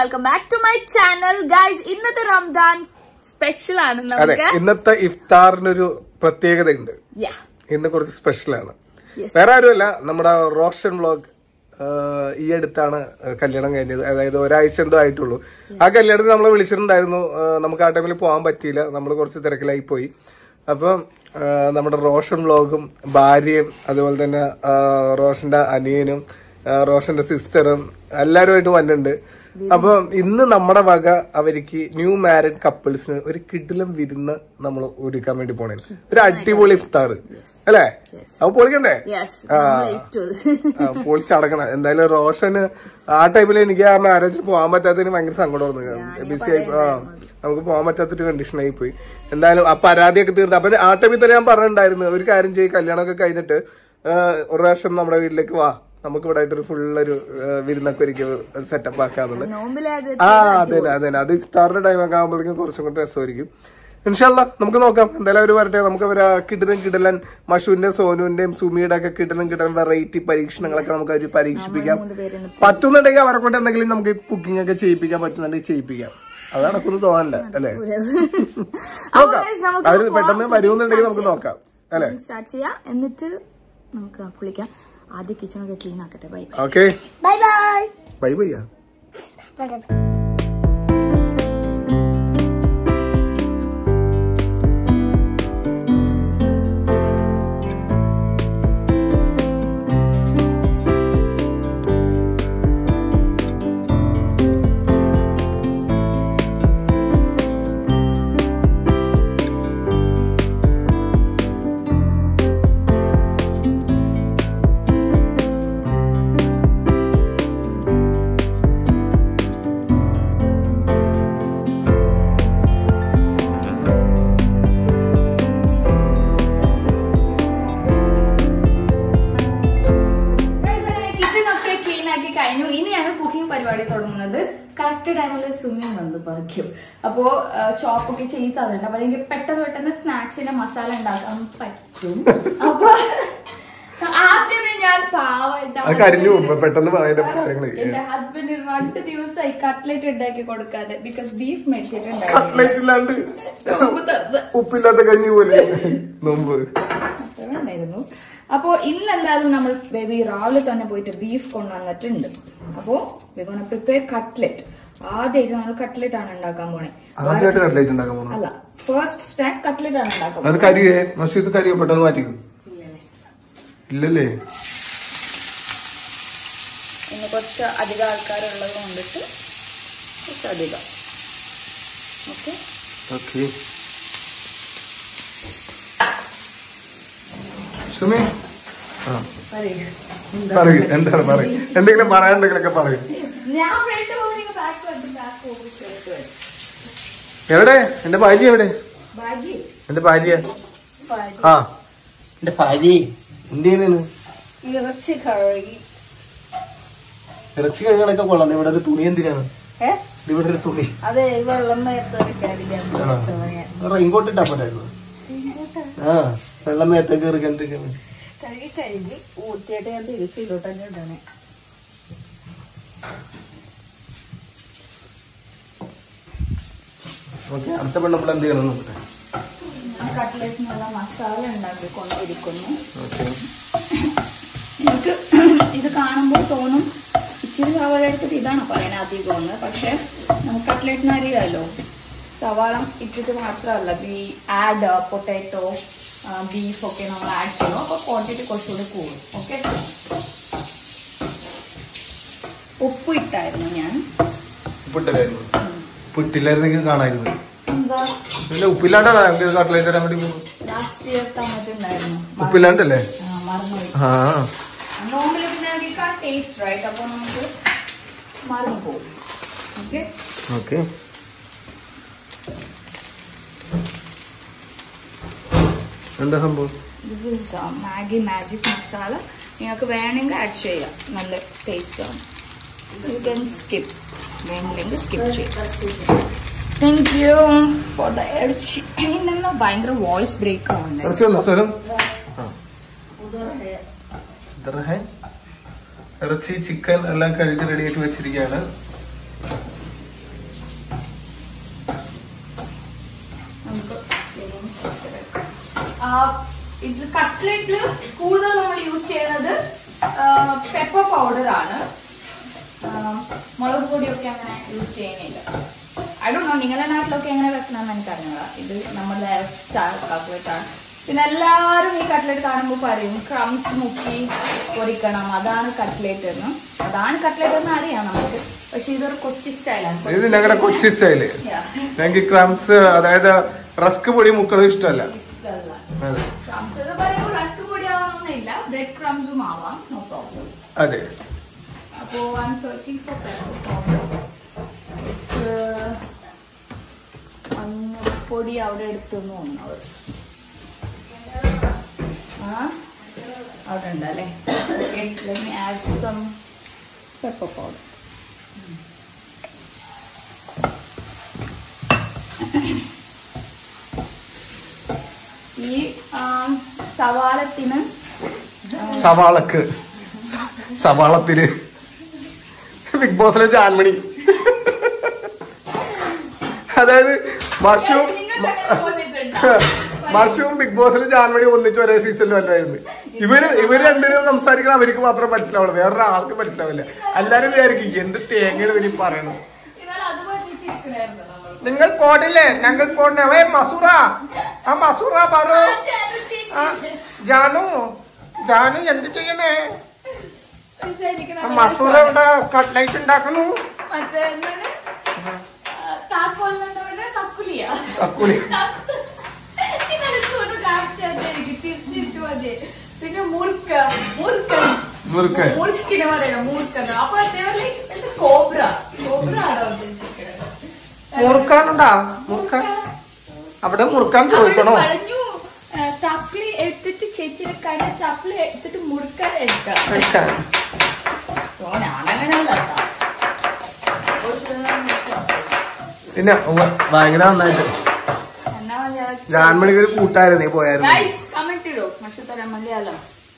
Welcome back to my channel guys ഇന്നത്തെ Ramadan special ആണ് അതെ നമുക്ക് ഇന്നത്തെ ഇഫ്താറിനൊരു പ്രത്യേകതയുണ്ട് Yeah. ഇന്ന് കുറച്ച് സ്പെഷ്യലാണ് Yes. വേറെ ആരുമല്ല നമ്മുടെ റോഷൻ വ്ളോഗ് ഈ അടുത്താണ് കല്യാണം കഴിഞ്ഞത് അതായത് ഒരാഴ്ച എന്തോ ആയിട്ടുള്ളൂ ആ കല്യാണത്തിന് നമ്മളെ വിളിച്ചിട്ടുണ്ടായിരുന്നു ആ, നമുക്ക് ആ ടൈമിൽ പോകാൻ പറ്റിയില്ല നമ്മൾ കുറച്ച് തിരക്കിലായി പോയി അപ്പം ആ, നമ്മുടെ റോഷൻ വ്ളോഗും ഭാര്യയും അതുപോലെ തന്നെ ആ, റോഷന്റെ അനിയനും ആ, റോഷന്റെ സിസ്റ്ററും എല്ലാവരുമായിട്ട് വന്നിട്ടുണ്ട് അപ്പൊ ഇന്ന് നമ്മുടെ വക അവർക്ക് ന്യൂ മാരിഡ് കപ്പിൾസിന് ഒരു കിടിലം വിരുന്ന് നമ്മൾ ഒരുക്കാൻ വേണ്ടി പോണേ ഒരു അടിപൊളി ഇഫ്താർ അല്ലേ അപ്പൊ പൊളിക്കണ്ടേ യെസ് ആ. ആ, പൊളിച്ചടക്കണം എന്തായാലും റോഷന് ആ ടൈമിൽ എനിക്ക് ആ മാരേജിന് പോകാൻ പറ്റാത്തതിന് ഭയങ്കര സങ്കടമായിരുന്നു ബിസി ആയി ആ നമുക്ക് പോകാൻ പറ്റാത്തൊരു കണ്ടീഷനായി പോയി എന്തായാലും ആ പരാതിയൊക്കെ തീർത്ത് അപ്പൊ ആ ടൈമിൽ തന്നെ ഞാൻ പറഞ്ഞിട്ടുണ്ടായിരുന്നു ഒരു കാര്യം ചെയ്യും കല്യാണമൊക്കെ കഴിഞ്ഞിട്ട് ആ, ഒരു പ്രാവശ്യം നമ്മുടെ വീട്ടിലേക്ക് വാ നമുക്ക് ഇവിടെ ആയിട്ടൊരു ഫുൾ ഒരു ആ, വിരുന്നൊക്കെ ഒരിക്കൽ സെറ്റപ്പ് ആക്കാന്നുള്ളത് നോമ്പിലത് ആ അതെ അതെ അത് ഇഫ്താറിന്റെ ടൈം ഒക്കെ ആകുമ്പോഴേക്കും കുറച്ചും കൂടെ രസമായിരിക്കും ഇൻഷാല്ല നമുക്ക് നോക്കാം എന്തായാലും അവർ വരട്ടെ നമുക്ക് അവര് കിടലും കിടലൻ മഷുവിന്റെയും സോനുവിന്റെയും സുമിയുടെ ഒക്കെ കിടലും കിടലൻ വെറൈറ്റി പരീക്ഷണങ്ങളൊക്കെ നമുക്ക് അവർ പരീക്ഷിപ്പിക്കാം മൂന്ന് പേരുണ്ട് പറ്റുന്നുണ്ടെങ്കിൽ അവരെ കൊണ്ട് എന്തെങ്കിലും നമുക്ക് കുക്കിംഗ് ഒക്കെ ചെയ്യിപ്പിക്കാൻ പറ്റുന്നുണ്ടെങ്കിൽ ചെയ്യിപ്പിക്കാം അത് നടക്കുന്നു തോന്നല്ല അല്ലേ അപ്പൊ നോക്കാം guys, നമുക്ക് അവര് പോവാം. പെട്ടെന്ന് വരുമെന്നുണ്ടെങ്കിൽ നമുക്ക് നോക്കാം അല്ലെ സ്റ്റാർട്ട് ചെയ്യാം എന്നിട്ട് നമുക്ക് കുളിക്കാം ആദ്യം കിച്ചണൊക്കെ ക്ലീൻ ആക്കട്ടെ bye okay bye bye bye ബയ്യാ കിച്ചൺ ഒക്കെ ക്ലീൻ ആക്കി കഴിഞ്ഞു ഇനിയാണ് കുക്കിംഗ് പരിപാടി തുടങ്ങുന്നത് കറക്റ്റ് ടൈമിൽ സ്വിമ്മിങ് വന്നു ഭാഗ്യം അപ്പോ ചോപ്പൊക്കെ ചെയ്ത് തന്നിട്ടുണ്ട് അപ്പൊ എനിക്ക് പെട്ടെന്ന് പെട്ടെന്ന് സ്നാക്സിന്റെ മസാല ഉണ്ടാക്കാൻ പറ്റും അപ്പൊ ആദ്യമേ ഞാൻ പാവം അത് കരിഞ്ഞു പോകും പെട്ടെന്ന് അതിന്റെ കാര്യങ്ങള് എന്റെ ഹസ്ബൻഡ് രണ്ട് ദിവസമായി കട്ട്ലറ്റ് ഉണ്ടാക്കി കൊടുക്കാതെ ബിക്കോസ് ബീഫ് മേടിച്ചിട്ടുണ്ടായിരുന്നു കട്ട്ലേറ്റ് ഇല്ലാണ്ട് നോമ്പ് തന്ന്. ഉപ്പില്ലാത്ത കഞ്ഞി പോലെ നോമ്പ് അത്രേ ഉണ്ടായിരുന്നു അപ്പോ ഇന്ന് എന്തായാലും നമ്മൾ ബേബി രാവിലെ തന്നെ പോയിട്ട് ബീഫ് കൊണ്ടുവന്നിട്ടുണ്ട് അപ്പോ പ്രിപ്പയർ കട്ട്ലെറ്റ് ആദ്യമായിട്ട് നമ്മൾ കട്ട്ലെറ്റ് ആണ് ഉണ്ടാക്കാൻ പോണേ ആദ്യമായിട്ട് കട്ട്ലേറ്റ് ഉണ്ടാക്കാൻ പോകണം അല്ല ഫസ്റ്റ് സ്റ്റാക്ക് കട്ട്ലെറ്റ് ആണ് ഉണ്ടാക്കാൻ അത് കരിയേ മസീദ് കരിയോ പെട്ടെന്ന് മാറ്റിക്കും ഇല്ലല്ലേ ഇന്ന് കുറച്ച് അധികം ആൾക്കാരുള്ളത് കൊണ്ടിട്ട് കുറച്ച് അധികം ഓക്കെ ഓക്കെ സുമി ആ പറയൂ എന്താണ് പറയൂ എന്തെങ്കിലും പറയാനുണ്ടെങ്കിലൊക്കെ പറയൂ ഞാൻ ഫ്രണ്ട് പോകുന്ന ബാക്ക് വന്നു ബാക്ക് പോകും ഫ്രണ്ട് വരും എവിടെ എന്റെ ഭാര്യ എവിടെ ബാഗി എന്റെ ഭാര്യ ആ എന്റെ ഭാര്യ എന്ത് ചെയ്യുന്നു ഇറച്ചി കഴുകി ഇറച്ചി കഴികളൊക്കെ കൊള്ളാം ഇവിടെ ഒരു തുണി എന്തിനാണ് ഏ ഇവിടെ ഒരു തുണി അതെ വെള്ളം നേരത്തെ റെയിൻകോട്ട് ഇട്ടാ പോരായിരുന്നു ആ വെള്ളം മേത്തൊക്കെ ഇറക്കിണ്ടിരിക്കുന്നു കഴുകി കഴുകി ഊറ്റിയിട്ട് ഞാൻ തിരിച്ചിലോട്ടന്നെ ഇടണേ ഓക്കെ അടുത്ത പെണ്ണ് നമ്മൾ എന്ത് ചെയ്യണം നോക്കട്ടെ കട്ട്ലറ്റിനുള്ള മസാല ഉണ്ടാക്കി കൊണ്ടിരിക്കുന്നു ഓക്കെ എനിക്ക് ഇത് കാണുമ്പോൾ തോന്നും ഇച്ചിരി സവാള എടുത്തിട്ട് ഇതാണ് പറയാൻ അധികം എന്ന് പക്ഷെ നമുക്ക് കട്ട്ലറ്റിന് അറിയാമല്ലോ സവാള ഇട്ടിട്ട് മാത്രമല്ല ബീ ആഡ് പൊട്ടാറ്റോ ബീഫ് ഒക്കെ നമ്മൾ ആഡ് ചെയ്യും അപ്പോൾ ക്വാണ്ടിറ്റി കുറച്ചുകൂടി കൂടും ഓക്കെ ഉപ്പ് ഇട്ടായിരുന്നു ഞാൻ ഉപ്പിട്ടില്ലായിരുന്നു ഉപ്പിട്ടില്ലായിരുന്നെങ്കിൽ കാണായിരുന്നു എന്താ ഇല്ല ഉപ്പില്ലാണ്ടാണ് നമുക്ക് കട്ട്ലേറ്റ് തരാൻ വേണ്ടി പോകുന്നത് ലാസ്റ്റ് ഇയർ തന്നിട്ടുണ്ടായിരുന്നു ഉപ്പില്ലാണ്ടല്ലേ ആ, മറന്നുപോയി ആ നോമ്പിൽ പിന്നെ ടേസ്റ്റ് റൈറ്റ് അപ്പോൾ നമുക്ക് മറന്നു പോകും ഓക്കെ ഓക്കെ എന്താ സംഭവം this is Maggi magic masala നിങ്ങൾക്ക് വേണമെങ്കിൽ ആഡ് ചെയ്യാം നല്ല ടേസ്റ്റ് ആണ് യു ക്യാൻ സ്കിപ്പ് വേണമെങ്കിൽ സ്കിപ്പ് ചെയ്യാം താങ്ക് യു ഫോർ ദ ഇറച്ചി ഇന്നെന്നാ ഭയങ്കര വോയിസ് ബ്രേക്ക് ആവുന്നത് ഇറച്ചി വന്നോ സ്ഥലം ഇതർ ഹേ ഇറച്ചി ചിക്കൻ എല്ലാം കഴുകി റെഡിയായിട്ട് വെച്ചിരിക്കുകയാണ് ഇത് കട്ട്ലറ്റിൽ കൂടുതൽ നമ്മൾ യൂസ് ചെയ്യുന്നത് പെപ്പർ പൗഡർ ആണ് ആ, മുളക് പൊടിയൊക്കെ അങ്ങനെ യൂസ് ചെയ്യുന്നില്ല ഐ ഡോ നോ നിങ്ങളുടെ നാട്ടിലൊക്കെ എങ്ങനെ വെക്കണമെന്ന് എനിക്കറിഞ്ഞൂടാ ഇത് നമ്മുടെ കട്ട്ലറ്റാണ് പിന്നെ എല്ലാവരും ഈ കട്ട്ലറ്റ് കാണുമ്പോൾ പറയും ക്രംസ് മുക്കി പൊരിക്കണം അതാണ് കട്ട്ലേറ്റ് എന്ന് അതാണ് കട്ട്ലേറ്റ് എന്ന് അറിയാം നമുക്ക് പക്ഷെ ഇതൊരു കൊച്ചി സ്റ്റൈലാണ് ഇത് ഞങ്ങളുടെ കൊച്ചി സ്റ്റൈല് ഞങ്ങൾക്ക് ക്രംസ് അതായത് റസ്ക് പൊടി മുക്കുന്നത് ഇഷ്ടമല്ല അതെ. ക്രംസ് എന്ന് പറയുമ്പോൾ റസ്ക് പൊടി ആവണമെന്നില്ല ബ്രെഡ് ക്രംസും ആവാം നോ പ്രോബ്ലം അതെ അപ്പോ ഐ എം സെർച്ചിങ് ഫോർ മഞ്ഞപ്പൊടി അവിടെ എടുത്തു തോന്നുന്നത് ആ അവിടെ ഉണ്ടല്ലേ ആഡ് സം പെപ്പർ പൗഡർ ഈ ആ, സവാളത്തിന് സവാളക്ക് സ- സവാളത്തിന് ബിഗ് ബോസിലെ ജാൻമണി അതായത് മഷും മഷും ബിഗ് ബോസിലെ ജാൻമണി ഒന്നിച്ച് ഒരേ സീസണിൽ വല്ലായിരുന്നു ഇവര് ഇവര് രണ്ടുപേരും സംസാരിക്കണം അവർക്ക് മാത്രം മനസ്സിലാവുള്ളൂ വേറൊരു ആൾക്ക് മനസ്സിലാവില്ല എല്ലാരും വിചാരിക്കും എന്ത് തേങ്ങയാണ് ഇവര് പറയണം എന്നാൽ അത് പഠിച്ചിരിക്കണായിരുന്നു നമ്മൾ നിങ്ങൾ പോടില്ലേ ഞങ്ങൾ പോണ്ടേ വേ മസൂറ ആ മസൂറ പറ ആ, ജാനു ജാനു എന്ത് ചെയ്യണേ ആ മസൂറ ഇവിടെ കട്ട്ലൈറ്റ് ഉണ്ടാക്കണു മറ്റേ എന്താണ് താക്കോലിന്റെ തക്കുലിയാ തക്കുലി ഇതൊരു കാണിച്ചു ചിരിച്ചു മതി പിന്നെ മുറുക്ക മുറുക്ക മുറുക്ക് മുറുക്കിന് പറയണം മുറുക്കൻ അപ്പൊ അതേപോലെ കോബ്ര കോബ്ര ആണോ ഉദ്ദേശിക്കുന്നത് മുറുക്കാനുണ്ടാ മുറുക്കാൻ അവിടെ മുറുക്കാൻ അവിടെ ചോദിക്കണോ പറഞ്ഞു ആ, ചപ്പിളി എടുത്തിട്ട് ചേച്ചിയുടെ കട ചപ്പിളി എടുത്തിട്ട് മുറുക്കാൻ എടുക്കാം കഴിക്കാൻ ഓ, ഞാനങ്ങനെയല്ല കേട്ടോ. പിന്നെ ഉവ്വ് ഭയങ്കര നന്നായിട്ട് എന്നാ ഞാൻ ജാൻമണിക്ക് ഒരു കൂട്ടായിരുന്നു നീ പോയായിരുന്നു ഗൈസ് കമന്റ് ഇടൂ പക്ഷെ തരാൻ മലയാളം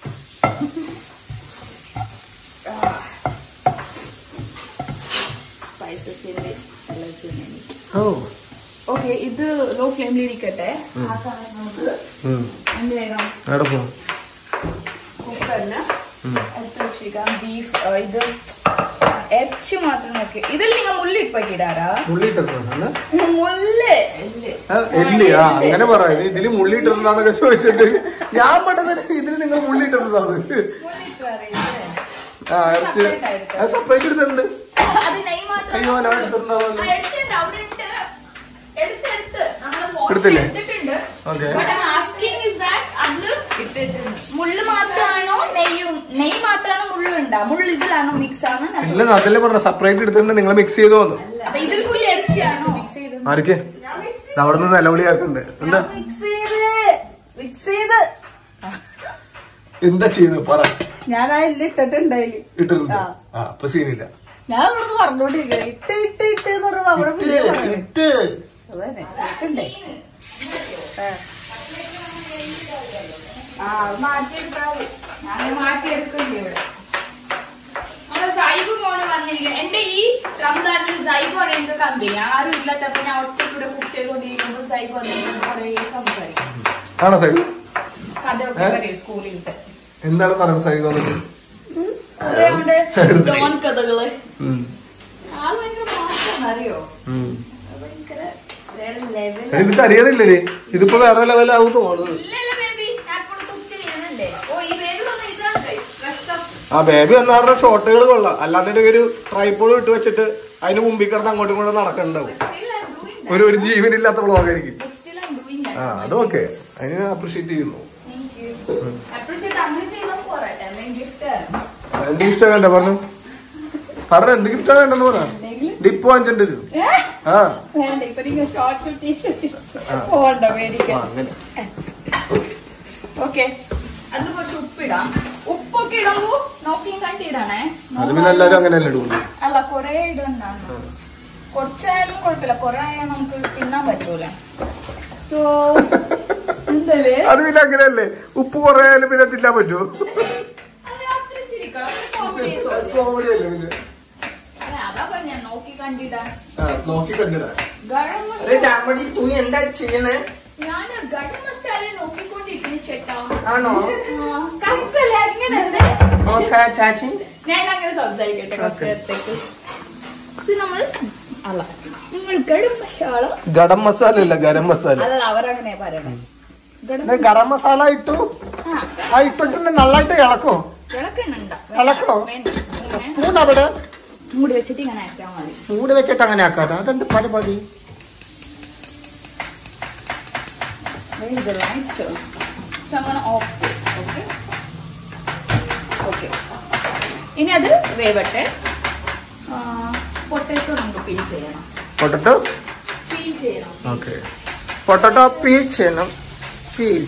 സ്പൈസസിന്റെ അലർജി എനിക്ക് ഓ ഓക്കെ ഇത് ലോ ഫ്ലെയിമിൽ ഇരിക്കട്ടെ ആ സമയത്ത് നമുക്ക് ഉം. എന്ത് വേണം എവിടെ പോകും കുക്കറില് എടുത്ത് വെച്ചിരിക്കാം ബീഫ് ഇത് ഇറച്ചി മാത്രം നോക്കി ഇതിൽ നിങ്ങൾ മുള്ളി ഇട്ടിടാറാ മുള്ളിട്ടിട്ടുണ്ടോ മുള്ള് എല്ല്. എല്ലി ആ അങ്ങനെ പറയാം ഇതില് മുള്ളിട്ടിട്ടുണ്ടെന്നൊക്കെ ചോദിച്ചിട്ട് ഞാൻ പെട്ടെന്ന് ഇതിൽ നിങ്ങൾ മുള്ളിട്ടിട്ടുണ്ടോ മുള്ളി ഇട്ടിടാറില്ലേ? ആ ഇറച്ചി Separate ആയിട്ട്. അത് സെപ്പറേറ്റ് എടുത്തിട്ടുണ്ട് അത് നെയ് മാത്രം അയ്യോ ഞാൻ എടുത്തിട്ടുണ്ടാവുമല്ലോ ആ, എടുത്തിട്ടുണ്ട്, അവിടെ ഉണ്ട്. എടുത്ത്, എടുത്ത്. നമ്മള് wash എടുത്തില്ലേ? ചെയ്തിട്ടുണ്ട്. Okay. But I'm asking is that അതില് ഇട്ടിട്ടുണ്ട്. മുള്ള് മാത്രമാണോ നെയ്യും നെയ്യ് മാത്രമാണോ മുള്ളുണ്ടാ മുള്ള് ഇതിലാണോ മിക്സ് ആണ് ഞാൻ ഇല്ല അതല്ലേ പറഞ്ഞ സെപ്പറേറ്റ് എടുത്തിട്ടുണ്ട് നിങ്ങൾ മിക്സ് ചെയ്തു വന്നു അപ്പൊ ഇതിൽ ഫുൾ ഇറച്ചിയാണോ മിക്സ് ചെയ്ത് ആർക്ക് അവിടെ നിന്ന് നിലവിളിയാക്കുന്നുണ്ട് എന്താ മിക്സ് ചെയ്ത് മിക്സ് ചെയ്ത് എന്താ ചെയ്യുന്നത് പറ ഞാൻ ആ എല്ലാം ഇട്ടിട്ടുണ്ടായില് ഇട്ടിട്ടുണ്ട് ആ. ആ അപ്പൊ സീനില്ല ഞാൻ ഇവിടെ പറഞ്ഞോണ്ടിരിക്കുക ഇട്ട് ഇട്ട് ഇട്ട് എന്ന് പറയുമ്പോ അവിടെ പിന്നെ പറയണം. ഇട്ട് അതന്നെ ഇട്ടുണ്ടേ ആ. ആ അത് മാറ്റിയെടുത്താൽ ഞാൻ മാറ്റിയെടുക്കണ്ടേ ഇവിടെ നമ്മളെ സൈബ് മോന് വന്നിരിക്കുക എന്റെ ഈ റംസാനിൽ സൈബ് പറയുന്നത് കമ്പനി ആരും ഇല്ലാത്തപ്പോ ഞാൻ ഒറ്റക്കൂടെ കുക്ക് ചെയ്തോണ്ടിരിക്കുമ്പോ സൈബ് വന്നിട്ട് കുറേ സംസാരിക്കും ആണോ സൈബ് കഥയൊക്കെ പറയും സ്കൂളിലത്തെ എന്താണ് പറയുന്നത് സൈബ് വന്നിട്ട് അതുകൊണ്ട് ചെറുത്. ജോൺ കഥകള് ഉം. ആള് ഭയങ്കര മാറ്റം അറിയോ ഉം. ഭയങ്കര വേറെ ലെവൽ എടി, ഇത് കരിയണില്ലേ ഇതിപ്പോ വേറെ ലെവലാവും തോന്നുന്നത് ഇല്ലല്ല ബേബി ഞാൻ ഇപ്പോൾ കുക്ക് ചെയ്യുന്നുണ്ടേ ഓ ഈ ബേബി വന്ന് ഇതാണ് ഡ്രസ് ആ ബേബി എന്നാറുടെ ഷോട്ടുകൾ കൊള്ളാം അല്ലാന്നിട്ട് ഒരു ട്രൈപ്പോഡ് ഇട്ട് വെച്ചിട്ട് അതിന് മുമ്പിൽ കിടന്ന് അങ്ങോട്ടും ഇങ്ങോട്ടും നടക്കണ്ടാവും ഒരു ഒരു ജീവനില്ലാത്ത ബ്ലോഗായിരിക്കും സ്റ്റിൽ ഐ ഡൂയിങ് ആ അതൊക്കെ അതിന് അപ്രീഷിയേറ്റ് ചെയ്യുന്നു അപ്രീഷിയേറ്റ് അങ്ങനെ ചെയ്താൽ പോരാട്ടെ എന്തെങ്കിലും ഗിഫ്റ്റ് എന്ത് ഗിഫ്റ്റാ വേണ്ട പറഞ്ഞു പറഞ്ഞ എന്ത് ഗിഫ്റ്റാ വേണ്ടെന്ന് പറ ഡിപ്പ് വാങ്ങിച്ചിട്ട് വരും ആ വേണ്ട ഇപ്പൊ നിങ്ങൾ ഷോർട്സ് ടീഷർട്ട് പോകണ്ട ആ, മേടിക്കാൻ അങ്ങനെ ഓക്കെ അത് കുറച്ച് ഉപ്പിടാം ഉപ്പൊക്കെ ഇടുമ്പോ നോക്കിയും കണ്ടിടണേ അത് പിന്നെ എല്ലാരും അങ്ങനെയല്ലേ ഇടുള്ളൂ അല്ല കൊറേ ഇടണ്ടാണ് കുറച്ചായാലും കുഴപ്പമില്ല കൊറേ ആയാൽ നമുക്ക് തിന്നാൻ പറ്റൂല സോ എന്തല്ലേ അത് പിന്നെ അങ്ങനെയല്ലേ ഉപ്പ് കുറയാലും പിന്നെ തിന്നാൻ പറ്റുമോ അത് രാത്രി ചിരിക്കണം. അത് comedy ആയി തോന്നി. കോമഡി അല്ലേ പിന്നെ അല്ല, അതാ പറഞ്ഞ നോക്കി കണ്ടിടാൻ ആ, നോക്കി കണ്ടിടാ ഗരം അരെ മസാല ചാമടി തൂ എന്താ ചെയ്യണേ ഞാൻ ഗരം മസാല നോക്കിക്കൊണ്ടിരിക്കുന്നു ചെക്ക് കേട്ടോ ആണോ കറക്റ്റ് അല്ലേ അങ്ങനല്ലേ നോക്കാ ചാച്ചി ഞാൻ അങ്ങനെ സംസാരിക്കട്ടെ കുറച്ച് നേരത്തേക്ക് പക്ഷെ നമ്മൾ അല്ല നിങ്ങൾ ഗരം മസാല ഗരം മസാല ഇല്ല ഗരം മസാല അല്ല അവരങ്ങനെ പറയണം ഗരം ഇത് ഗരം മസാല ഇട്ടു ആ ആ ഇട്ടിട്ട് നന്നായിട്ട് ഇളക്കോ ഇളക്കണ്ണുണ്ട ഇളക്കോ? വേണ്ട ഇങ്ങനെ സ്പൂൺ അവിടെ മൂടി വെച്ചിട്ട് ഇങ്ങനെ ആക്കിയാൽ മതി മൂടി വെച്ചിട്ട് അങ്ങനെ ആക്കാട്ടെ അതെന്ത് പരിപാടി Where is the light? So so I'm gonna off this, okay? Okay. ഇനി അത് വേവട്ടെ പൊട്ടേറ്റോ നമുക്ക് പീൽ ചെയ്യണം പൊട്ടറ്റോ പീൽ ചെയ്യണം ഓക്കെ പൊട്ടറ്റോ പീൽ ചെയ്യണം പീൽ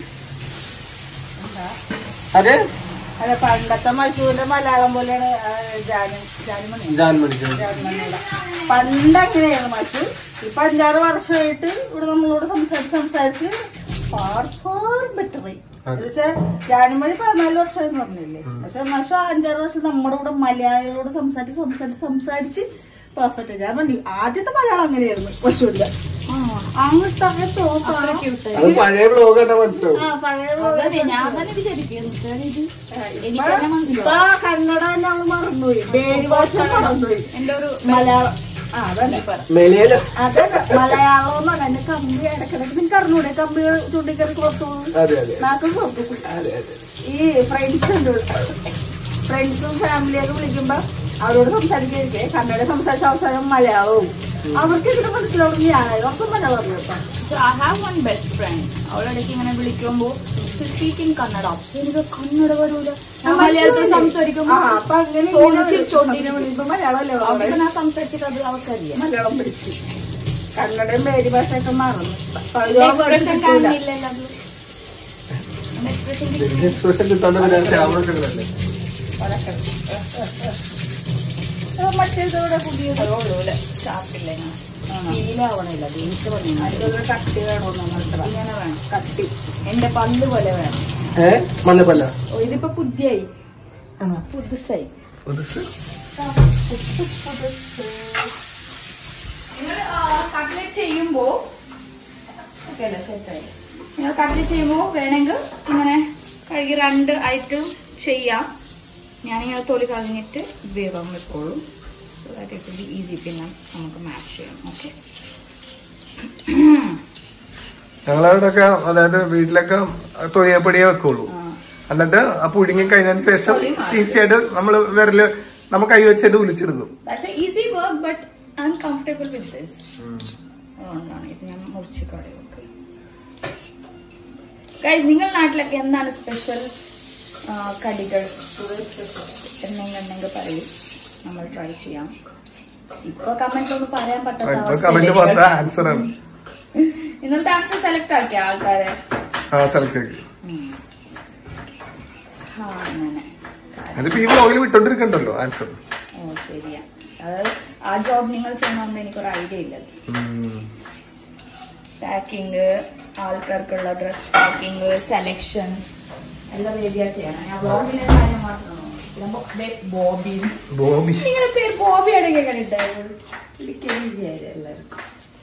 അതെ അല്ല പണ്ടത്തെ മഷൂരിന്റെ മലയാളം പോലെയാണ് ആ, ജാനും ജാനുമണി ജാൻമണി ജാനുമണിയുടെ പണ്ട് അങ്ങനെയാണ് മഷു ഇപ്പൊ അഞ്ചാറ് വർഷമായിട്ട് ഇവിടെ നമ്മളോട് സംസാരിച്ച് സംസാരിച്ച് ഫാർ ഫാർ ബെറ്ററായി എന്നുവെച്ചാൽ ജാനുമണി പതിനാല് വർഷമായെന്ന് പറഞ്ഞില്ലേ പക്ഷെ മഷു അഞ്ചാറ് വർഷം നമ്മുടെ കൂടെ മലയാളികളോട് സംസാരിച്ച് സംസാരിച്ച് സംസാരിച്ച് പെർഫെക്റ്റ് ഞാൻ പറഞ്ഞു ആദ്യത്തെ മലയാളം അങ്ങനെയായിരുന്നു മഷൂരിന്റെ അങ്ങോട്ട് അങ്ങോട്ട് അത് പഴയ ബ്ലോഗ് തന്നെ മനസ്സിലാവും ആ പഴയ അതെ ഞാൻ തന്നെ വിചാരിക്കുന്നു ഇത് എനിക്ക് തന്നെ ഇപ്പൊ മനസ്സിലാവും കന്നഡ ഞങ്ങൾ മറന്നുപോയി ബേരി ഭാഷ മറന്നുപോയി എന്റെ ഒരു മലയാളം ആ അതന്നെ മെലയില് അതെ മലയാളം എന്നാണ് എന്നെ കമ്പി ഇടക്കിടക്ക് നിങ്ങൾക്ക് അറിഞ്ഞൂടെ കമ്പി ചൂണ്ടിക്കറി കൊടുത്തു അതെ അതെ നാക്കും കൊടുത്തു അതെ അതെ ഈ ഫ്രണ്ട്സ് ഉണ്ട് ഫ്രണ്ട്സും ഫാമിലിയൊക്കെ വിളിക്കുമ്പോ അവരോട് സംസാരിക്കേ കന്നഡ സംസാരിച്ച അവസാനം മലയാളവും അവർക്ക് ഇതിന് മനസ്സിലാവും ഞാനായാലും ഒക്കെ മലയാളം അറിയാം So I have one best friend. അവളിടയ്ക്ക് ഇങ്ങനെ വിളിക്കുമ്പോ സ്പീക്കിംഗ് കന്നഡ അപ്പൊ എനിക്ക് കന്നഡ വരൂല ഞാൻ മലയാളത്തിൽ സംസാരിക്കുമ്പോ ആ അപ്പൊ അങ്ങനെ ചോദിച്ച് ചിരിച്ചോണ്ടിരിക്കും. ഇപ്പൊ മലയാളമല്ലേ അവിടെ പറയുന്നത്? ഞാൻ സംസാരിച്ചിട്ട് അത് അവർക്കറിയാം മലയാളം പഠിച്ചു കന്നഡയും മേരി ഭാഷയൊക്കെ മറന്നു എക്സ്പ്രഷൻ കാണുന്നില്ലല്ലോ അത്. എന്റെ expression എക്സ്പ്രഷൻ കിട്ടാണ്ട് പിന്നെ ക്യാമറ ഇട്ടിട്ടുണ്ടല്ലേ മറ്റേതോടെ പുതിയത് അതുള്ളൂല ഷാർപ്പില്ല ഫീലാവണില്ല അത് എനിക്ക് പറഞ്ഞു അതിലൊരു കട്ടി വേണമെന്ന് മനസ്സിലാവും ഇങ്ങനെ വേണം കട്ടി എന്റെ പല്ല് പോലെ വേണം ഏ മഞ്ഞപ്പല്ല ഓ ഇതിപ്പോ പുതിയായി പുതുസായി നിങ്ങൾ കട്ട്ലറ്റ് ചെയ്യുമ്പോ സെറ്റായി നിങ്ങൾ കട്ട്ലറ്റ് ചെയ്യുമ്പോൾ വേണമെങ്കിൽ ഇങ്ങനെ കഴുകി രണ്ട് ആയിട്ട് ചെയ്യാം ഞാനിങ്ങനെ തൊലി കളഞ്ഞിട്ട് വേവാൻ വെക്കുള്ളൂ so that it will easy പിന്നെ നമുക്ക് മാച്ച് ചെയ്യാം ഓക്കെ ഞങ്ങളവിടെയൊക്കെ അതായത് വീട്ടിലൊക്കെ തൊലിയപ്പൊടിയേ വെക്കുള്ളൂ എന്നിട്ട് ആ പുഴുങ്ങി കഴിഞ്ഞതിന് ശേഷം തൊലി മാറ്റി. ഈസി ആയിട്ട് നമ്മൾ വിരല് നമ്മൾ കൈ വെച്ചിട്ട് ഉലിച്ചെടുക്കും that's a easy work but I'm comfortable with this അതുകൊണ്ടാണ് ഇത് ഞാൻ മുറിച്ച് കളയും ഓക്കെ ഗൈസ് നിങ്ങളുടെ നാട്ടിലൊക്കെ എന്താണ് സ്പെഷ്യൽ കടികൾ എന്തെങ്കിലും ഉണ്ടെങ്കിൽ പറയും നമ്മൾ ട്രൈ ചെയ്യാം ഇപ്പൊ കമന്റ് ഒന്നും പറയാൻ പറ്റാത്ത ഇപ്പൊ കമന്റ് അവസ്ഥയിലേക്ക് പറഞ്ഞ ആൻസർ ആണ് ഇന്നലത്തെ ആൻസർ സെലക്ട് ആക്കിയ ആൾക്കാരെ ആ സെലക്ട് ആക്കി ആ അങ്ങനെ അതിപ്പോ ഈ ബ്ലോഗിൽ വിട്ടോണ്ടിരിക്കണ്ടല്ലോ ആൻസർ ഓ ശരിയാ അതായത് ആ ജോബ് നിങ്ങൾ ചെയ്യുന്നതുകൊണ്ട് എനിക്കൊരു ഐഡിയ ഇല്ലല്ലോ പാക്കിങ് ആൾക്കാർക്കുള്ള ഡ്രസ് പാക്കിങ് സെലക്ഷൻ എല്ലാം റെഡിയാ ചെയ്യണം ഞാൻ വ്ളോഗിലെ കാര്യം മാത്രമാണ് ബോബി ബോബി നിങ്ങളുടെ പേര് ബോബി അടങ്ങിയ കണ്ടിട്ടായിരുന്നു എനിക്ക് ഈസി ആയത് എല്ലാവർക്കും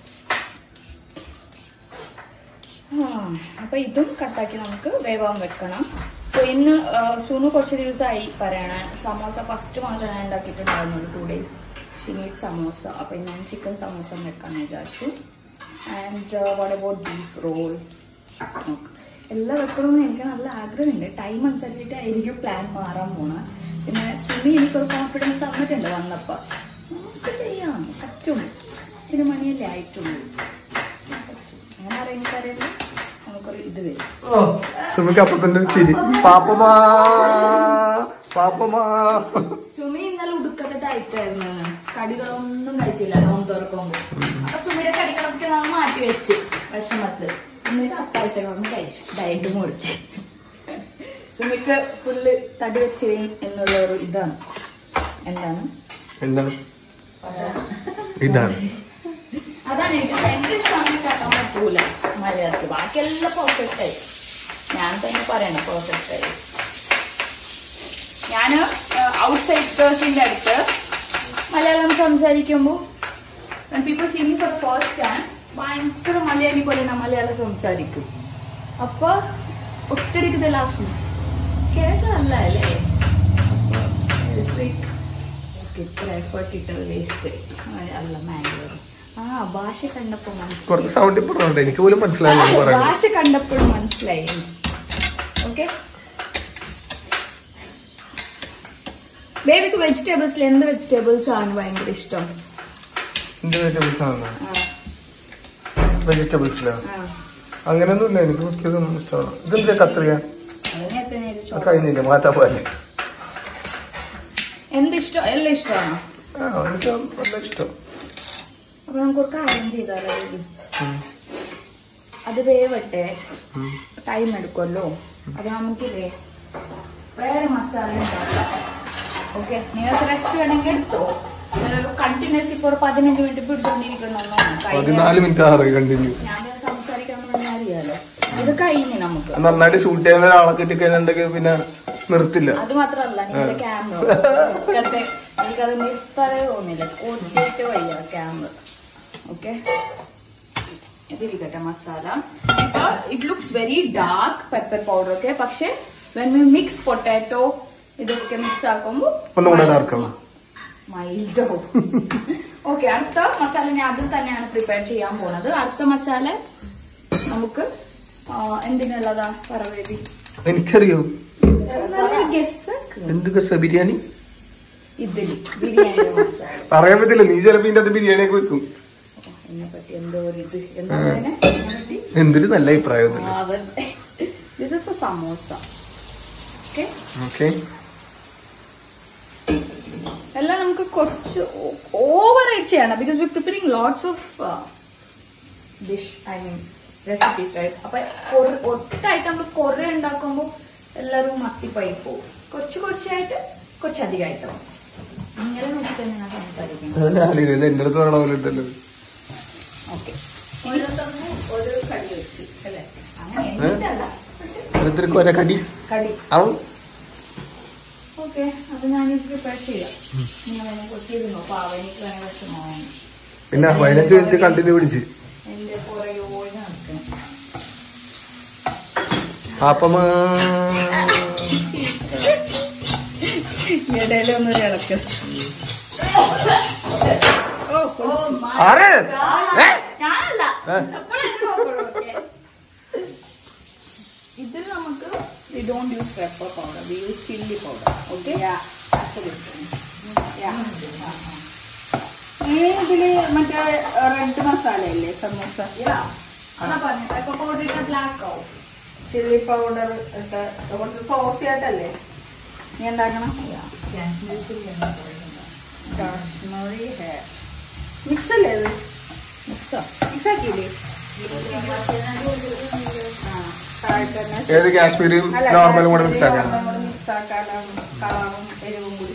ആ, അപ്പൊ ഇതും കട്ടാക്കി നമുക്ക് വേവാൻ വെക്കണം സോ ഇന്ന് ആ, സുനു കുറച്ച് ദിവസമായി പറയണ സമോസ ഫസ്റ്റ് മാത്രമേ ഞാൻ ഉണ്ടാക്കിയിട്ടുണ്ടായിരുന്നുള്ളൂ ടു ഡേയ്സ് ഷിനീറ്റ് സമോസ അപ്പൊ ഞാൻ ചിക്കൻ സമോസ വെക്കാൻ വിചാരിച്ചു and what about beef roll എല്ലാം വെക്കണമെന്ന് എനിക്ക് നല്ല ആഗ്രഹമുണ്ട് ടൈം അനുസരിച്ചിട്ടായിരിക്കും പ്ലാൻ മാറാൻ പോണ പിന്നെ സുമി എനിക്കൊരു കോൺഫിഡൻസ് തന്നിട്ടുണ്ട് വന്നപ്പോൾ നമുക്ക് ചെയ്യാം പറ്റും ഇച്ചിരി മണിയല്ലേ ആയിട്ടുള്ളൂ പറ്റും അങ്ങനെ അറിയുന്ന കാര്യങ്ങൾ നമുക്കൊരു ഇത് വരും സുമിക്ക് അപ്പൊ തന്നെ ഒരു ചിരി പാപ്പമാ പാപ്പമാ സുമി ഇന്നലെ ഉടുക്കത്തെ ഡയറ്റായിരുന്നു കടികളൊന്നും കഴിച്ചില്ല നോമ്പ് തുറക്കുമ്പോ അപ്പൊ സുമിയുടെ കടികളൊക്കെ നമ്മൾ മാറ്റി വെച്ച് വിഷമത്തില് സുമിയുടെ അത്താഴത്തിനൊന്നും കഴിച്ചു ഡയറ്റ് മുറിച്ച് സുമിക്ക് ഫുള്ള് തടി വെച്ച് എന്നുള്ള ഒരു ഇതാണ് എന്താണ് എന്താണ് ഇതാണ് അതാണ് എനിക്ക് എന്റെ സമയം കാട്ടാൻ പറ്റൂല മലയാളത്തിൽ ബാക്കിയെല്ലാം പെർഫെക്റ്റ് ആയി ഞാൻ തന്നെ പറയണം പെർഫെക്റ്റ് ആയി ഞാൻ ഔട്ട് സൈഡേഴ്സിന്റെ അടുത്ത് മലയാളം സംസാരിക്കുമ്പോൾ people see me for first time ഭയങ്കര മലയാളി പോലെ ഞാൻ മലയാളം സംസാരിക്കും അപ്പൊ ഒറ്റടിക്ക് ലാസ്റ്റ് കേട്ടല്ല അല്ലേ ഇത്ര എഫേർട്ട് ഇട്ടത് വേസ്റ്റ് അല്ല മാംഗ്ലൂർ ആ ഭാഷ കണ്ടപ്പോ മനസ്സിലായി കുറച്ച് സൗണ്ട് ഇപ്പോഴുണ്ട് എനിക്ക് പോലും മനസ്സിലായില്ല പറയുന്നത് ഭാഷ കണ്ടപ്പോഴും മനസ്സിലായി ഓക്കെ ബേബിക്ക് വെജിറ്റബിൾസിൽ എന്ത് വെജിറ്റബിൾസ് ആണ് ഭയങ്കര ഇഷ്ടം എന്ത് വെജിറ്റബിൾസ് ആണ് ആ, വെജിറ്റബിൾസിലോ ആ. അങ്ങനെയൊന്നുമില്ല എനിക്ക് മിക്കതൊന്നും ഇഷ്ടമാണ് ഇതെന്താ കത്രിക അതിനകത്ത് ഞാൻ ഇത് ആ ചോദിച്ചു. കഴിഞ്ഞില്ല മാറ്റാ പോലെ എന്ത് ഇഷ്ടം എല്ലാം ഇഷ്ടമാണോ ആ എനിക്ക് നല്ല ഇഷ്ടം അപ്പൊ നമുക്ക് ഒരു കാര്യം ചെയ്താലോ ബേബി ഉം. അത് വേവട്ടെ ഉം. ടൈം എടുക്കുമല്ലോ അത് നമുക്കില്ലേ വേറെ മസാല ഉണ്ടാക്കാം ഓക്കെ നിങ്ങൾക്ക് റെസ്റ്റ് വേണമെങ്കിൽ എടുത്തോ കണ്ടിന്യൂസ് ഇപ്പൊ ഒരു പതിനഞ്ച് മിനിറ്റ് പിടിച്ചോണ്ടിരിക്കണമെന്നോ പതിനാല് മിനിറ്റ് ആറ് കണ്ടിന്യൂ ഞാൻ സംസാരിക്കാൻ പറഞ്ഞാൽ അറിയാലോ ഇത് കഴിഞ്ഞ് നമുക്ക് നന്നായിട്ട് ഷൂട്ട് ചെയ്യുന്ന ഒരാളെ കിട്ടിക്കഴിഞ്ഞിട്ടുണ്ടെങ്കിൽ പിന്നെ നിർത്തില്ല അത് മാത്രല്ല നിങ്ങളുടെ ക്യാമറ എനിക്കത് നിർത്താറേ തോന്നില്ല കൂട്ടിയിട്ട് വയ്യ ക്യാമറ ഓക്കെ ഇതിരിക്കട്ടെ മസാല ഇപ്പൊ it looks very dark pepper powder ഒക്കെ പക്ഷെ വെൻ വി മിക്സ് പൊട്ടാറ്റോ ഇതൊക്കെ മിക്സ് ആക്കുമ്പോ ഒന്നുകൂടെ ഡാർക്കാണ് മൈൽഡോ ഓക്കെ അടുത്ത മസാല ഞാൻ അതിൽ തന്നെയാണ് പ്രിപ്പയർ ചെയ്യാൻ പോണത് അടുത്ത മസാല നമുക്ക് ആ, എന്തിനുള്ളതാ പറവേദി എനിക്കറിയോ ഗസ് എന്ത് കസ ബിരിയാണി ഇതില് ബിരിയാണി മസാല പറയാൻ പറ്റില്ല നീ ചിലപ്പോ ഇതിന്റെ അത് ബിരിയാണിയൊക്കെ വെക്കും ഇതിനെ പറ്റി എന്തോ ഒരു ഇത് എന്താ പറയുന്നെ? ഇതിനെ പറ്റി എന്തൊരു നല്ല അഭിപ്രായം this is for samosa okay okay എല്ലാം നമുക്ക് കുറച്ച് ഓവർ ആയിട്ട് ചെയ്യണം because we preparing lots of dish I mean recipes right അപ്പൊ കൊറ- ഒട്ടായിട്ട് നമ്മൾ കുറെ ഉണ്ടാക്കുമ്പോൾ എല്ലാവരും മത്തിപ്പോയി പോകും കുറച്ച് കുറച്ചായിട്ട് കുറച്ച് അധികമായിട്ട് ഇങ്ങനെ നോക്കി തന്നെ ഞാൻ സംസാരിക്കുന്നത് എന്റെ അടുത്ത് പറയണ പോലെ ഉണ്ടല്ലോ ഓക്കെ ഓരോരുത്തർക്കും ഓരോ കടി വെച്ച് അല്ലേ അങ്ങനെ എന്നിട്ടല്ല പക്ഷെ ഓരോരുത്തർക്ക് ഒരേ കടി കടി ആവും ഓക്കെ അത് ഞാനിത് പ്രിപ്പയർ ചെയ്യാം നിങ്ങൾ എന്നെ കുറിച്ച് ഇരുന്നോ പാവ എനിക്ക് വേണേ വിഷമമാണ് പിന്നെ പതിനഞ്ച് മിനിറ്റ് കണ്ടിന്യൂ പിടിച്ച് എന്റെ പുറകെ ഓടി നടക്കണം അപ്പം ഇടയിലൊന്നും ഇളക്ക് ആരെ ഏ? ഞാനല്ല ഏ? എപ്പോഴും എന്നെ നോക്കുള്ളൂ, okay? ഇതിൽ നമുക്ക് we don't use pepper powder we use chilli powder okay ഈ ഇതില് മറ്റേ റെഡ് മസാല അല്ലേ സമൂസ അതാ പറഞ്ഞു പെപ്പർ പൗഡർ ഇട്ട ബ്ലാക്ക് ആവും ചില്ലി പൗഡർ ഒക്കെ കുറച്ച് സോസി ആയിട്ടല്ലേ നീ ഉണ്ടാക്കണം കാശ്മീരി ഹെയർ മിക്സ് അല്ലേ ഇത് മിക്സോ മിക്സ് ആക്കിയില്ലേ ആ താഴെ തന്നെ ഏത് കാശ്മീരും നോർമലും കൂടെ മിക്സ് ആക്കാൻ മിക്സ് ആക്കാനാണ് കളറും എരിവും കൂടി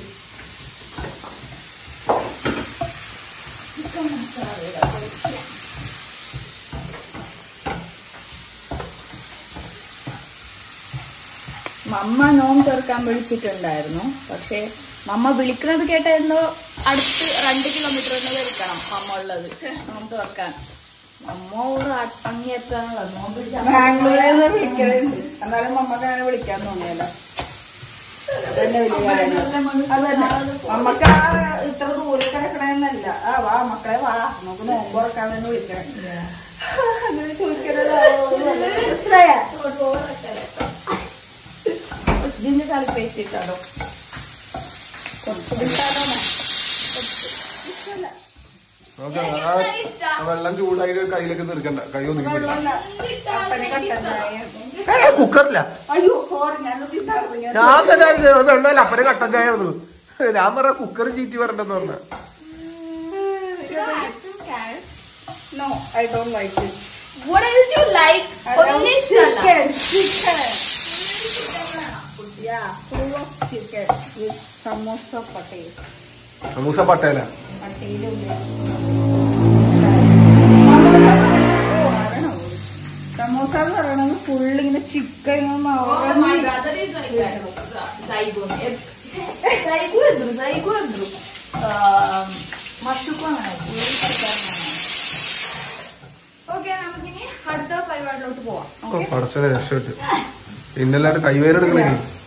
മമ്മ നോം തുറക്കാൻ വിളിച്ചിട്ടുണ്ടായിരുന്നു പക്ഷേ മമ്മ വിളിക്കുന്നത് കേട്ടായിരുന്നു അടുത്ത് രണ്ട് കിലോമീറ്റർ ഒന്ന് വിളിക്കണം മമ്മ ഉള്ളത് നോം തുറക്കാൻ മമ്മ ഒരു അട്ടങ്ങി എത്താനുള്ള നോം പിടിച്ച ബാംഗ്ലൂരിൽ നിന്ന് വിളിക്കലുണ്ട് എന്നാലും മമ്മക്ക് അങ്ങനെ വിളിക്കാൻ തോന്നിയല്ലോ അതന്നെ വലിയ കാര്യം. അതന്നെ നമ്മക്ക് ആ ഇത്ര ദൂരെ കിടക്കണമെന്നല്ല ആ വാ മക്കളെ വാ നമുക്ക് നോമ്പ് തുറക്കാൻ തന്നെ വിളിക്കണം അങ്ങനെ ചോദിക്കരുത് മനസ്സിലായ ജിഞ്ചർ ഗാർലിക് പേസ്റ്റ് ഇട്ടാലോ കുറച്ച് വിട്ടാലോ ഓക്കെ ആ വെള്ളം ചൂടായി കയ്യിലേക്ക് തീർക്കണ്ട കൈ ഒതുക്കി പിടിക്കും അപ്പനെ കട്ടൻ കുക്കറില്ല അയ്യോ സോറി ഞാൻ തിന്നാറുണ്ട് ഞാൻ ഞാൻ തന്നെ വെള്ളമല്ല അപ്പനെ കട്ടൻ ചായ ഉള്ളൂ ഞാൻ പറഞ്ഞ കുക്കർ ചീറ്റി വരണ്ടെന്ന് പറഞ്ഞ no I don't like it What else you like? ഒന്നും ഇഷ്ടമല്ല. chicken chicken yeah full of chicken with samosa potatoes samosa പട്ടേല samosa എന്ന് പറയണത് ഫുള്ള് ഇങ്ങനെ chicken Oh, my brother is like that. Zaigu. Zaigu എದ್ರು, Zaigu എದ್ರು. ആം, മഷുക്കാണ്. ഓക്കെ നമുക്കിനി അടുത്ത പരിപാടിയിലോട്ട് പോവാം ഓക്കെ പടച്ചനെ രക്ഷപ്പെട്ടു പിന്നല്ലാണ്ട് കൈവേദന എടുക്കണേ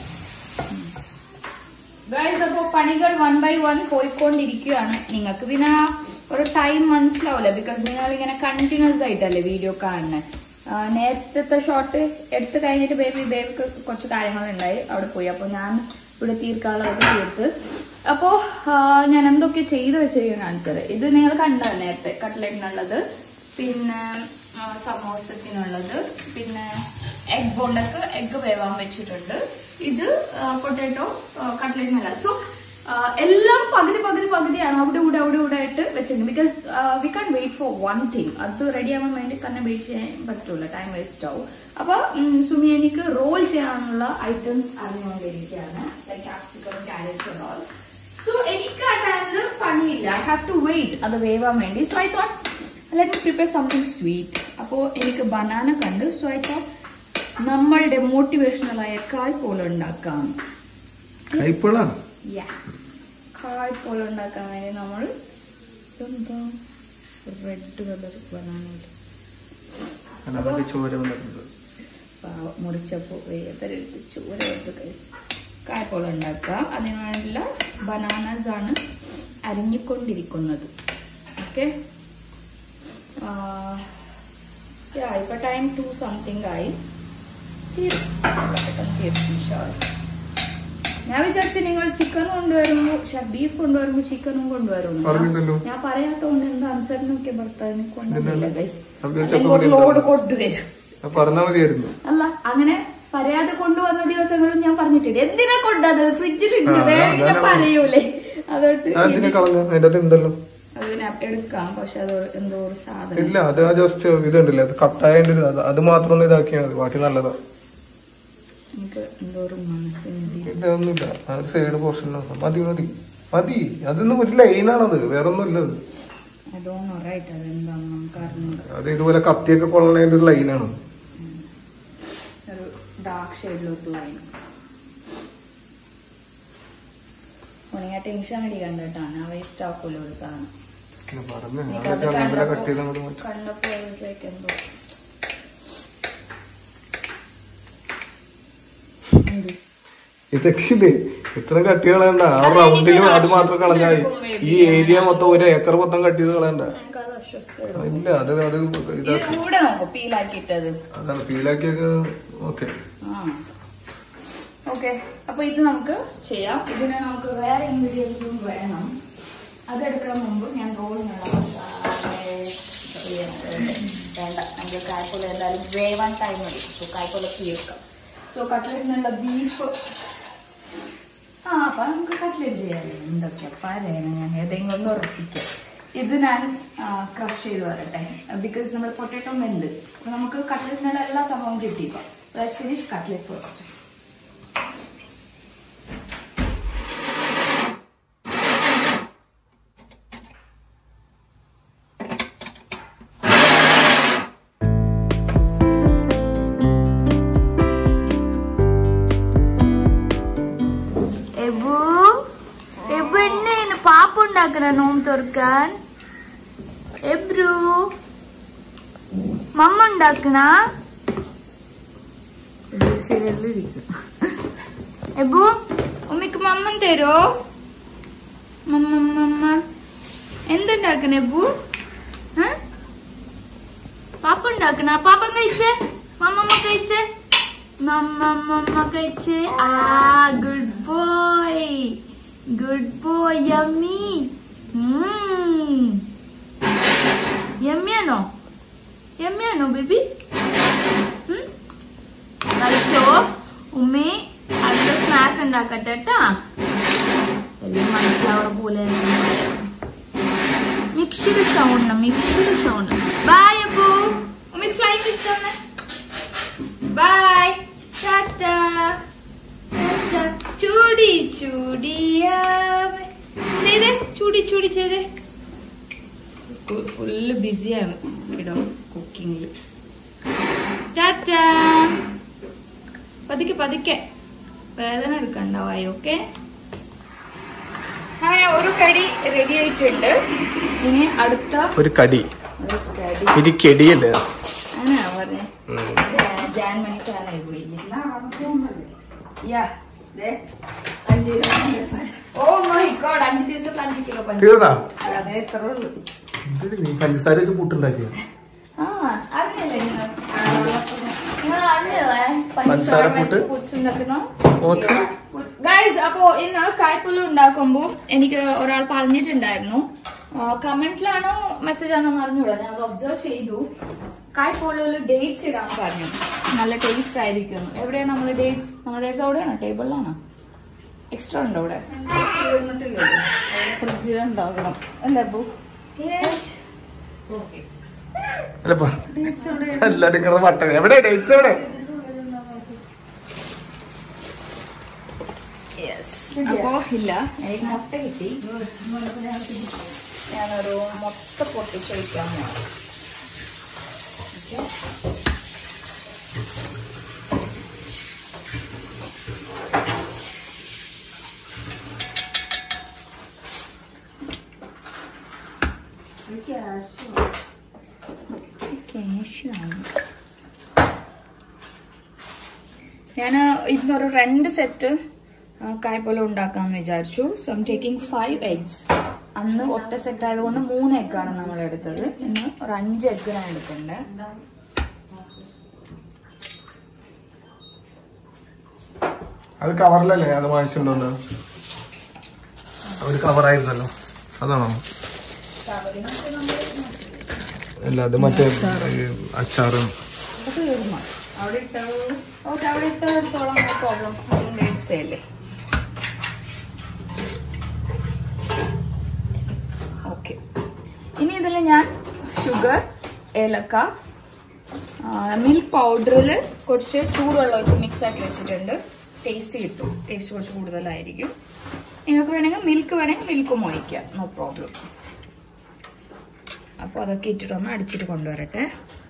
ഗൈസ് അപ്പോൾ പണികൾ വൺ ബൈ വൺ പോയിക്കൊണ്ടിരിക്കുകയാണ് നിങ്ങൾക്ക് പിന്നെ ഒരു ടൈം മനസ്സിലാവില്ല ബിക്കോസ് നിങ്ങൾ ഇങ്ങനെ കണ്ടിന്യൂസ് ആയിട്ടല്ലേ വീഡിയോ കാണുന്നത് നേരത്തെ ഷോട്ട് എടുത്ത് കഴിഞ്ഞിട്ട് ബേബി ബേബിക്ക് കുറച്ച് കാര്യങ്ങളുണ്ടായി അവിടെ പോയി അപ്പോൾ ഞാൻ ഇവിടെ തീർക്കാനുള്ളത് തീർത്ത് അപ്പോൾ ഞാൻ എന്തൊക്കെ ചെയ്ത് വെച്ചിരിക്കും കാണിച്ചത് ഇത് നിങ്ങൾ കണ്ടത് നേരത്തെ കട്ട്ലറ്റിനുള്ളത് പിന്നെ ആ, സമോസത്തിനുള്ളത് പിന്നെ എഗ് ബോണ്ടക്ക് എഗ് വേവാൻ വെച്ചിട്ടുണ്ട് ഇത് പൊട്ടാറ്റോ കട്ട്ലറ്റിനല്ല സോ എല്ലാം പകുതി പകുതി പകുതിയാണ് അവിടെ ഇവിടെ അവിടെ ഇവിടെ ആയിട്ട് വെച്ചിട്ടുണ്ട് because we can wait for one thing അത് റെഡി ആവാൻ വേണ്ടി തന്നെ വെയിറ്റ് ചെയ്യാൻ പറ്റൂല ടൈം വേസ്റ്റ് ആവും അപ്പൊ ഉം, സുമി എനിക്ക് റോൾ ചെയ്യാനുള്ള ഐറ്റംസ് അറിഞ്ഞുകൊണ്ടിരിക്കുകയാണ് like capsicum carrot all so എനിക്ക് ആ ടൈമിൽ പണിയില്ല ഐ ഹാവ് ടു വെയിറ്റ് അത് വേവാൻ വേണ്ടി so I thought let prepare something sweet അപ്പോൾ എനിക്ക് ബനാന കണ്ട് സോ ഐ തോട്ട് നമ്മളുടെ മോട്ടിവേഷണലായ കായ്പോൾ ഉണ്ടാക്കാം കൈപ്പളാ യാ കായ്പോൾ ഉണ്ടാക്കാൻ വേണ്ടി നമ്മൾ ഇതെന്താ റെഡ് കളർ ബനാന ചോര വന്നിട്ടുണ്ട് മുറിച്ചപ്പോൾ വേദരെടുത്ത് ചോര എടുത്ത് കഴിച്ച് കായ്പോൾ ഉണ്ടാക്കാം അതിനുള്ള ബനാനസ് ആണ് അരിഞ്ഞുകൊണ്ടിരിക്കുന്നത് ഓക്കെ ഇപ്പൊ ടൈം ടു സംതിങ് ആയി തീരും പെട്ടെന്ന് തീരും ഇൻഷാല്ലാ. ഞാൻ വിചാരിച്ചു നിങ്ങൾ ചിക്കൻ കൊണ്ടുവരുമ്പോ ബീഫ് കൊണ്ടുവരുമ്പോ ചിക്കനും കൊണ്ടുവരുന്നു പറഞ്ഞില്ലല്ലോ. ഞാൻ പറയാത്തോണ്ട് എന്താ ആൻസറിനൊക്കെ ഭർത്താവിനെ കൊണ്ടുവന്നില്ല ഗൈസ് അത് ചിലപ്പോ ഇവിടെ ലോഡ് ഉണ്ടാവും. കൊണ്ടുവരും അത് പറഞ്ഞാ മതിയായിരുന്നു അല്ല അങ്ങനെ പറയാതെ കൊണ്ടുവന്ന ദിവസങ്ങളും ഞാൻ പറഞ്ഞിട്ടുണ്ട് എന്തിനാ കൊണ്ടത് ഫ്രിഡ്ജിലുണ്ട് ആ, അതാ- വേണമെങ്കിൽ അതാണ് പറയൂലേ അതുകൊണ്ട് ഞാൻ എന്തിനാ കളഞ്ഞ അതിന്റെ അകത്ത് ഉണ്ടല്ലോ അതിനെ എടുക്കാം പക്ഷെ അത് എന്തോ ഒരു സാധനം ഇല്ല അത് ആ ജസ്റ്റ് ഇതുണ്ടല്ലേ അത് കട്ടായതിന്റെ ഒരു അത് അത് മാത്രം ഒന്ന് ഇതാക്കിയാൽ മതി ബാക്കി നല്ലതാ എനിക്ക് എന്തോ ഒരു മനസ്സിന് ഇതൊന്നുമില്ല ആ ഒരു സൈഡ് പോർഷൻ മതി മതി മതി അതൊന്നും ഒരു ലൈനാണത് വേറെ ഒന്നും ഇല്ല അത് ഐ ഡോണ്ട് നോ റൈറ്റ് അതെന്താന്ന് നമുക്ക് അറിഞ്ഞൂടാ അത് ഇതുപോലെ കത്തിയൊക്കെ കൊള്ളണതിന്റെ ഒരു ലൈനാണ് ഒരു ഡാർക്ക് ഷെയ്ഡിലോട്ട് ലൈൻ ഉണങ്ങിയ ടെൻഷൻ അടിക്കണ്ട കേട്ടോ ഞാൻ വേസ്റ്റ് ആക്കൂല ഒരു സാധനം പറഞ്ഞു എനിക്കത് അങ്ങനെ കട്ട് ചെയ്ത് കണ്ടപ്പോ അങ്ങോട്ട് മാറ്റി കണ്ടപ്പോ like എന്തോ എന്ത്? ഇതൊക്കെ ഇല്ലേ ഇത്ര കട്ടി കളയണ്ട ആ അത് റൗണ്ടിലും എനിക്ക് അത് മാത്രം കളഞ്ഞാൽ മതി. ആശ്വസിപ്പിക്കും ഈ ഏരിയ മൊത്തം ഒരു ഏക്കർ മൊത്തം കട്ട് ചെയ്ത് കളയണ്ട എനിക്കത് അസ്വസ്ഥത ഇല്ല അത് അത് ഇത് ഇതാക്കി കൂടെ നോക്കൂ പീലാക്കിയിട്ടത് അതാണ് ഫീലാക്കിയൊക്കെ ഓക്കെ ആ ഓക്കെ അപ്പൊ ഇത് നമുക്ക് ചെയ്യാം ഇതിന് നമുക്ക് വേറെ ഇൻഗ്രീഡിയൻസും വേണം അതെടുക്കാൻ മുമ്പ് ഞാൻ റോളിനുള്ള മസാല വേണ്ട നമുക്ക് കായ്പോല എന്തായാലും വേവാൻ ടൈം മതി സോ കായ്പോല തീർക്കാം സോ കട്ട്ലറ്റിനുള്ള ബീഫ് ആ അപ്പൊ നമുക്ക് കട്ട്ലറ്റ് ചെയ്യാമല്ലോ എന്തൊക്കെയാ പറയണം ഞാൻ ഏതെങ്കിലും ഒന്ന് ഉറപ്പിക്കാം ഇത് ഞാൻ ക്രഷ് ചെയ്ത് വരട്ടെ ബിക്കോസ് നമ്മൾ പൊട്ടാറ്റോ വെന്ത് അപ്പൊ നമുക്ക് കട്ട്ലറ്റിനുള്ള എല്ലാ സംഭവം കിട്ടിയിപ്പോ let's finish cutlet first Ebu Ebu എന്നെ പാപ്പ ഉണ്ടാക്കണ നോമ്പ് തുറക്കാൻ എബ്രു മമ്മ ഉണ്ടാക്കണ എബു ഉമ്മിക്ക് മമ്മൻ തരോ മമ്മ മമ്മ എന്തുണ്ടാക്കണ എബു ഏ? പാപ്പ ഉണ്ടാക്കണ പാപ്പൻ കഴിച്ചേ മമ്മമ്മ കഴിച്ചേ മമ്മമ്മ കഴിച്ചേ ആ good boy good boy yummy യമ്മിയാണോ യമ്മിയാണോ ബേബി കഴിച്ചോ ഉമ്മി അടുത്ത സ്നാക്ക് ഉണ്ടാക്കട്ടെ കേട്ടാ എല്ലാം മനസ്സിലാവണ പോലെ മിക്സിയുടെ സൗണ്ട് മിക്സിയുടെ സൗണ്ട് ബൈ അപ്പു ഉമ്മി ഫ്ലൈ ഫിക്സ് തന്നെ ബൈ ടാറ്റാ ടാറ്റാ ചൂടി ചൂടിയാവേ ചെയ്തേ ചൂടി ചൂടി ചെയ്തേ ഫുള്ള് ബിസിയാണ് കേട്ടോ കുക്കിങ്ങിൽ ടാറ്റാ പതുക്കെ പതുക്കെ വേദന എടുക്കണ്ടാവായി ഓക്കെ അങ്ങനെ ഒരു കടി റെഡി ആയിട്ടുണ്ട് ഇനി അടുത്ത ഒരു കടി ഒരു കടി ഇത് കെടിയല്ലേ അങ്ങനെ പറഞ്ഞേ ഉം. ജാൻ മണിക്കാനായി പോയില്ലേ എന്നാ നമുക്ക് ഒന്നല്ലേ യാ ദേ അഞ്ച് കിലോ പഞ്ചസാര ഓ മൈ ഗോഡ് അഞ്ച് ദിവസത്തിൽ അഞ്ച് കിലോ പഞ്ചസാര തീർന്നാ അതേ എത്ര ഉള്ളൂ എന്തിന് നീ പഞ്ചസാര വെച്ച് പുട്ടുണ്ടാക്കിയ ആ അറിഞ്ഞല്ലേ നിങ്ങൾ നിങ്ങൾ അറിഞ്ഞല്ലേ പഞ്ചസാര പുട്ട്? പുട്ടുണ്ടാക്കുന്ന ഓക്കെ ഗൈസ് അപ്പോ ഇന്ന് കായ്പുല്ല് ഉണ്ടാക്കുമ്പോൾ എനിക്ക് ഒരാൾ പറഞ്ഞിട്ടുണ്ടായിരുന്നു കമന്റിലാണോ മെസ്സേജ് ആണോ എന്ന് അറിഞ്ഞൂടാ ഞാൻ അത് ഒബ്സർവ് ചെയ്തു കായ്പുല്ലിൽ ഡേറ്റ്സ് ഇടാൻ പറഞ്ഞു നല്ല ടേസ്റ്റ് ആയിരിക്കും എവിടെയാണ് നമ്മൾ ഡേറ്റ്സ് നമ്മുടെ ഡേറ്റ്സ് അവിടെയാണോ ടേബിളിലാണോ എക്സ്ട്രാ ഉണ്ടോ ഇവിടെ തീർന്നിട്ടില്ലല്ലോ ഫ്രിഡ്ജിൽ ഉണ്ടാകണം അല്ലേ അപ്പു അല്ലപ്പാ എല്ലാരും കിടന്ന് വട്ടം എവിടെ ഡേറ്റ്സ് എവിടെ യെസ് അപ്പോ ഇല്ല എനിക്ക് മുട്ട കിട്ടി ഞാനൊരു മുട്ട പൊട്ടിച്ചൊഴിക്കാൻ പോകാം ഞാൻ ഇന്നൊരു രണ്ട് സെറ്റ് കായ്പോല ഉണ്ടാക്കാന്ന് വിചാരിച്ചു so I'm taking five eggs അന്ന് ഒറ്റ സെറ്റ് ആയതുകൊണ്ട് മൂന്ന് എഗ്ഗാണ് നമ്മൾ എടുത്തത് ഇന്ന് ഒരു അഞ്ച് എഗ്ഗ് ഞാൻ എടുക്കുന്നുണ്ട് അത് കവറിലല്ലേ അത് വാങ്ങിച്ചിട്ടുണ്ടോ ഒരു കവറായിരുന്നല്ലോ അതാണോ അല്ല അത് മറ്റേ ഈ അച്ചാറും അതൊക്കെ തീർന്നു അവിടെ ഇട്ടത് ഓക്കെ അവിടെ ഇട്ടെടുത്തോളം നോ പ്രോബ്ലം അതുകൊണ്ട് എഗ്സ് അല്ലേ ഓക്കെ ഇനി ഇതിൽ ഞാൻ ഷുഗർ ഏലക്ക മിൽക്ക് പൗഡറിൽ കുറച്ച് ചൂടുവെള്ളം ഒഴിച്ച് മിക്സ് ആക്കി വെച്ചിട്ടുണ്ട് ടേസ്റ്റ് കിട്ടും ടേസ്റ്റ് കുറച്ച് കൂടുതലായിരിക്കും നിങ്ങൾക്ക് വേണമെങ്കിൽ മിൽക്ക് വേണമെങ്കിൽ മിൽക്കും ഒഴിക്കാം നോ പ്രോബ്ലം അപ്പോൾ അതൊക്കെ ഇട്ടിട്ടൊന്ന് അടിച്ചിട്ട് കൊണ്ടുവരട്ടെ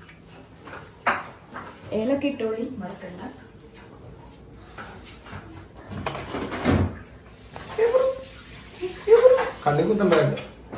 ഏലക്ക ഇട്ടോളി മറക്കണ്ട കണ്ണി കുത്തണ്ടായിരുന്നു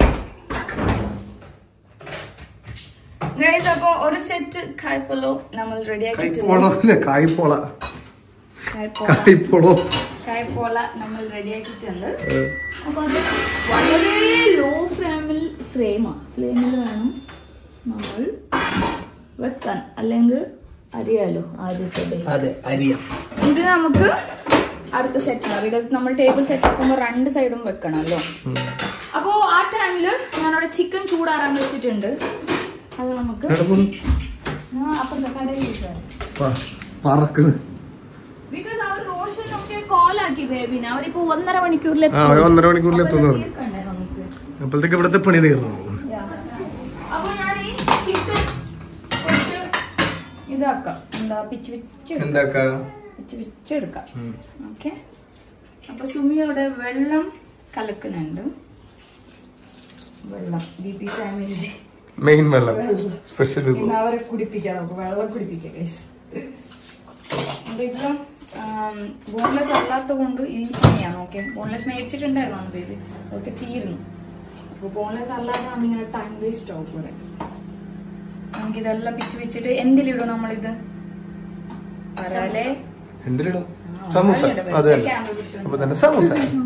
ഗൈസ് അപ്പോ ഒരു സെറ്റ് കായ്പൊലോ നമ്മൾ റെഡി കൈപ്പോള ആക്കിയിട്ടുണ്ട് അല്ലേ കായ്പോള കായ്പോള കായ്പോളോ കായ്പോള നമ്മൾ റെഡി ആക്കിയിട്ടുണ്ട് അപ്പൊ അത് വളരെ ലോ ഫ്ലെയിമിൽ ഫ്ലെയിമാ ഫ്ലെയിമിൽ വേണം നമ്മൾ വെക്കാൻ അല്ലെങ്കിൽ അറിയാലോ ആദ്യത്തെ അതെ അരിയ ഇത് നമുക്ക് അടുത്ത സെറ്റ് ബിക്കോസ് നമ്മൾ ടേബിൾ സെറ്റ് ആക്കുമ്പോൾ രണ്ട് സൈഡും വെക്കണമല്ലോ അപ്പോ ആ ടൈമില് ഞാനവിടെ ചിക്കൻ ചൂടാറാൻ വെച്ചിട്ടുണ്ട് അത് നമുക്ക് ആ, അപ്പുറത്തെ കടയിൽ വെക്കാം പറക്കണ് ബിക്കോസ് അവർ റോഷനൊക്കെ കോളാക്കി ബേബിനെ അവരിപ്പോ ഒന്നര മണിക്കൂറിൽ ആ, ഒരു ഒന്നര മണിക്കൂറിൽ എത്തുമെന്ന് പറഞ്ഞു. തീർക്കണ്ടേ നമുക്ക് അപ്പോഴത്തേക്ക് ഇവിടുത്തെ പണി തീർന്നു അപ്പൊ ഞാൻ ഈ ചിക്കൻ കുറച്ച് ഇതാക്കാം എന്താ പിച്ച് പിച്ച് എടുക്കാം. എന്താക്കാ പിച്ച് പിച്ചെടുക്കാം ഓക്കെ അപ്പൊ സുമിയുടെ വെള്ളം കലക്കുന്നുണ്ട് വെള്ളം ബി പി ഫാമിലി മെയിൻ വെള്ളം സ്പെഷ്യൽ ഇന്ന് അവരെ കുടിപ്പിക്കാം നമുക്ക് വെള്ളം കുടിപ്പിക്കാം ഗൈസ് ഇതിലും ബോൺലെസ് അല്ലാത്ത കൊണ്ട് ഈ പണിയാണ് ഓക്കെ ബോൺലെസ് മേടിച്ചിട്ടുണ്ടായിരുന്നു അന്ന് ബേബി അതൊക്കെ തീർന്നു അപ്പൊ ബോൺലെസ് അല്ലാതെ നമ്മളിങ്ങനെ ടൈം വേസ്റ്റ് ആവും പോലെ നമുക്കിതെല്ലാം പിച്ച് പിച്ചിട്ട് എന്തിലിടും നമ്മളിത് അരാലെ എന്തിലിടും സമൂസ അത് തന്നെ അപ്പൊ തന്നെ സമൂസ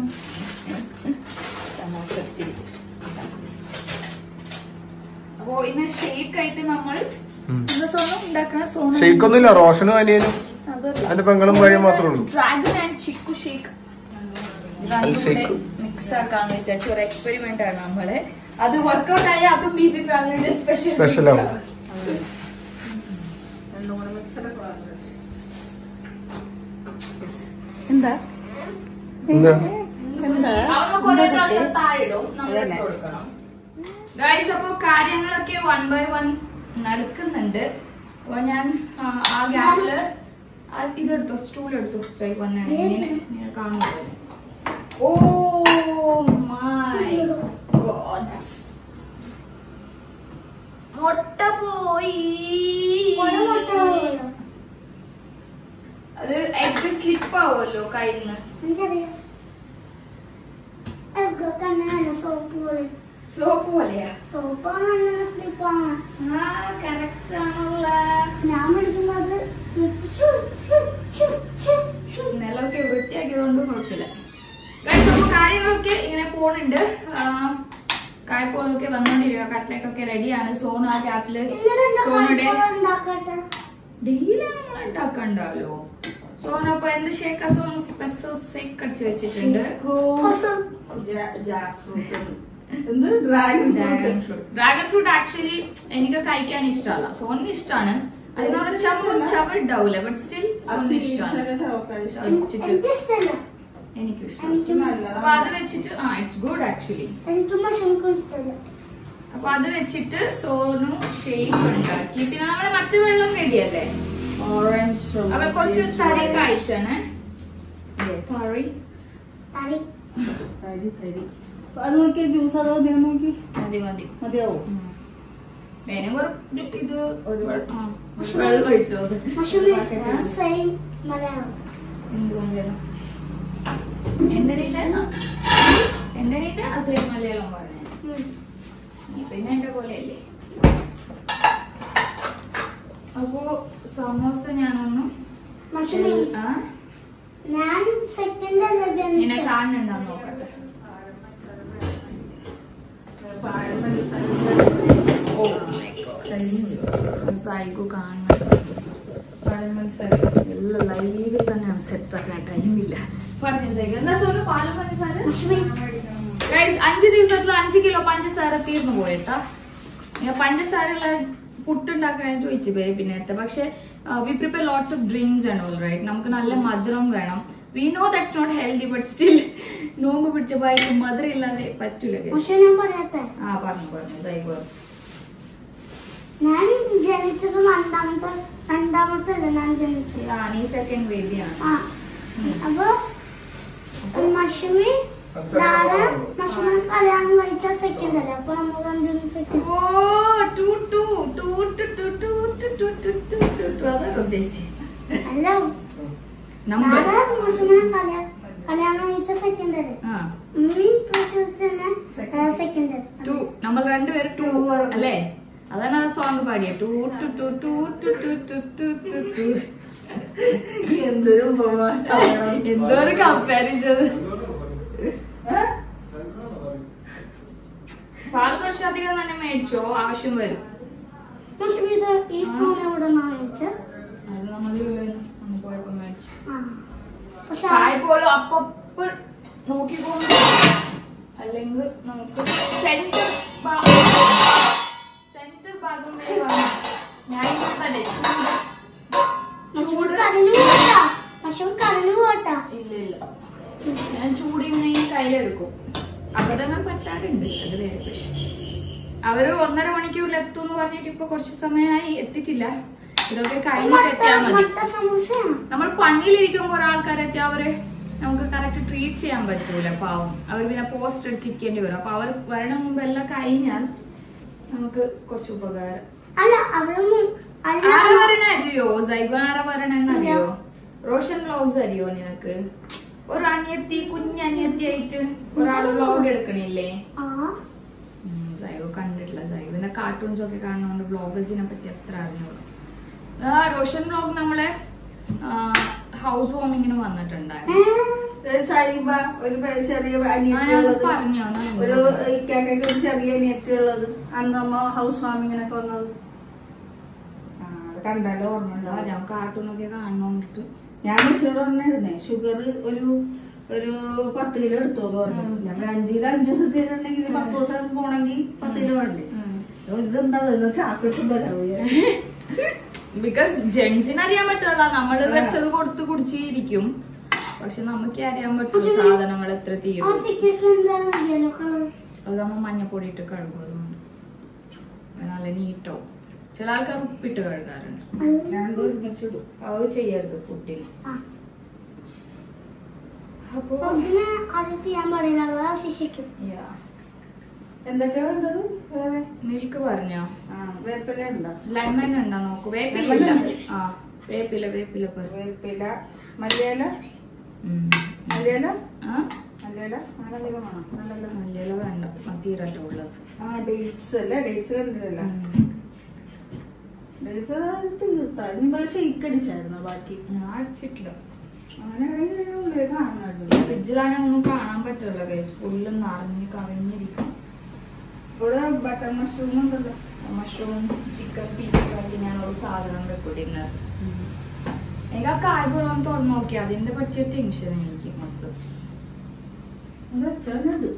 സമോസത്തിൽ അപ്പോ ഇന്ന് ഷേക്ക് ആയിട്ട് നമ്മൾ എന്താ സോണം ഉണ്ടാക്കണ സോണം ഷെയ്ക്കൊന്നുമില്ല റോഷനും അനിയനും അതിന്റെ പെങ്ങളും വഴിയും മാത്രമേ ഉള്ളൂ dragon and chikoo shake shake. Mix ആക്കാന്ന് വിചാരിച്ച ഒരു എക്സ്പെരിമെന്റ് ആണ് നമ്മള് അത് വർക്ക്ഔട്ട് ആയ അതും ബി ബി ഫാമിലിയുടെ സ്പെഷ്യൽ Special ആവും. നൂറ് മിക്സറൊക്കെ വാങ്ങുന്നത് എന്താ എന്താ എന്താ അവർക്ക് കുറെ പ്രാവശ്യം താഴിടും നമ്മൾ ഇട്ട് കൊടുക്കണം ഗൈസ് അപ്പൊ കാര്യങ്ങളൊക്കെ വൺ ബൈ വൺ നടക്കുന്നുണ്ട് അപ്പൊ ഞാൻ ആ, ആ ഗ്യാപ്പില് ഇതെടുത്തു സ്റ്റൂൾ എടുത്തു സൈ വന്നെ കാണുന്നത് ഓ മൈ ഗോഡ് മുട്ട പോയി അത് എഗ് സ്ലിപ്പ് ആവുമല്ലോ കയ്യിൽ നിന്ന് സോപ്പ് പോലെയാ സോപ്പാണ് അങ്ങനെ സ്ലിപ്പാണ് ആ കറക്റ്റ് ആണല്ല ഞാൻ പഠിക്കുന്നത് slip shoe shoe shoe shoe shoe നിലമൊക്കെ വൃത്തിയാക്കിയതുകൊണ്ട് കുഴപ്പമില്ല Guys, അപ്പൊ കാര്യങ്ങളൊക്കെ ഇങ്ങനെ പോണുണ്ട് കായ്പോളൊക്കെ വന്നോണ്ടിരിക്കുക കട്ട്ലറ്റ് ഒക്കെ റെഡിയാണ് സോണു ആ ഗ്യാപ്പില് ഇന്നലെ എന്താ സോണുടെ കായ്പോളം ഉണ്ടാക്കട്ടെ ഡെയിലി നമ്മൾ ഉണ്ടാക്കണ്ടാവല്ലോ സോണു അപ്പൊ എന്ത് ഷേക്കാ സോണു സ്പെഷ്യൽ ഷേക്ക് അടിച്ച് വെച്ചിട്ടുണ്ട് ഹൊസു. ജാക്ക് ഫ്രൂട്ട് എന്ത് dragon dragon fruit fruit dragon fruit actually എനിക്ക് കഴിക്കാൻ ഇഷ്ടമല്ല സോണിന് ഇഷ്ടമാണ് അതിനോട് ചവ് ചവിണ്ടാവൂല ബട്ട് സ്റ്റിൽ സോണിന് ഇഷ്ടമാണ് വെച്ചിട്ട് എനിക്ക് ഇഷ്ടമല്ല എനിക്കും ഇഷ്ടം എനിക്ക് അപ്പൊ അത് വെച്ചിട്ട് ആ ഇറ്റ്സ് ഗുഡ് ആക്ച്വലി എനിക്ക് മഷമുക്കും ഇഷ്ടമല്ല അപ്പൊ അത് വെച്ചിട്ട് സോനു ഷേക്ക് ഉണ്ടാക്കി പിന്നെ നമ്മുടെ മറ്റു വെള്ളം റെഡിയല്ലേ ഓറഞ്ച് അപ്പൊ കുറച്ച് തരി കായ്ച്ചാണ് സോറി തടി തരി തരി അത് നോക്കിയ ജ്യൂസ് അതോ ഞാൻ നോക്കി മതി മതി മതിയാവോ ഉം. വേണം കുറച്ച് ഇത് ഒരു ആ, വെള്ളം ഒഴിച്ചോ അത്. മഷമ സെയിം മലയാളം എന്തുകൊണ്ടാണ് എന്തിനാ എന്തിനാ അസൈൻ മലയാളം പറഞ്ഞത് ഉം. നീ പിന്നെ എന്റെ പോലെയല്ലേ അപ്പോ സമോസ ഞാനൊന്നും മഷമി ആ ഞാൻ സെക്കൻഡ് അല്ല നിന്നെ ജനിച്ചത് കാണുന്നുണ്ടാന്ന് നോക്കട്ടെ ഓ സൈക്കു കാണുന്നുണ്ട് എല്ലാം ലൈവിൽ തന്നെയാണ് സെറ്റ് ആക്കാൻ ടൈമില്ല പറഞ്ഞിട്ടേക്ക് എന്താ സോനു പാലും പഞ്ചസാര മഷമി ഗൈസ് അഞ്ച് ദിവസത്തിൽ അഞ്ച് കിലോ പഞ്ചസാര തീർന്നു പോയിട്ടാ ഞാൻ പഞ്ചസാര പുട്ടുണ്ടാക്കണേ ചോദിച്ചു പേര് പിന്നെ നേരത്തെ പക്ഷെ we prepare lots of drinks and all right നമുക്ക് നല്ല മധുരം വേണം we no that's not healthy but still നോമ്പ് പിടിച്ച ബായി മധുരം ഇല്ലാതെ പറ്റൂല guys. മഷ ഞാൻ പറയട്ടെ ആ പറഞ്ഞു പറഞ്ഞു സൈബ് ഞാൻ ജനിച്ചത് രണ്ടാമത്തെ രണ്ടാമത്തെ അല്ല ഞാൻ ജനിച്ചത് ആ നീ സെക്കൻഡ് ബേബിയാണ് ആ അപ്പൊ മഷമി നാളെ മഷമി കല്യാണം കഴിച്ച സെക്കൻഡ് അല്ലേ അപ്പൊ നമ്മൾ അഞ്ചു സെക്കൻഡ് ഓ ടു ടു ടു ടു ടു ടു ടു ടു ടു ടു ടു ടു അതാണ് ഉദ്ദേശിച്ചത് അല്ല നമ്പർ നാളെ മഷമിനെ കല്യാണം കല്യാണം കഴിച്ച സെക്കൻഡ് അല്ലേ ആ ഉമ്മി പ്രസവിച്ചതന്നെ സെക്കൻഡ് അല്ലേ ടു നമ്മൾ രണ്ടുപേരും ടു അല്ലേ അതാണ് ആ സോങ് പാടിയത് ടു ടു ടു ടു ടു ടു ടു ടു ടു ടു എന്തൊരു ഉപമ എന്തോ ഒരു കമ്പാരിച്ചത് പാൽ കുറച്ചധികം തന്നെ മേടിച്ചോ ആവശ്യം വരും മഷമി ഇത് ഈ ഫോൺ എവിടെ വാങ്ങിച്ച അത് നമ്മൾ നമ്മൾ പോയപ്പോ മേടിച്ചു ആ പക്ഷെ കായ്പോലും അപ്പപ്പ് നോക്കിക്കൊണ്ട് അല്ലെങ്കിൽ നമുക്ക് സെന്റർ സെന്റർ ഭാഗം വരെ വന്നു ഞാൻ ഇന്നലെ മഷമി കരഞ്ഞു പോട്ടാ മഷമി കരഞ്ഞു പോട്ടാ ഇല്ല ഇല്ല ഞാൻ ചൂട് ഇങ്ങനെ ഈ കയ്യിലെടുക്കും അപകടങ്ങൾ പറ്റാറുണ്ട് അത് വേറെ പ്രശ്നം അവര് ഒന്നര മണിക്കൂറിൽ എത്തും എന്ന് പറഞ്ഞിട്ട് ഇപ്പൊ കുറച്ച് സമയമായി എത്തിയിട്ടില്ല ഇതൊക്കെ കഴിഞ്ഞിട്ട് മട്ട എത്തിയാൽ മതി മട്ട സമൂസയാണ് നമ്മൾ പണിയിലിരിക്കുമ്പോൾ കുറെ ആൾക്കാരൊക്കെ അവര് നമുക്ക് കറക്റ്റ് ട്രീറ്റ് ചെയ്യാൻ പറ്റൂല പാവം അവർ പിന്നെ പോസ്റ്റ് അടിച്ചിരിക്കേണ്ടി വരും അപ്പൊ അവർ വരണ മുമ്പ് എല്ലാം കഴിഞ്ഞാൽ നമുക്ക് കുറച്ച് ഉപകാരം അല്ല അവരൊന്നും അല്ല ആരെ വരണ അറിയോ സൈബൻ ആരെ വരണെന്ന് അറിയോ റോഷൻ വ്ലോഗ്സ് അറിയോ നിനക്ക് ഒരു അനിയത്തി കുഞ്ഞനിയത്തി ആയിട്ട് ഒരാൾ വ്ലോഗ് എടുക്കണില്ലേ ആ സൈബ് കണ്ടിട്ടില്ല സൈബിന്റെ കാർട്ടൂൺസ് ഒക്കെ കാണുന്നതുകൊണ്ട് വ്ലോഗേഴ്സിനെ പറ്റി അത്ര അറിഞ്ഞോളൂ ആ റോഷൻ വ്ലോഗ് നമ്മളെ ഹൗസ് വാമിങ്ങിന് വന്നിട്ടുണ്ടായിരുന്നു സൈബ ഒരു പെ- ചെറിയ ആ, ഞാൻ അനിയത്തിയുള്ളത് പറഞ്ഞോ ഞാൻ ഒരു ഇക്കാക്കൊക്കെ ഒരു ചെറിയ അനിയത്തിയുള്ളത് അന്നമ്മ ഹൗസ് വാമിങ്ങിനൊക്കെ വന്നത് ആ, അത് കണ്ടാലോ ഓർമ്മ ആ, ഉണ്ടാവും ഞാൻ കാർട്ടൂണൊക്കെ കാണുന്നോണ്ടിട്ട് ഞാൻ മിഷോട് പറഞ്ഞായിരുന്നേ ഷുഗർ ഒരു ഒരു പത്ത് കിലോ എടുത്തോന്ന് പറഞ്ഞു ഉം. ഞാൻ ഒരു അഞ്ച് കിലോ അഞ്ചു ദിവസം എത്തിയിട്ടുണ്ടെങ്കിൽ പത്ത് ദിവസം പോണെങ്കിൽ പത്ത് കിലോ വേണ്ടേ ഇതെന്താ ഇതെന്താ ചാക്കെടുത്ത് തരാം ബിക്കോസ് ജെൻസിന് അറിയാൻ പറ്റുള്ള നമ്മൾ വെച്ചത് കൊടുത്ത് കുടിച്ചിരിക്കും പക്ഷെ നമുക്ക് അറിയാൻ പറ്റും സാധനങ്ങൾ എത്ര ആ തീരും ചിക്കൻ എന്താണ് യെല്ലോ കളർ അത് നമ്മൾ മഞ്ഞപ്പൊടി ഇട്ട് കഴുകും അതുകൊണ്ട് അത് നല്ല നീട്ടോ ചില ആൾക്കാർ ഉപ്പിട്ട് കഴുകാറുണ്ട് ഞാൻ ഒരുമിച്ചിടും അത് ചെയ്യരുത് ഫുഡിൽ ആ അപ്പോ ഫുഡിന് അത് ചെയ്യാൻ പാടില്ല അതാ ശിക്ഷിക്കും yeah. എന്തൊക്കെയാ വേണ്ടത് വേറെ മിൽക്ക് പറഞ്ഞോ ആ വേപ്പില ഉണ്ടോ ലെമൺ ഉണ്ടോ നോക്കൂ വേപ്പില lemon ഇല്ല ഉണ്ട്. ആ വേപ്പില വേപ്പില പറ വേപ്പില മല്ലിയില ഉം. മല്ലിയില ആ മല്ലിയില മല്ലിയില അങ്ങനെന്തെങ്കിലും വേണം നല്ലല്ലോ മല്ലിയില വേണ്ട മതിരല്ല ഉള്ളത് ആ ഡേറ്റ്സ് അല്ലേ ഡേറ്റ്സ് കണ്ടിട്ടില്ല ഡേറ്റ്സ് തീർത്താ നിങ്ങൾ ഷെയ്ക്ക് അടിച്ചായിരുന്നു ബാക്കി ഞാൻ അടിച്ചിട്ടില്ല അങ്ങനെയാണെങ്കിൽ ഉള്ളിൽ കാണുന്നുണ്ട് ഫ്രിഡ്ജിലാണെങ്കിൽ ഒന്നും കാണാൻ പറ്റില്ല ഗൈസ് ഫുള്ള് നിറഞ്ഞ് കവിഞ്ഞിരിക്കും ഇവിടെ ബട്ടർ മഷ്റൂം ഉണ്ടല്ലോ മഷ്റൂം ചിക്കൻ പീസസ് ആയിട്ട് ഞാൻ ഒരു സാധനം വെക്കൂടിരുന്നത് എനിക്ക് ആ കായ്പഴം തുറന്നു നോക്കി അതിന്റെ പറ്റിയ ടെൻഷൻ എനിക്ക് മൊത്തം എന്താ വെച്ചാൽ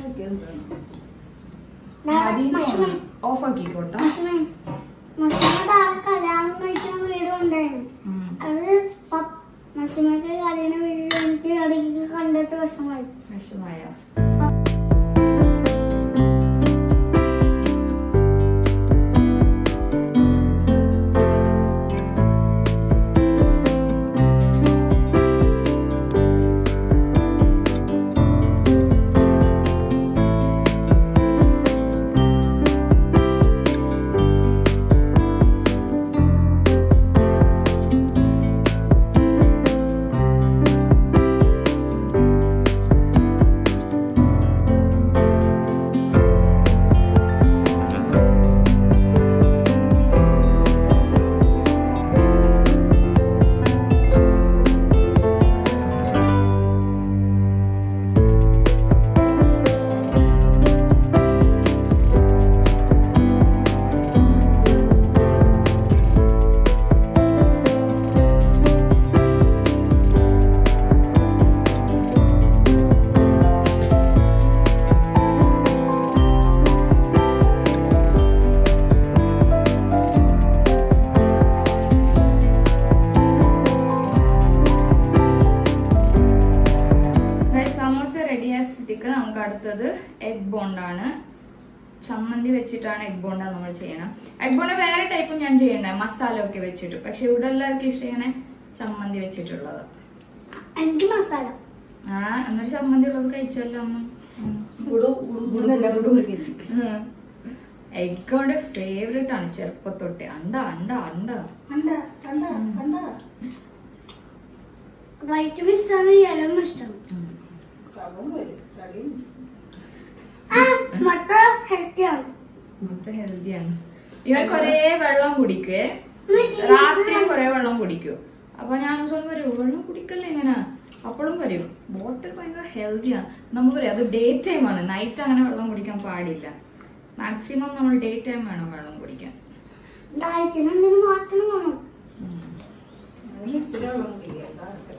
മഷ്മേ ഓഫ് ആക്കിക്കോട്ടെ മഷ്മേ മഷ്മയുടെ താഴെ കല്യാണം കഴിക്കാൻ വീട് ഉണ്ടായിരുന്നു ഉം. അത് പപ്പ- മഷ്മയ്ക്ക് കല്യാണ വീട്ടിൽ എനിക്ക് ഇടയ്ക്ക് കണ്ടിട്ട് വിഷമായി വിഷമായ സമോസ റെഡി ആയ സ്ഥിതിക്ക് നമുക്ക് അടുത്തത് എഗ് ബോണ്ടാണ് ചമ്മന്തി വെച്ചിട്ടാണ് എഗ് ബോണ്ട നമ്മൾ ചെയ്യണം എഗ് ബോണ്ട വേറെ ടൈപ്പും ഞാൻ ചെയ്യണ്ടേ മസാല ഒക്കെ വെച്ചിട്ട് പക്ഷെ ഇവിടെ എല്ലാവർക്കും ഇഷ്ടം ഇങ്ങനെ ചമ്മന്തി വെച്ചിട്ടുള്ളത് എനിക്ക് മസാല ആ എന്നൊരു ചമ്മന്തി ഉള്ളത് കഴിച്ചല്ലോ അമ്മ എഗ് കൊണ്ട് ഫേവറേറ്റ് ആണ് ചെറുപ്പത്തൊട്ട് അണ്ട അണ്ട അണ്ട കണ്ട കണ്ട കണ്ട വൈറ്റും ഇഷ്ടമാണ് യെല്ലും ഇഷ്ടമാണ് ഉം. കളറും വരും കളിയും ആ മുട്ട ഹെൽത്തിയാണ് മുട്ട ഹെൽത്തിയാണ് ഇവൻ കൊറേ വെള്ളം കുടിക്കേ രാത്രി കൊറേ വെള്ളം കുടിക്കും അപ്പൊ ഞാൻ സ്വന്തം പറയും വെള്ളം കുടിക്കല്ലേ എങ്ങനെ അപ്പോഴും പറയും ബോട്ടിൽ ഭയങ്കര ഹെൽത്തിയാണ് നമുക്ക് പറയാം അത് ഡേ ടൈം ആണ് നൈറ്റ് അങ്ങനെ വെള്ളം കുടിക്കാൻ പാടില്ല മാക്സിമം നമ്മൾ ഡേ ടൈം വേണം വെള്ളം കുടിക്കാൻ ഡയറ്റിന് എന്തെങ്കിലും മാറ്റം വേണം അതിന് ഇച്ചിരി വെള്ളം കുടിക്കുക എന്താ ഇത്ര?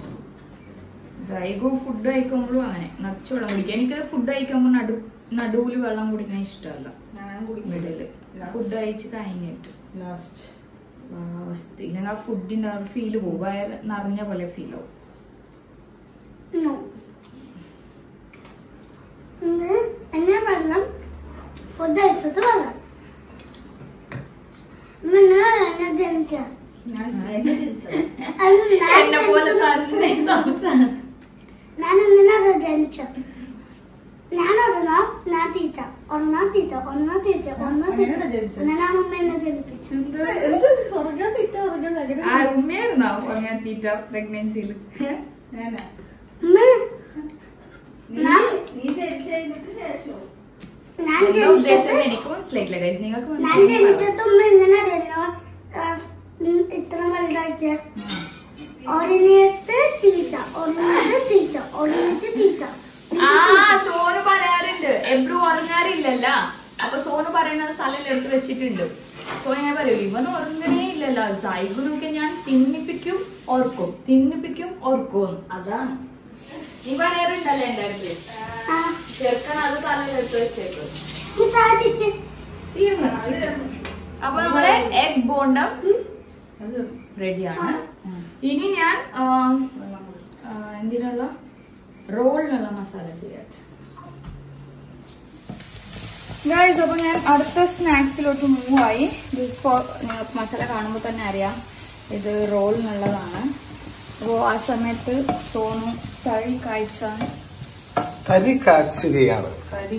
സൈഗോ ഫുഡ് കഴിക്കുമ്പോഴും അങ്ങനെ നിറച്ച് വെള്ളം കുടിക്കുക എനിക്കത് ഫുഡ് കഴിക്കുമ്പോൾ നടു നടുവിൽ വെള്ളം കുടിക്കാൻ ഇഷ്ടമല്ല ഞാനും കുടിക്കും മിഡില് ഫുഡ് കഴിച്ച് കഴിഞ്ഞിട്ട് ലാസ്റ്റ് ഇല്ലെങ്കിൽ ആ ഫുഡിന്റെ ആ ഫീല് പോകും വയറ് നിറഞ്ഞ പോലെ ഫീൽ ആവും No. ഇത് എന്നെ വെള്ളം ഫുഡ് കഴിച്ചിട്ട് വെള്ളം മിന്നലാണ് എന്നെ ജനിച്ച ഞാൻ എന്നെ തിരിച്ചത് എന്നെ പോലെ തന്നെ സംസാരം ഞാൻ എന്തിനാ ജനിച്ച ഞാൻ ഒരെണ്ണ ഞാൻ തീറ്റ ഒരെണ്ണ തീറ്റ ഒരെണ്ണ തീറ്റ ഒരെണ്ണ തീറ്റ അങ്ങനെയാണോ ജനിച്ചത്? അങ്ങനെയാണ് അമ്മ എന്നെ ജനിപ്പിച്ചത് എന്ത് ഉറങ്ങാൻ തെറ്റ ഉറങ്ങാൻ അങ്ങനെ ആ ഉമ്മയായിരുന്നോ ഉറങ്ങാൻ തീറ്റ പ്രഗ്നൻസിയിൽ ഞാനാ അമ്മ നീ നീ ജനിച്ചു കഴിഞ്ഞിട്ട് ശേഷം ഞാൻ എന്താ ഉദ്ദേശം ജനിച്ചത് എനിക്ക് മനസ്സിലായിട്ടില്ല guys. നിങ്ങൾക്ക് ഞാൻ മനസ്സിലായി ജനിച്ചത് ഉമ്മ എന്തിനാ ജനിച്ചോ ഇത്ര വലുതായിട്ട് ഒരിനത്ത് തീറ്റ ഒരിനത്ത് തീറ്റ ഒരിനത്ത് തീറ്റ ആ സോന് പറയാറുണ്ട് എബ്രു ഉറങ്ങാറില്ലല്ല അപ്പൊ സോന് പറയുന്നത് തലയിൽ എടുത്ത് വെച്ചിട്ടുണ്ട് സോ ഞാൻ പറയും ഇവൻ ഉറങ്ങണേ ഇല്ലല്ലോ സൈബിനൊക്കെ ഞാൻ തിന്നിപ്പിക്കും ഓർക്കും തിന്നിപ്പിക്കും ഓർക്കും അതാണ് നീ പറയാറുണ്ടല്ലേ എന്റെ അടുത്ത് ആ ചെറുക്കൻ അത് തലയിൽ എടുത്ത് വെച്ചേക്കും ഈ താഴ്ത്തിട്ട് തീർന്നു അപ്പൊ നമ്മളെ എഗ് ബോണ്ടം അത് റെഡിയാണ് ഇനി ഞാൻ ആം, ആ, എന്തിനുള്ള റോളിനുള്ള മസാല ചെയ്യാം ഗൈസ് അപ്പോൾ ഞാൻ അടുത്ത സ്നാക്സിലോട്ട് മൂവ് ആയി ദിസ് ഫോർ നിങ്ങൾക്ക് മസാല കാണുമ്പോൾ തന്നെ അറിയാം ഇത് റോളിനുള്ളതാണ് അപ്പോൾ ആ സമയത്ത് സോനു തഴി കാഴ്ചാൻ കരി കാച്ചുകയാണ് കരി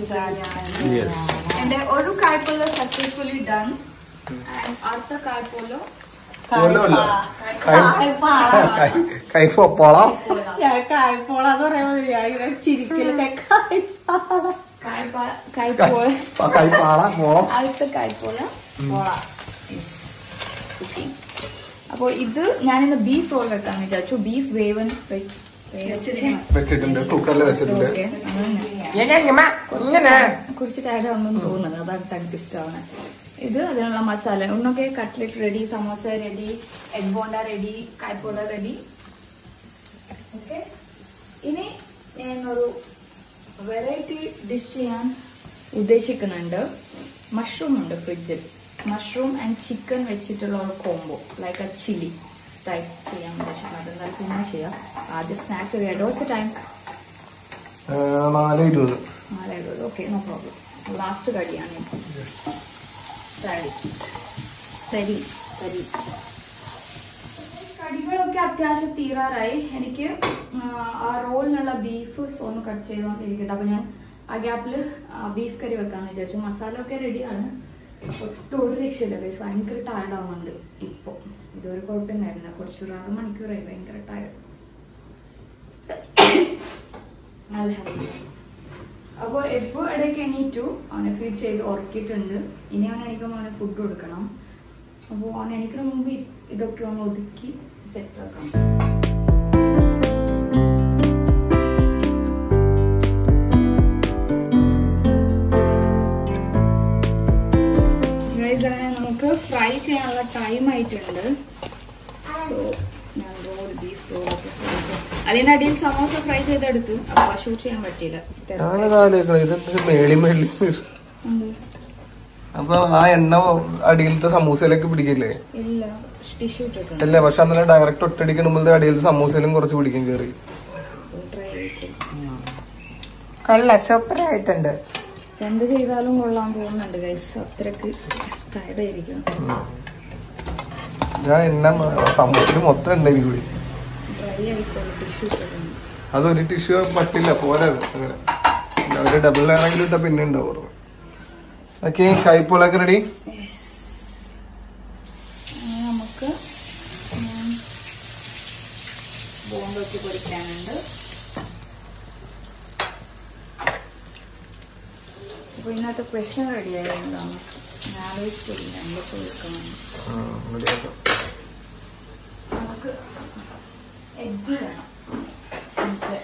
യെസ് എൻ്റെ ഒരു കായ്പോലോ സക്സസ്ഫുള്ളി ഡൺ ആൻഡ് അടുത്ത കായ്പോലോ പോലല്ല കായ്പാള. കൈപ്പോളാം ഞാൻ കായ്പോളാന്ന് പറയുമ്പോ ഞാൻ ഇങ്ങനെ ചിരിക്കലൊക്കെ കായ്പാള. കായ്പോള കൈപ്പാള മോളം അടുത്ത കായ്പോള കുക്കിംഗ് അപ്പോൾ ഇത് ഞാനിന്ന് ബീഫ് റോൾ വെക്കാന്ന് വിചാരിച്ചു ബീഫ് വേവൻ വെച്ചിട്ടുണ്ട് കുക്കറിൽ വെച്ചിട്ടുണ്ട് കുറച്ച് ടയർഡ് ആവുമെന്ന് തോന്നുന്നത് അതാണ് ടങ് ട്വിസ്റ്റ് ആവുന്നത് ഇത് അതിനുള്ള മസാല ഒന്നൊക്കെ cutlet ready samosa ready egg bonda ready കായ്പോള റെഡി ഓക്കെ ഇനി ഞാൻ ഒരു വെറൈറ്റി ഡിഷ് ചെയ്യാൻ ഉദ്ദേശിക്കുന്നുണ്ട് മഷ്റൂം ഉണ്ട് ഫ്രിഡ്ജിൽ മഷ്റൂം ആൻഡ് ചിക്കൻ വെച്ചിട്ടുള്ള ഒരു combo like a chilli type ചെയ്യാൻ ഉദ്ദേശിക്കുന്നത് എന്തായാലും പിന്നെ ചെയ്യാം ആദ്യം സ്നാക്സ് ഒരു ഡോസ് ടൈം നാല് ഇരുപത് നാലായിരം ഓക്കെ നോ പ്രോബ്ലം ലാസ്റ്റ് കടിയാണ് തരി തരി തരി കടികളൊക്കെ അത്യാവശ്യം തീരാറായി എനിക്ക് ആ, ആ റോളിനുള്ള ബീഫ് ഒന്ന് കട്ട് ചെയ്തുകൊണ്ടിരിക്കട്ടെ അപ്പൊ ഞാൻ ആ ഗ്യാപ്പിൽ ബീഫ് കറി വെക്കാന്ന് വിചാരിച്ചു മസാല ഒക്കെ റെഡിയാണ് ഒട്ടും ഒരു രക്ഷയില്ല ഗൈസ് ഭയങ്കര ടയർഡ് ആവുന്നുണ്ട് ഇപ്പൊ ഇതൊരു കുഴപ്പമുണ്ടായിരുന്നില്ല കുറച്ചൊരു ആറ് മണിക്കൂറായി ഭയങ്കര ടയർഡ് അപ്പോൾ എപ്പോൾ ഇടയ്ക്ക് എണീറ്റു അവനെ ഫീഡ് ചെയ്ത് ഉറക്കിയിട്ടുണ്ട് ഇനി അവൻ എണീക്കുമ്പോൾ അവന് ഫുഡ് കൊടുക്കണം അപ്പോൾ അവൻ എണീക്കുന്ന മുമ്പ് ഇ- ഇതൊക്കെ ഒന്ന് ഒതുക്കി സെറ്റ് ആക്കണം Guys, അങ്ങനെ നമുക്ക് ഫ്രൈ ചെയ്യാനുള്ള ടൈം ആയിട്ടുണ്ട് സോ ഞാൻ റോൾ ബീഫ് റോൾ ഒക്കെ ഫ്രൈ ചെയ്തു അതിനടിയിൽ സമോസ ഫ്രൈ ചെയ്തെടുത്ത് അപ്പൊ ഷൂട്ട് ചെയ്യാൻ പറ്റിയില്ല ഞാനത് ആലോചിക്കണം ഇതെന്തൊരു മേളി മേളി എന്ത്? അപ്പൊ ആ എണ്ണ അടിയിലത്തെ സമൂസയിലേക്ക് പിടിക്കില്ലേ ഇല്ല ടിഷ്യൂ ഇട്ടിട്ടുണ്ട് അല്ല പക്ഷെ അന്നലെ ഡയറക്റ്റ് ഒറ്റടിക്കുമ്പോഴത്തെ അടിയിലത്തെ സമൂസയിലും കുറച്ച് പിടിക്കും കയറി ട്രൈ ചെയ്തു കള്ള സൂപ്പർ ആയിട്ടുണ്ട് എന്ത് ചെയ്താലും കൊള്ളാൻ പോകുന്നുണ്ട് ഗൈസ് അത്രക്ക് ടയർഡ് ആയിരിക്കും ഞാൻ എണ്ണ സമൂസയിൽ മൊത്തം ഉണ്ടായിരിക്കും കൂടി ഡ്രൈ ആയിക്കോളും ടിഷ്യൂ ഇട്ടിട്ടുണ്ട് അതൊരു ടിഷ്യൂ പറ്റില്ല പോരാ അത് അങ്ങനെ ഒരു ഡബിൾ ലെയറെങ്കിലും ഇട്ടാ പിന്നെ ഉണ്ടാവും ഓക്കെ കൈപ്പോളൊക്കെ റെഡി Yes. ഇനി നമുക്ക് ബോണ്ട് വെച്ച് പൊരിക്കാനുണ്ട് അപ്പൊ ഇന്നത്തെ പ്രശ്നം റെഡി ആയതാണ് ഞാൻ ആലോചിച്ചില്ല എന്താ ചോദിക്കണം നമുക്ക് എഗ്ഗ് വേണം നമുക്ക്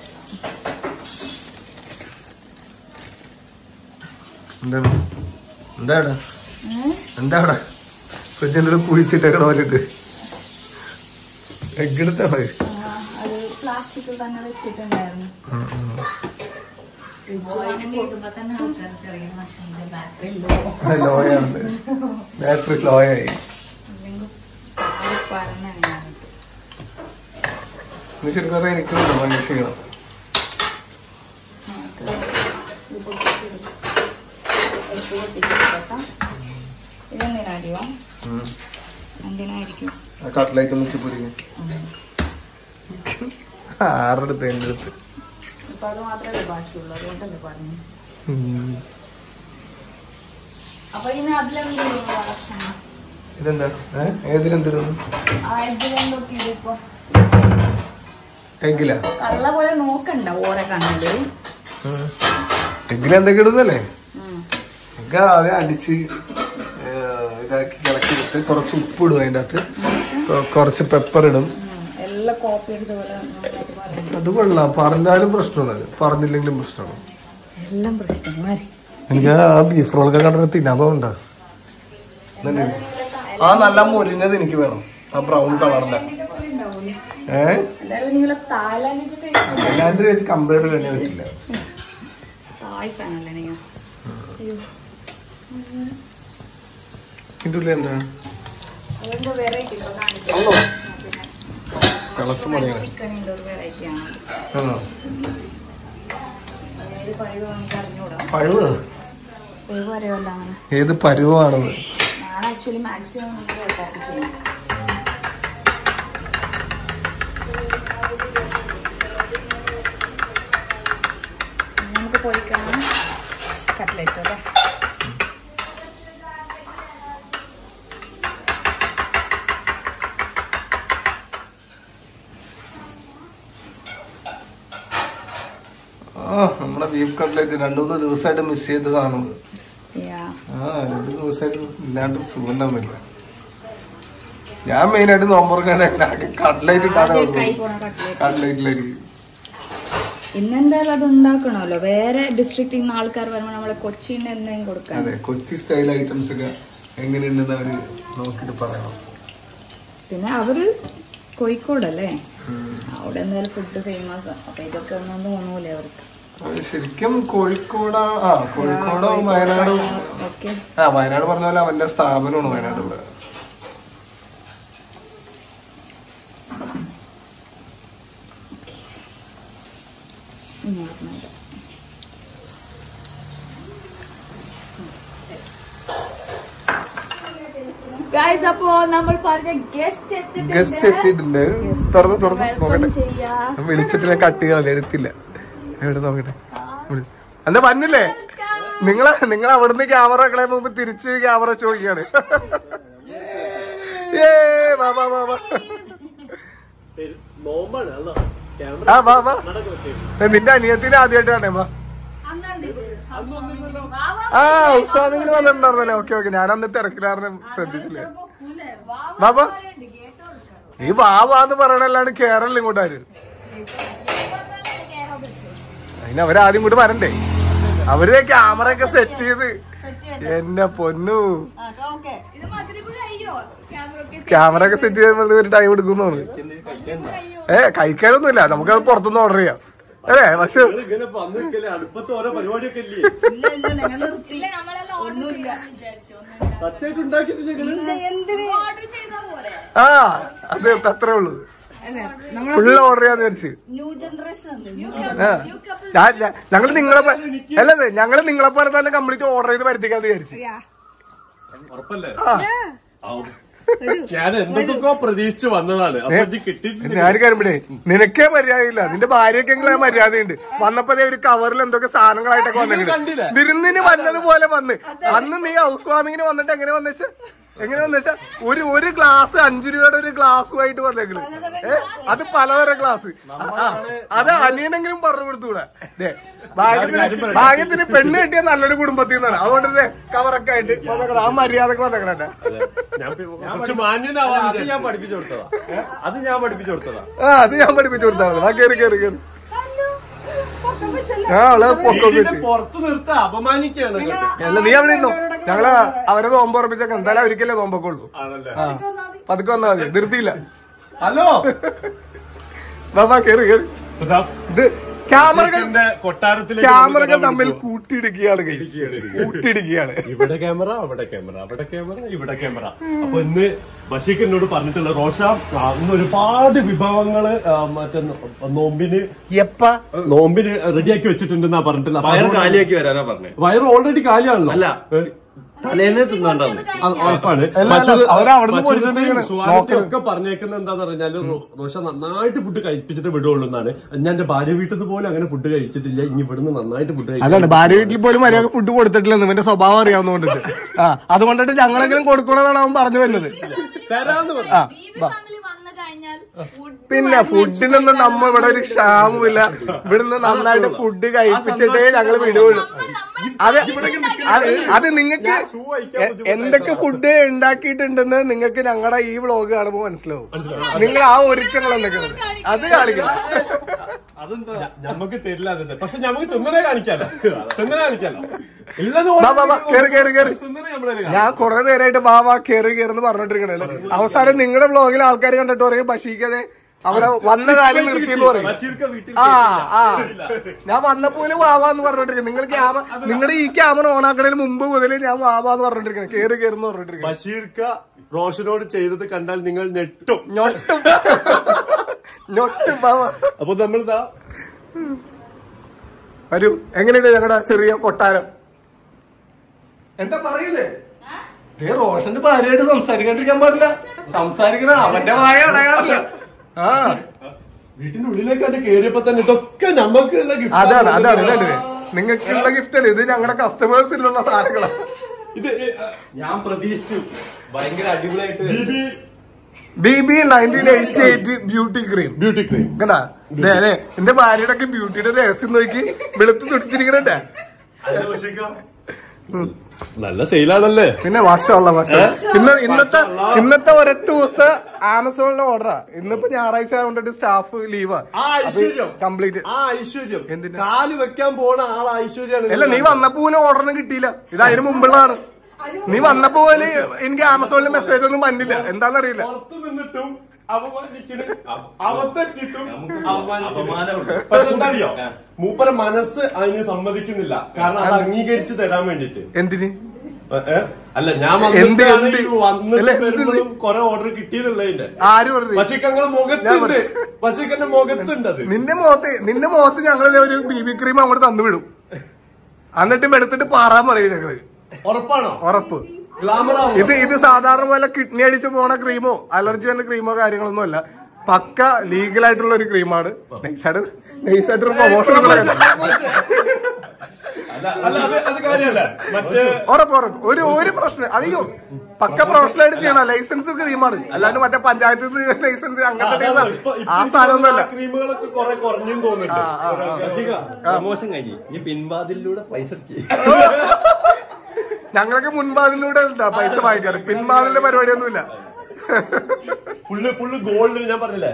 എന്താണ് എന്താ അവിടെ ഏഹ്? എന്താ അവിടെ ഫ്രിഡ്ജിന്റെ ഉള്ളിൽ കുഴിച്ചിട്ടേക്കണ പോലെയുണ്ട് എഗ് എടുത്താണോ ആ, അത് പ്ലാസ്റ്റിക്കിൽ തന്നെ വെച്ചിട്ടുണ്ടായിരുന്നു ലോയാണ് ബാറ്ററി ലോയായി ഇനി ശരിക്കും പറഞ്ഞാൽ എനിക്കുണ്ടോ ഭയങ്കര ക്ഷീണം ഇതെന്തിനറിയോ എന്തിനായിരിക്കും കട്ട്ലൈറ്റ് ഒന്ന് പൊരിക്കും ആറെടുത്ത് എൻ്റെ അടുത്ത് ഇപ്പൊ അത് മാത്രമേ ബാക്കിയുള്ളൂ അതുകൊണ്ടല്ലേ പറഞ്ഞു ഉം. അപ്പൊ ഇനി അതിലെന്തെങ്കിലും വളർത്തണം ഇതെന്താ ഏഹ് ഏതിലെന്തിരുന്നു ആ ഇതിലെന്തൊക്കെ ഇതിപ്പോ എഗ്ഗിലാ കള്ള പോലെ നോക്കണ്ട ഓരോ കണ്ണില് എഗ്ഗിലെന്തൊക്കെ ഇടുന്നല്ലേ ഉം. എഗ്ഗ് ആദ്യം അടിച്ച് ഏഹ്, ഇതാക്കി കിളക്കിയിട്ട് കുറച്ച് ഉപ്പ് ഇടും അതിൻ്റെ അകത്ത് കൊ- കുറച്ച് പെപ്പർ ഇടും ഉം. എല്ലാം കോപ്പി അടിച്ച പോലെ നന്നായിട്ട് പറഞ്ഞു അത് കൊള്ളാം പറഞ്ഞാലും പ്രശ്നമാണ് പറഞ്ഞില്ലെങ്കിലും പ്രശ്നമാണ് എല്ലാം പ്രശ്നമാരി എനിക്ക് ആ ബീഫ് റോളൊക്കെ കണ്ടിട്ട് തിന്നാൻ തോന്നുന്നുണ്ടോ ആ നല്ല മൊരിഞ്ഞത് എനിക്ക് വേണം ആ ബ്രൗൺ കളറിന്റെ ഏഹ് എന്തായാലും നിങ്ങളെ തായ്ലാൻഡിൽ അല്ലാണ്ട് വെച്ച് കമ്പയർ ചെയ്യാൻ പറ്റില്ല തായ് ഫാനല്ലേ നിങ്ങൾ അയ്യോ ഇതിന്റെ ഉള്ളിൽ എന്താ അതെന്തോ വെറൈറ്റി ഇപ്പൊ കാണിക്കാം അല്ലോ തിളച്ച മണിയാണ് ചിക്കനിന്റെ ഒരു വെറൈറ്റി ആണ് ആണോ ഏത് പഴവ് നമുക്ക് അറിഞ്ഞൂടാ പഴുവ് പഴവ് അറിയാമല്ലോ അങ്ങനെ ഏത് പരുവാണത് ഞാൻ ആക്ച്വലി മാക്സിമം നമുക്ക് കോപ്പി ചെയ്യും ഇനി നമുക്ക് പൊരിക്കണം കട്ട്ലറ്റ് അല്ലേ ആ നമ്മളെ ബീഫ് കട്ട്ലേറ്റ് രണ്ടു മൂന്ന് ദിവസമായിട്ട് മിസ് ചെയ്ത സാധനം Yeah. ആ രണ്ടു ദിവസമായിട്ട് ഇല്ലാണ്ട് സുഖം ഉണ്ടാവുന്നില്ല ഞാൻ മെയിൻ ആയിട്ട് നോമ്പുറക്കാണ് കട്ട്ലേറ്റ് ഇട്ടാണ് ആദ്യം കൈ പോണ കട്ട്ലേറ്റ് കട്ട്ലേറ്റിലേക്ക് ഇന്നെന്തായാലും അത് ഉണ്ടാക്കണമല്ലോ വേറെ ഡിസ്ട്രിക്റ്റിൽ നിന്ന് ആൾക്കാർ വരുമ്പോൾ നമ്മളെ കൊച്ചിയിൽ നിന്ന് എന്തെങ്കിലും കൊടുക്കാൻ അതെ കൊച്ചി സ്റ്റൈൽ ഐറ്റംസ് ഒക്കെ എങ്ങനെയുണ്ടെന്ന് അവര് നോക്കിട്ട് പറയണം പിന്നെ അവര് കോഴിക്കോടല്ലേ അവിടെ എന്തായാലും ഫുഡ് ഫേമസ് അപ്പൊ ഇതൊക്കെ ഒന്നും തോന്നൂലേ അവർക്ക് അത് ശരിക്കും കോഴിക്കോടാ ആ കോഴിക്കോടോ വയനാടോ ഓക്കെ ആ വയനാട് പറഞ്ഞ പോലെ അവന്റെ സ്ഥാപനമാണ് വയനാടുള്ളത് ഗൈസ് അപ്പോ നമ്മൾ പറഞ്ഞ ഗസ്റ്റ് ഗസ്റ്റ് എത്തിയിട്ടുണ്ട് തുറന്ന് തുറന്ന് വെൽക്കം നോക്കട്ടെ ചെയ്യാ ഞാൻ വിളിച്ചിട്ട് ഞാൻ കട്ട് ചെയ്യാതെ എടുത്തില്ല എവിടെ നോക്കട്ടെ വിളി- അല്ല വന്നില്ലേ നിങ്ങളെ നിങ്ങൾ അവിടുന്ന് ക്യാമറ വെക്കണേ മുമ്പ് തിരിച്ച് ക്യാമറ ചോദിക്കാണ് ഏ വാ വാ വാ വാ ആ വാ വാ ഏ, നിന്റെ അനിയത്തിന് ആദ്യമായിട്ട് കാണേ വാ ആ ഉത്സവത്തിന് വന്നിട്ടുണ്ടായിരുന്നല്ലേ ഓക്കെ ഓക്കെ ഞാൻ അന്ന് തിരക്കിലായിരുന്നു ശ്രദ്ധിച്ചില്ലേ വാ വാ നീ വാ വാന്ന് പറയണല്ലാണ്ട് കേരളം ഇങ്ങോട്ടാര് അതിന് അവരാദ്യം ഇങ്ങോട്ട് വരണ്ടേ അവര് ക്യാമറ ഒക്കെ സെറ്റ് ചെയ്ത് എന്നെ പൊന്നു ഓക്കെ ക്യാമറ ഒക്കെ സെറ്റ് ചെയ്യുമ്പോൾ ഒരു ടൈം എടുക്കുന്നു ഏ കഴിക്കാനൊന്നുമില്ല നമുക്കത് പുറത്തുനിന്ന് ഓർഡർ ചെയ്യാം അല്ലേ പക്ഷെ ഇങ്ങനെ വന്ന് നിൽക്കല്ലേ അടുപ്പത്ത് ഓരോ പരിപാടിയൊക്കെ ഇല്ലേ ഇല്ല ഇല്ല നിങ്ങൾ നിർത്തി ഒന്നുമില്ല സത്യമായിട്ട് ഉണ്ടാക്കിയിട്ട് ഞങ്ങള് ഇല്ല എന്തിന് ആ അത് അത്രേ ഉള്ളൂ അല്ല നമ്മൾ ഫുള്ള് ഓർഡർ ചെയ്യാന്ന് വിചാരിച്ച് ന്യൂ ജനറേഷൻ അല്ലേ ആ. ഞാൻ- ഞാൻ- ഞങ്ങള് നിങ്ങളെ പ- അല്ലത് ഞങ്ങള് നിങ്ങളെ പോലെ തന്നെ കംപ്ലീറ്റ് ഓർഡർ ചെയ്ത് വരുത്തിക്കാന്ന് വിചാരിച്ചു ഉറപ്പല്ലേ ആ ഔ. ഞാൻ എന്തൊക്കെ പ്രതീക്ഷിച്ച് വന്നതാണ് അപ്പൊ ഇത് കിട്ടിയിട്ടില്ല ഞാൻ കാര്യപ്പെടേ നിനക്കേ മര്യാദയില്ല നിന്റെ ഭാര്യക്കെങ്കിലും മര്യാദയുണ്ട് വന്നപ്പോ ദേ ഒരു കവറിൽ എന്തൊക്കെ സാധനങ്ങളായിട്ടൊക്കെ കണ്ടില്ല. വന്നിട്ടുണ്ട് വിരുന്നിന് വന്നതുപോലെ വന്ന് അന്ന് നീ ഹൗസ് വാമിങ്ങിന് വന്നിട്ട് എങ്ങനെ വന്നേച്ച എങ്ങനെ വന്നേച്ച ഒരു ഒരു ഗ്ലാസ് അഞ്ചു രൂപയുടെ ഒരു ഗ്ലാസ്സുമായിട്ട് വന്നേക്കണ് ഏ അത് പലതരം ഗ്ലാസ് ആ, അത് അനിയനെങ്കിലും പറഞ്ഞു കൊടുത്തൂടെ ദേ, ഭാഗ്യത്തിന് ഭാഗ്യത്തിന് പെണ്ണ് കിട്ടിയ നല്ലൊരു കുടുംബത്തിൽ നിന്നാണ് അതുകൊണ്ട് ദേ കവറൊക്കെ ആയിട്ട് വന്നേക്കണം ആ മര്യാദക്ക് വന്നേക്കണേ ഞാൻ കുറച്ച് മാന്യനാവാൻ അത് ഞാൻ പഠിപ്പിച്ചു കൊടുത്തതാ അത് ഞാൻ പഠിപ്പിച്ചു കൊടുത്തതാ ആ അത് ഞാൻ പഠിപ്പിച്ചു കൊടുത്താണ് ആ കേറി കേറി കേറി പൊക്കം വെച്ചല്ല ആ അവളെ പൊക്കം വീടിന്റെ വെച്ച് പുറത്ത് നിർത്ത അപമാനിക്കാണ് ഇതൊക്കെ. അല്ല നീ അവിടെ നിന്നോ ഞങ്ങള് അവരെ നോമ്പ് ഉറപ്പിച്ചൊക്കെ എന്തായാലും ഒരിക്കലേ നോമ്പൊക്കെ ഉള്ളൂ ആണല്ലേ ആ പതുക്കെ വന്നാ മതി ധൃതിയില്ല ഹലോ ബാബാ കേറി കേറി ഇതാ, ഇത് ക്യാമറകൾ ഇതിന്റെ കൊട്ടാരത്തിലേക്ക് ക്യാമറകൾ നമ്മൾ തമ്മിൽ ഇതാ കൂട്ടിയിടിക്കുകയാണ് കൈ കൂട്ടിയിടിക്കുകയാണ് ഇവിടെ ക്യാമറ അവിടെ ക്യാമറ അവിടെ ക്യാമറ ഇവിടെ ക്യാമറ അപ്പൊ ഇന്ന് ബഷീഖ് എന്നോട് പറഞ്ഞിട്ടുള്ള റോഷ ആ, ഇന്ന് ഒരുപാട് വിഭവങ്ങള് ആ, മറ്റേ നോ- നോമ്പിന് എപ്പ നോമ്പിന് റെഡിയാക്കി വെച്ചിട്ടുണ്ടെന്നാ പറഞ്ഞിട്ടില്ല അപ്പൊ വയർ അതുകൊണ്ട് കാലിയാക്കി വരാനാ പറഞ്ഞേ വയറ് ഓൾറെഡി കാലിയാണല്ലോ അല്ല തലേന്ന് തിന്നണ്ടെന്ന് അത് ഉറപ്പാണ് അല്ല, മറ്റൊരു- അവര് അവിടുന്ന് മറ്റൊരു പൊരിച്ചോണ്ടിരിക്കണ്. സുഹാനത്തെയും നോക്കണം. ഒക്കെ പറഞ്ഞേക്കുന്നത് എന്താന്ന് പറഞ്ഞാല് റോ- റോഷ നന്നായിട്ട് ഫുഡ് കഴിപ്പിച്ചിട്ട് വിടുള്ളൂ എന്നാണ് ഞാൻ എന്റെ ഭാര്യ വീട്ടിൽ പോലും അങ്ങനെ ഫുഡ് കഴിച്ചിട്ടില്ല ഇനി ഇവിടുന്ന് നന്നായിട്ട് ഫുഡ് അതാണ് ഭാര്യ വീട്ടിൽ പോലും മര്യാദ ഫുഡ് കൊടുത്തിട്ടില്ലെന്ന് ഇവന്റെ സ്വഭാവം അറിയാവുന്നതുകൊണ്ടിട്ട് ആ അതുകൊണ്ടിട്ട് ഞങ്ങളെങ്കിലും കൊടുക്കണമെന്നാണ് അവൻ പറഞ്ഞു വരുന്നത് തരാന്ന് പറഞ്ഞു ആ വാ. പിന്നെ ഫുഡിനൊന്നും നമ്മ ഇവിടെ ഒരു ക്ഷാമമില്ല ഇവിടുന്ന് നന്നായിട്ട് ഫുഡ് കഴിപ്പിച്ചിട്ടേ ഞങ്ങൾ വിടുകയുള്ളൂ അത് അത് അത് നിങ്ങൾക്ക് എ- എന്തൊക്കെ ഫുഡ് ഉണ്ടാക്കിയിട്ടുണ്ടെന്ന് നിങ്ങൾക്ക് ഞങ്ങളുടെ ഈ വ്ളോഗ് കാണുമ്പോൾ മനസ്സിലാവും നിങ്ങൾ ആ ഒരുക്കങ്ങൾ എന്തൊക്കെയാണ് അത് കാണിക്കണം ഞ- ഞമ്മക്ക് തരില്ല അതിന്റെ പക്ഷെ ഞമ്മക്ക് തിന്നണേ കാണിക്കാലോ തിന്നണേ കാണിക്കാലോ ഉള്ളത് വാ, വാ, വാ, കേറ്, കേറ്, കേറ്. തിന്നണേ നമ്മളെ കാണിക്കാം. ഞാൻ കുറെ നേരമായിട്ട് ബാ വാ കേറി കേറുന്ന് പറഞ്ഞോണ്ടിരിക്കണല്ലേ അവസാനം നിങ്ങളുടെ വ്ളോഗിൽ ആൾക്കാർ കണ്ടിട്ട് പറയും ബഷീക്കതെ അവിടെ വന്ന കാര്യം നിർത്തിയെന്ന് പറയും ബഷീർക്ക് വീട്ടിൽ ആ ആ ഞാൻ വന്നപ്പോലെ വാവാന്ന് പറഞ്ഞോണ്ടിരിക്കും നിങ്ങൾ ക്യാമ നിങ്ങളുടെ ഈ ക്യാമറ ഓൺ ആക്കണതിന് മുമ്പ് മുതൽ ഞാൻ വാവാന്ന് പറഞ്ഞോണ്ടിരിക്കണം കേറി കേറുന്ന് പറഞ്ഞോണ്ടിരിക്കണം ബഷീർക്ക റോഷനോട് ചെയ്തത് കണ്ടാൽ നിങ്ങൾ ഞെട്ടും ഞൊട്ടും ഞൊട്ടും വാ, വാ. അപ്പൊ നമ്മളിതാ വരൂ എങ്ങനെയുണ്ട് ഞങ്ങളുടെ ചെറിയ കൊട്ടാരം എന്താ പറയില്ലേ ദേ റോഷന്റെ ഭാര്യയായിട്ട് സംസാരിക്കാണ്ടിരിക്കാൻ പാടില്ല സംസാരിക്കണ അവന്റെ വായ അടയാറില്ല ആ വീട്ടിന്റെ ഉള്ളിലേക്കാണ്ട് കേറിയപ്പോ തന്നെ ഇതൊക്കെ ഞമ്മക്കുള്ള gift അതാണ് ആണ് അതാണ് ഇതാണ് നിങ്ങൾക്കുള്ള ഗിഫ്റ്റ് ആണ് ഇത് ഞങ്ങളുടെ കസ്റ്റമേഴ്സിനുള്ള സാധനങ്ങളാണ് ഇത് ഏ, ആ, ഞാൻ പ്രതീക്ഷിച്ചു ഭയങ്കര അടിപൊളിയായിട്ട് BB B B nineteen eighty eight beauty cream beauty cream കണ്ടാ ദേ, ദേ, എന്റെ ഭാര്യയുടെ ഒക്കെ ബ്യൂട്ടിയുടെ രഹസ്യം നോക്കി വെളുത്ത് തുടിച്ചിരിക്കണേ നല്ല സെയിലാണല്ലേ പിന്നെ മാഷല്ല മാഷ ഇന്ന് ഇന്നത്തെ ഇന്നത്തെ ഒരൊറ്റ ദിവസത്തെ ആമസോണിലെ ഓർഡറാ ഇന്നിപ്പോ ഞായറാഴ്ച കൊണ്ടിട്ട് സ്റ്റാഫ് ലീവാ ആ ഐശ്വര്യം കംപ്ലീറ്റ് ആ ഐശ്വര്യം എന്തിനാ? കാല് വെക്കാൻ പോണ ആൾ ഐശ്വര്യാണ് അല്ല നീ വന്നപ്പോ പോലും ഓർഡർ ഒന്നും കിട്ടിയില്ല ഇത് അതിന് മുമ്പുള്ളതാണ് നീ വന്നപ്പോ പോലും എനിക്ക് ആമസോണിൽ മെസ്സേജ് ഒന്നും വന്നില്ല എന്താന്നറിയില്ല പുറത്ത് നിന്നിട്ടും അപമാനിക്കണ് അവത്തെത്തിയിട്ടും അപമാനമുണ്ട്. പക്ഷെ എന്താ മൂപ്പര മനസ്സ് അതിന് സമ്മതിക്കുന്നില്ല കാരണം അത് അംഗീകരിച്ച് തരാൻ വേണ്ടിട്ട് എന്തിന് അല്ല ഞാൻ എന്ത്, വന്നിട്ടാണ് എന്ത്? ഈ വന്നിട്ട് അല്ല, എന്ത് വരുന്നതും കൊറേ ഓർഡർ കിട്ടിയതുള്ളതിന്റെ ആര് പറഞ്ഞു പശുക്കങ്ങൾ മുഖത്തുണ്ട് പശുക്കന്റെ മുഖത്തുണ്ട് അത് നിന്റെ മുഖത്ത് നിന്റെ മുഖത്ത് ഞങ്ങൾ ഒരു ബി ബി ക്രീം അങ്ങോട്ട് തന്നു വിടും എന്നിട്ട് വെളുത്തിട്ട് പാറാൻ പറയും ഞങ്ങള് ഉറപ്പാണോ ഉറപ്പ് ഗ്ലാമർ ഇത് ഇത് സാധാരണ പോലെ കിഡ്നി അടിച്ച് പോണ ക്രീമോ അലർജി വന്ന ക്രീമോ കാര്യങ്ങളൊന്നും അല്ല പക്ക ലീഗൽ ആയിട്ടുള്ള ഒരു ക്രീമാണ് നൈസായിട്ട് നൈസായിട്ട് ഒരു പ്രൊമോഷൻ അല്ല അത് അത് കാര്യമല്ല മറ്റേ ഉറപ്പ് ഉറപ്പ് ഒരു ഒരു പ്രശ്നം അധികം പക്ക പ്രൊഫഷണൽ ആയിട്ട് ചെയ്യണം ലൈസൻസ് ക്രീമാണ് അല്ലാണ്ട് മറ്റേ പഞ്ചായത്തിൽ നിന്ന് ലൈസൻസ് അങ്ങനത്തെ അതാണ് ടീമാണ്. ഇപ്പൊ- ഇപ്പൊ ആ സ്ഥാനമൊന്നുമല്ല ക്രീമുകളൊക്കെ കുറെ കുറഞ്ഞു തോന്നുന്നുണ്ട് പ്രമോഷൻ കഴിഞ്ഞ് ഇനി പിൻവാതിലൂടെ പൈസ എടുക്കുക ഞങ്ങളൊക്കെ മുൻപാതിലൂടെ ഉണ്ടാ പൈസ വാങ്ങിക്കാറ് പിൻവാതിലിന്റെ പരിപാടിയൊന്നുമില്ല ഫുള്ള് ഫുള്ള് ഗോൾഡ് ഞാൻ പറഞ്ഞില്ലേ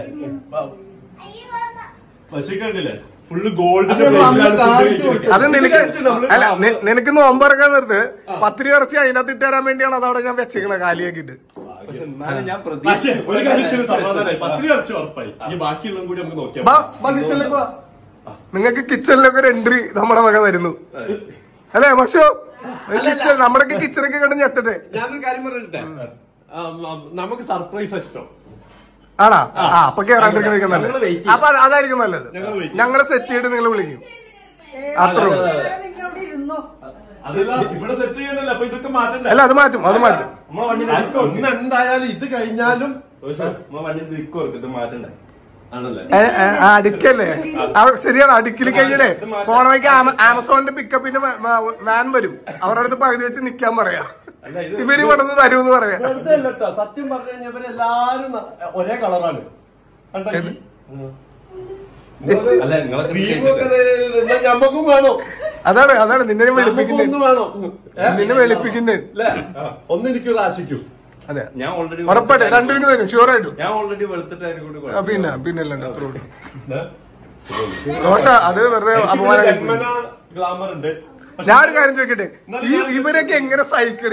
പശുക്കണ്ടില്ലേ ഫുള്ള് ഗോൾഡ് അത് നിനക്ക് അല്ല നി- നിനക്ക് നോമ്പറക്കാൻ നിർത്ത് പത്തിരി ഇറച്ചി അതിനകത്ത് ഇട്ട് തരാൻ വേണ്ടിയാണ് അതവിടെ ഞാൻ വെച്ചേക്കണത് കാലിയാക്കിയിട്ട് പക്ഷെ എന്നാലും ഞാൻ പക്ഷേ പ്രതീക്ഷ ഒരു കാര്യത്തിൽ സമാധാനമായി പത്തിരി അരച്ചു ഉറപ്പായി ഇനി ബാക്കിയുള്ളതും കൂടി നമുക്ക് നോക്കിയാൽ ബാ ബാ കിച്ചണിലേക്ക് വാ നിങ്ങൾക്ക് കിച്ചണിലേക്ക് ഒരു എൻട്രി നമ്മുടെ വക തരുന്നു അല്ലേ പക്ഷോ കിച്ചൺ നമ്മുടെയൊക്കെ കിച്ചണൊക്കെ കണ്ട് ഞെട്ടട്ടെ ഞാനൊരു കാര്യം പറഞ്ഞിട്ടെ നമുക്ക് സർപ്രൈസ് ഇഷ്ടം ആണാ ആ അപ്പൊ കേറാണ്ടിരിക്കണ നല്ലത് ഞങ്ങള് wait അപ്പൊ അത് അതായിരിക്കും നല്ലത് ഞങ്ങള് wait ഞങ്ങളെ സെറ്റ് ചെയ്തിട്ട് നിങ്ങൾ വിളിക്കും അത്രേ ഉള്ളൂ നിങ്ങൾ ഇവിടെ ഇരുന്നോ അതല്ല ഇവിടെ സെറ്റ് ചെയ്യണല്ലോ അപ്പൊ ഇതൊക്കെ മാറ്റണ്ടേ അല്ല അത് മാറ്റും അത് മാറ്റും നമ്മളെ വണ്ടിയിൽ അതൊക്കെ ഒന്ന് എന്തായാലും ഇത് കഴിഞ്ഞാലും നമ്മളെ വണ്ടിയിൽ ദിക്ക് ഓർക്ക് ഇത് മാറ്റണ്ടേ ആണല്ലേ ഏ, ഏ, ആ, അടിക്കല്ലേ ആ, ശരിയാണ് അടിക്കല് കഴിഞ്ഞേ പോണ വഴിക്ക് ആമ- ആമസോണിന്റെ പിക്കപ്പിന്റെ വാൻ വരും അവരുടെ അടുത്ത് പകുതി വെച്ച് നിക്കാൻ പറയാ ഇവര് കൊണ്ടത് തരൂന്ന് പറയാ വെറുതെ അല്ല ട്ടോ. സത്യം പറഞ്ഞു കഴിഞ്ഞാൽ ഇവരെല്ലാരും ന- ഒരേ കളറാണ് കണ്ടോ ഈ? അല്ല നിങ്ങളെ ക്രീമൊക്കെ ദേ ഞമ്മക്കും വേണോ അതാണ് അതാണ് നിന്നെ ഞാൻ ഞമ്മക്കും വെളുപ്പിക്കുന്നത് ഒന്ന് വേണോ ഏ? നിന്നെ വെളുപ്പിക്കുന്നത് അല്ലേ ഒന്ന് എനിക്കൊരു ആശിക്കും അതെ ഞാൻ ഓൾറെഡി ഉറപ്പായിട്ട് രണ്ടുപേരും തരും ഷുവർ ആയിട്ടും ഞാൻ ഓൾറെഡി വെളുത്തിട്ട് അതിനെ കൊണ്ട് ആ, പിന്നെ പിന്നെ അല്ലാണ്ട് അത്രേ ഉള്ളൂ ഏ? ദോഷ അത് വെറുതെ എനിക്ക് പിന്നെ അപമാനം ജന്മന ഗ്ലാമർ ഉണ്ട് പക്ഷെ ഞാൻ ഒരു കാര്യം ചോദിക്കട്ടെ ഈ ഇവരൊക്കെ എങ്ങനെ സഹിക്കണേ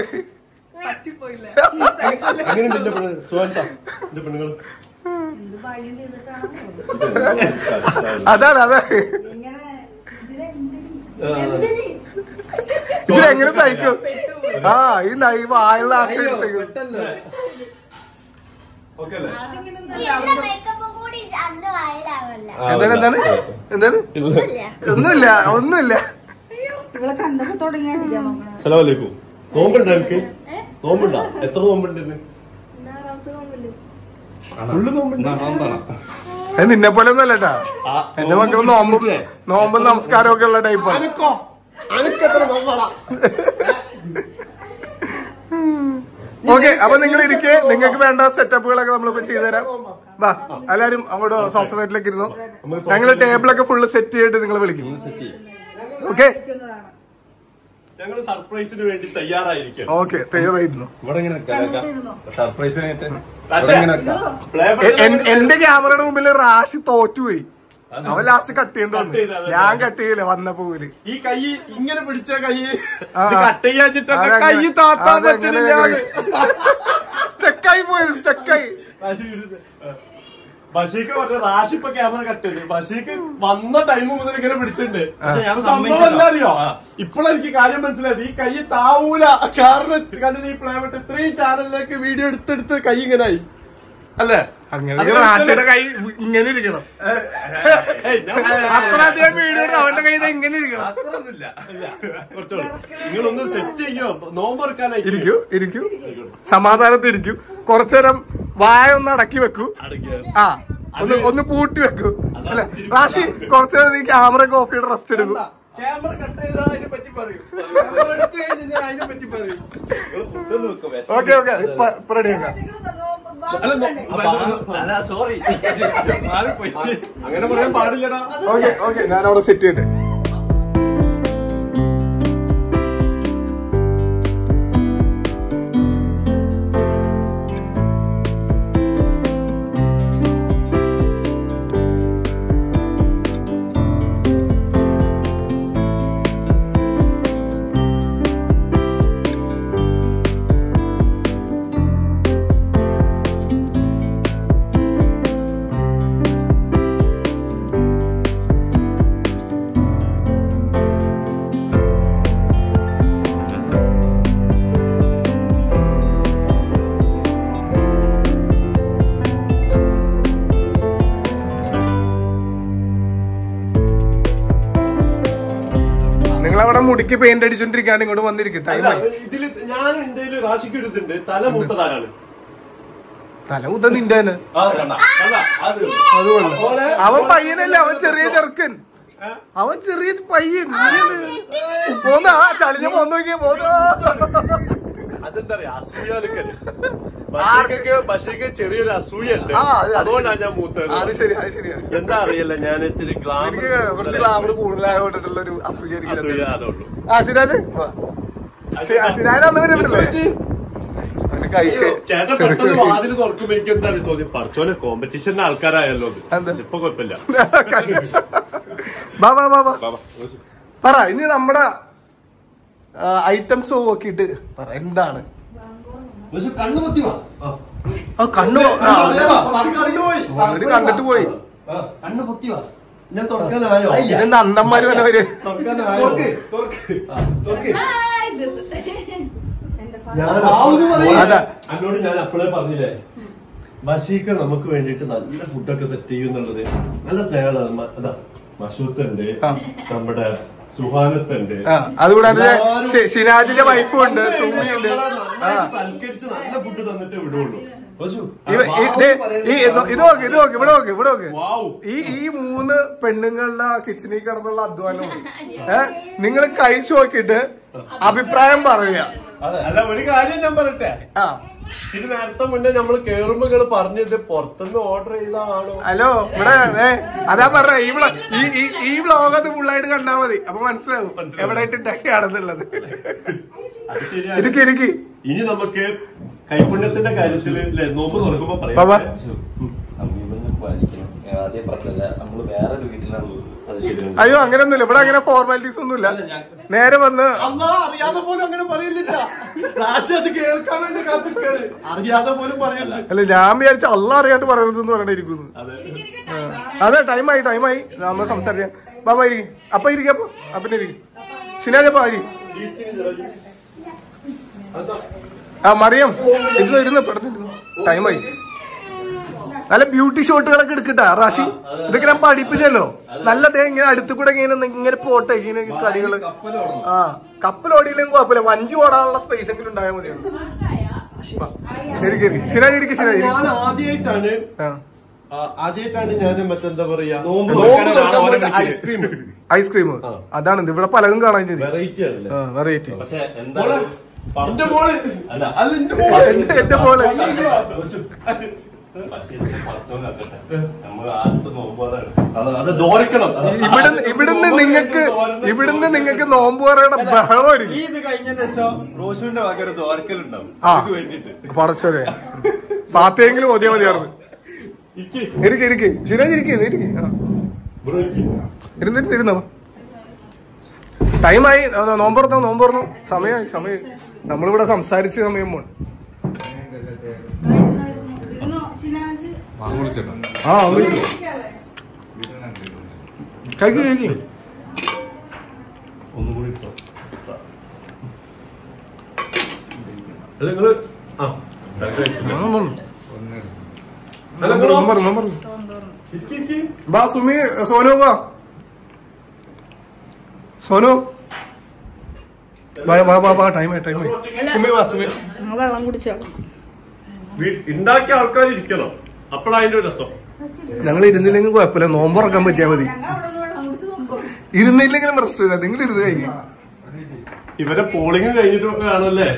അങ്ങനെ നിന്റെ പെണ്ണ് സുഖാന്താ എന്റെ പെണ്ണുങ്ങൾ എന്ത് ഭാഗ്യം ചെയ്തിട്ടാണോ അതാണ് അതാണ് ഇങ്ങനെ ഇതിനെ എന്തിന്? എന്തിന്? ഇതിലെങ്ങനെ സഹിക്കും ആ ഈ നൈ വായുള്ള ആക്കിയിട്ടേക്കും ഓക്കെ അല്ലേ അതിങ്ങനെ ഈ ഒന്നും എല്ലാ മേക്കപ്പും കൂടി അന്ന് വായിലാവല്ല എന്താണ് എന്താണ് എന്താണ് ഒന്നുമില്ല ഒന്നുമില്ല ഇവളെ കണ്ടപ്പോ തുടങ്ങി അടിക്കാൻ നോക്കണം അസലാമലൈക്കും നോമ്പുണ്ടോ എനിക്ക് നോമ്പുണ്ടോ എത്ര നോമ്പുണ്ട് ഇന്ന് ഫുള്ള് നോമ്പുണ്ട് അത് നിന്നെ പോലെ ഒന്നും അല്ലട്ടാ ആ, എന്റെ മക്കൾ നോമ്പും നോമ്പും നമസ്കാരവും ഒക്കെ ഉള്ള ടൈപ്പാണ് അനക്കോ അനക്ക് എത്ര നോമ്പാടാ ഓക്കെ അപ്പൊ നിങ്ങൾ ഇരിക്കെ നിങ്ങൾക്ക് വേണ്ട സെറ്റപ്പുകളൊക്കെ നമ്മളിപ്പോ ചെയ്തുതരാം വാ എല്ലാരും അങ്ങോട്ട് സോഫ്റ്റ് വെയറിലേക്ക് ഇരുന്നു ഞങ്ങൾ ടേബിളൊക്കെ ഫുള്ള് സെറ്റ് ചെയ്തിട്ട് നിങ്ങൾ വിളിക്കും ഓക്കെ ഞങ്ങൾ സർപ്രൈസിന് വേണ്ടി തയ്യാറായിരിക്കും ഓക്കെ തയ്യാറായിരുന്നു ഇവിടെ ഇങ്ങനെ സർപ്രൈസിനായിട്ട് പക്ഷേ, play button എ- എൻ- എന്റെ ക്യാമറയുടെ മുമ്പിൽ റാഷി തോറ്റുപോയി അവൻ ലാസ്റ്റ് കട്ട് ചെയ്യേണ്ടി Cut ചെയ്ത്, വന്നു അതെ. ഞാൻ കട്ട് ചെയ്യില്ല വന്നപ്പോ പോല് ഈ കൈ ഇങ്ങനെ പിടിച്ച കൈ ആ. കട്ട് ചെയ്യാച്ചിട്ടൊക്കെ കൈ താത്താൻ പറ്റുന്നില്ല സ്റ്റക്കായി പോയത് സ്റ്റക്കായി ബഷീക്ക് പറഞ്ഞ റാഷി ഇപ്പൊ ക്യാമറ കട്ട് ചെയ്തു ബഷീക്ക് വന്ന ടൈം മുതൽ ഇങ്ങനെ പിടിച്ചിട്ടുണ്ട് പക്ഷെ ഞാൻ സംഭവം സമ്മതിച്ചല്ലോ. എന്താ അറിയോ ഇപ്പോഴെനിക്ക് കാര്യം മനസ്സിലായത് ഈ കൈ താവൂല കാരണം കണ്ടില്ല ഈ പ്ലേ വിട്ട് ഇത്രയും ചാനലിലേക്ക് വീഡിയോ എടുത്തെടുത്ത് കൈ ഇങ്ങനെ ആയി അല്ലേ അങ്ങനെ അത് റാഷിയുടെ കൈ ഇങ്ങനെ ഇരിക്കണം ഏയ്, ഞാൻ- അത്രയധികം വീഡിയോ അവന്റെ കൈ ദേ ഇങ്ങനെ ഇരിക്കണം അത്രയൊന്നുമില്ല. ഇല്ല. കുറച്ചുകൂടി. നിങ്ങളൊന്ന് സെറ്റ് ചെയ്യോ നോമ്പെടുക്കാനായിട്ട് ഇരിക്കൂ ഇരിക്കൂ സമാധാനത്തിൽ ഇരിക്കൂ കുറച്ചേരം വായ ഒന്ന് അടക്കി വെക്കൂ അടയ്ക്കുക. ആ ഒന്ന് ഒന്ന് പൂട്ടി വെക്കൂ അല്ലെ റാഷി കുറച്ചേരം നീ ക്യാമറ ഒക്കെ ഓഫ് ചെയ്ത് റെസ്റ്റ് എടുക്കൂ ക്യാമറ കട്ട് ചെയ്താൽ അതിനെ പറ്റി പറയും ക്യാമറ എടുത്ത് കഴിഞ്ഞാൽ അതിനെ പറ്റി പറയും ഫുഡ് വെക്കും ഓക്കെ ഓക്കെ ഇപ്പൊ റെഡിയാക്കാം അല്ല സോറി അങ്ങനെ പറയാൻ പാടില്ലടാ ഓക്കെ ഓക്കെ ഞാൻ അവിടെ സെറ്റ് ചെയ്തിട്ട് നിങ്ങൾ അവിടെ മുടിക്ക് പെയിന്റ് അടിച്ചോണ്ടിരിക്കാണ്ട് ഇങ്ങോട്ട് വന്നിരിക്കും ടൈം അല്ല ഇതില് ഞാനും എന്റെ റാശിക്ക് ഒരു ഇതുണ്ട് തല മൂത്തതാരാണ് തല മുത്ത നിന്റെ തന്നെ അത് കണ്ട കണ്ട അത് അതുകൊണ്ട് അവൻ പയ്യനല്ല അവൻ ചെറിയ ചെറുക്കൻ അവൻ ചെറിയ പയ്യൻ പോന്ന ആ ചളിഞ്ഞ പോന്ന് നോക്കിയാ പോന്നോ അതെന്താ പറയാ അസൂയാലുക്കല് ബഷീർക്ക് ബഷീർക്ക് ചെറിയൊരു അസൂയുണ്ട് ആ, അത് അത് അതുകൊണ്ടാണ് ഞാൻ മൂത്തത് അത് ശരി അത് ശരിയാണ് എന്താ അറിയില്ല ഞാൻ ഇത്തിരി ഗ്ലാമർ എനിക്ക് കുറച്ച് ഗ്ലാമർ കൂടുതലായോണ്ടുള്ള ഒരു അസൂയ എനിക്ക് അസൂയ ഇതിനകത്ത്. അതുള്ളൂ ആ സിരാജ് വാ. സി- ആ, സിരാജ് അന്ന് വരുന്നില്ലേ അവന്റെ കൈക്ക് ചേട്ടൻ ചെറിയ പെട്ടെന്ന് ചെറിയ- വാതിൽ തുറക്കുമ്പോ എനിക്ക് എന്താണ് തോന്നി പഠിച്ചോലെ കോമ്പറ്റീഷന്റെ ആൾക്കാരായല്ലോ അത്. എന്താ? ഇപ്പൊ കുഴപ്പമില്ല വാ വാ വാ വാ ബാബാ. പറ ഇനി നമ്മുടെ ഐറ്റംസ് നോക്കിയിട്ട് പറ എന്താണ് പക്ഷെ കണ്ണു കുത്തി വാ ആ കണ്ണു ആ, already കണ്ടിട്ട് പോയി കണ്ണു കുത്തി വാ ഞാൻ തുറക്കാനായോ ഇതെന്താ അന്തന്മാര് തന്നെ വര് തുറക്കാനായോ തുറക്ക്. തുറക്ക്. തുറക്ക്. ഞാൻ ആവുന്ന് പറയ്. അതാ എന്നോട് ഞാൻ അപ്പോഴേ പറഞ്ഞില്ലേ ബഷീക്ക് നമുക്ക് വേണ്ടിയിട്ട് നല്ല ഫുഡൊക്കെ സെറ്റ് ചെയ്യുന്നുള്ളത് നല്ല സ്നേഹമാണ് മ- അതാ മഷൂത്തുണ്ട് ആ. നമ്മുടെ സുഹാനത്തുണ്ട് ആ അതുകൂടാതെ ഷി- ഷിനാജിന്റെ വൈഫും ഉണ്ട് സുമ്മിയുണ്ട് ആ സൽക്കരിച്ച് നല്ല ഫുഡ് തന്നിട്ടേ വിടുള്ളൂ ബഷു, ഇവ- ഈ- ദേ, ഈ ഇത് ഇത് നോക്ക് ഇത് നോക്ക് ഇവിടെ നോക്ക് ഇവിടെ നോക്ക് വൗ. ഈ ഈ മൂന്ന് പെണ്ണുങ്ങളുടെ കിച്ചണിൽ കിടന്നുള്ള അധ്വാനം ഏ നിങ്ങൾ കഴിച്ചു നോക്കിയിട്ട് അഭിപ്രായം പറയുക അല്ല ഒരു കാര്യം ഞാൻ പറയട്ടെ ആ ഇത് നേരത്തെ മുന്നേ നമ്മൾ കേറുമ്പോ നിങ്ങള് പറഞ്ഞത് പുറത്തുനിന്ന് ഓർഡർ ചെയ്തതാണോ ഹലോ ഇവിടെ ഏ അതാ പറഞ്ഞ ഈ വ്ളോ- ഈ ഈ- ഈ വ്ലോഗ് അത് ഫുള്ളായിട്ട് കണ്ടാ മതി അപ്പൊ മനസ്സിലാവും എവിടെ ഇട്ടിട്ടൊക്കെയാണെന്നുള്ളത് അത് ശരിയാണ് ഇരിക്കി ഇരിക്കി ഇനി നമുക്ക് കൈപുണ്യത്തിന്റെ കാര്യത്തില് ല്ലേ, നോമ്പ് തുറക്കുമ്പോ ബാബാ. പറയാം ഉം. സമീപനം പാലിക്കണം ആദ്യം പറഞ്ഞല്ല നമ്മള് വേറൊരു വീട്ടിലാണ് അത് ശരിയാണ് അയ്യോ അങ്ങനെയൊന്നുമില്ല ഇവിടെ അങ്ങനെ ഫോർമാലിറ്റീസ് ഒന്നുമില്ല നേരെ വന്ന് അല്ലാ അറിയാതെ പോലും അങ്ങനെ പറയില്ല രാശി അത് കേൾക്കാൻ വേണ്ടി കാത്തിക്കാണ് അറിയാതെ പോലും പറയില്ല അല്ല ഞാൻ വിചാരിച്ച അല്ല അറിയാണ്ട് പറയരുതെന്ന് പറഞ്ഞിരിക്കുന്നു അതെ അതെ ടൈമായി ടൈമായി നമ്മൾ സംസാരിക്കാം ബാബാ ഇരിക്കും അപ്പൊ ഇരിക്കും അപ്പൊ അപ്പനെ ഇരിക്കും ഷിനാജപ്പ ഇരി ആ മറിയം ഇത് ഇരുന്ന് പെടുന്നു ടൈമായി നല്ല ബ്യൂട്ടി ഷോട്ടുകളൊക്കെ എടുക്കട്ടാ റാഷി ഇതൊക്കെ ഞാൻ പഠിപ്പിച്ചല്ലോ നല്ല ദേ ഇങ്ങനെ അടുത്ത് കൂടെ ഇങ്ങനെ ഇങ്ങനെ പോട്ടെ ഇങ്ങനെ കളികള് ആ കപ്പൽ ഓടിയില്ലെങ്കിൽ കുഴപ്പമില്ല വഞ്ചി ഓടാനുള്ള സ്പേസ് എങ്കിലും ഉണ്ടായാൽ മതിയായിരുന്നു ഇരിക്കും ഇരിക്കും സിനാജ് ഇരിക്കും സിനാജ് ഞാൻ ഇരിക്കും ആദ്യമായിട്ടാണ് ആ ആ, ആദ്യമായിട്ടാണ് ഞാൻ മറ്റെന്താ പറയാ നോമ്പ് നോമ്പ് തുറക്കാൻ തുറക്കാൻ ആളെ വേണ്ടി ഐസ്ക്രീം ഐസ്ക്രീം അതാണ് ഇത് ഇവിടെ പലതും കാണാൻ ചെയ്തു വെറൈറ്റി ആണല്ലേ ആ വെറൈറ്റി പക്ഷെ എന്താ മോളെ, എന്റെ മോള് അല്ല അല്ല എന്റെ മോള് എന്റെ എന്റെ പോലെ പക്ഷെ ഇത് പടച്ചോൻ കണ്ടിട്ടെ. നമ്മള് ആദ്യത്തെ നോമ്പ് അതാണ് അത് അത് ദോരിക്കണം ഇവിടുന്ന് ഇവിടുന്ന് നിങ്ങക്ക് ഇവിടുന്ന് നിങ്ങക്ക് നോമ്പുറയുടെ ബഹളമായിരിക്കും ഈ ഇത് കഴിഞ്ഞ ശേഷം റോഷുവിന്റെ വക ഒരു ദോർക്കലുണ്ടാവും ആ. അതിക്ക് വേണ്ടിട്ട് പടച്ചോരെ പാത്തെങ്കിലും ഓതിയാ മതിയായിരുന്നു ഇക്ക് ഇരിക്കെ ഇരിക്കെ ശരിയാ ഇരിക്കെ ഇരിക്കെ ആ ബ്രോ ഇക്ക് ഇരുന്നിട്ട് ഇരുന്നോ ടൈമായി നോമ്പുറന്നോ നോമ്പുറന്നു സമയമായി സമയം നമ്മളിവിടെ സംസാരിച്ച സമയം പോണ് ആ ഒന്ന് ഇരിക്ക്. കഴിക്ക് കഴിക്ക് ഒന്നും കൂടി ഇട്ടോ അല്ല നിങ്ങള് ആ ഇതാ കഴിച്ചില്ലേ? ആ, വന്നു. അല്ല നിങ്ങളോ നോമ്പറ് നോമ്പറ് ഇക്ക് ഇക്ക് ബാ സുമി സോനു വാ സോനു വാ വാ വാ വാ ടൈമായി ടൈമായി സുമി വാ സുമി വെള്ളം കുടിച്ചോളാം വീ- ഉണ്ടാക്കിയ ആൾക്കാർ ഇരിക്കണം അപ്പോഴാ അതിന്റെ ഒരു രസം ഞങ്ങൾ ഇരുന്നില്ലെങ്കിൽ കുഴപ്പമില്ല നോമ്പുറക്കാൻ പറ്റിയാ മതി ഞങ്ങൾ അവിടെ നിന്ന് വെള്ളം കുടിച്ച് നോക്കും ഇരുന്നില്ലെങ്കിലും പ്രശ്നമില്ല നിങ്ങൾ ഇരുന്ന് കഴിക്കും ഇവരെ പോളിംഗ് കഴിഞ്ഞിട്ട് വേണമല്ലേ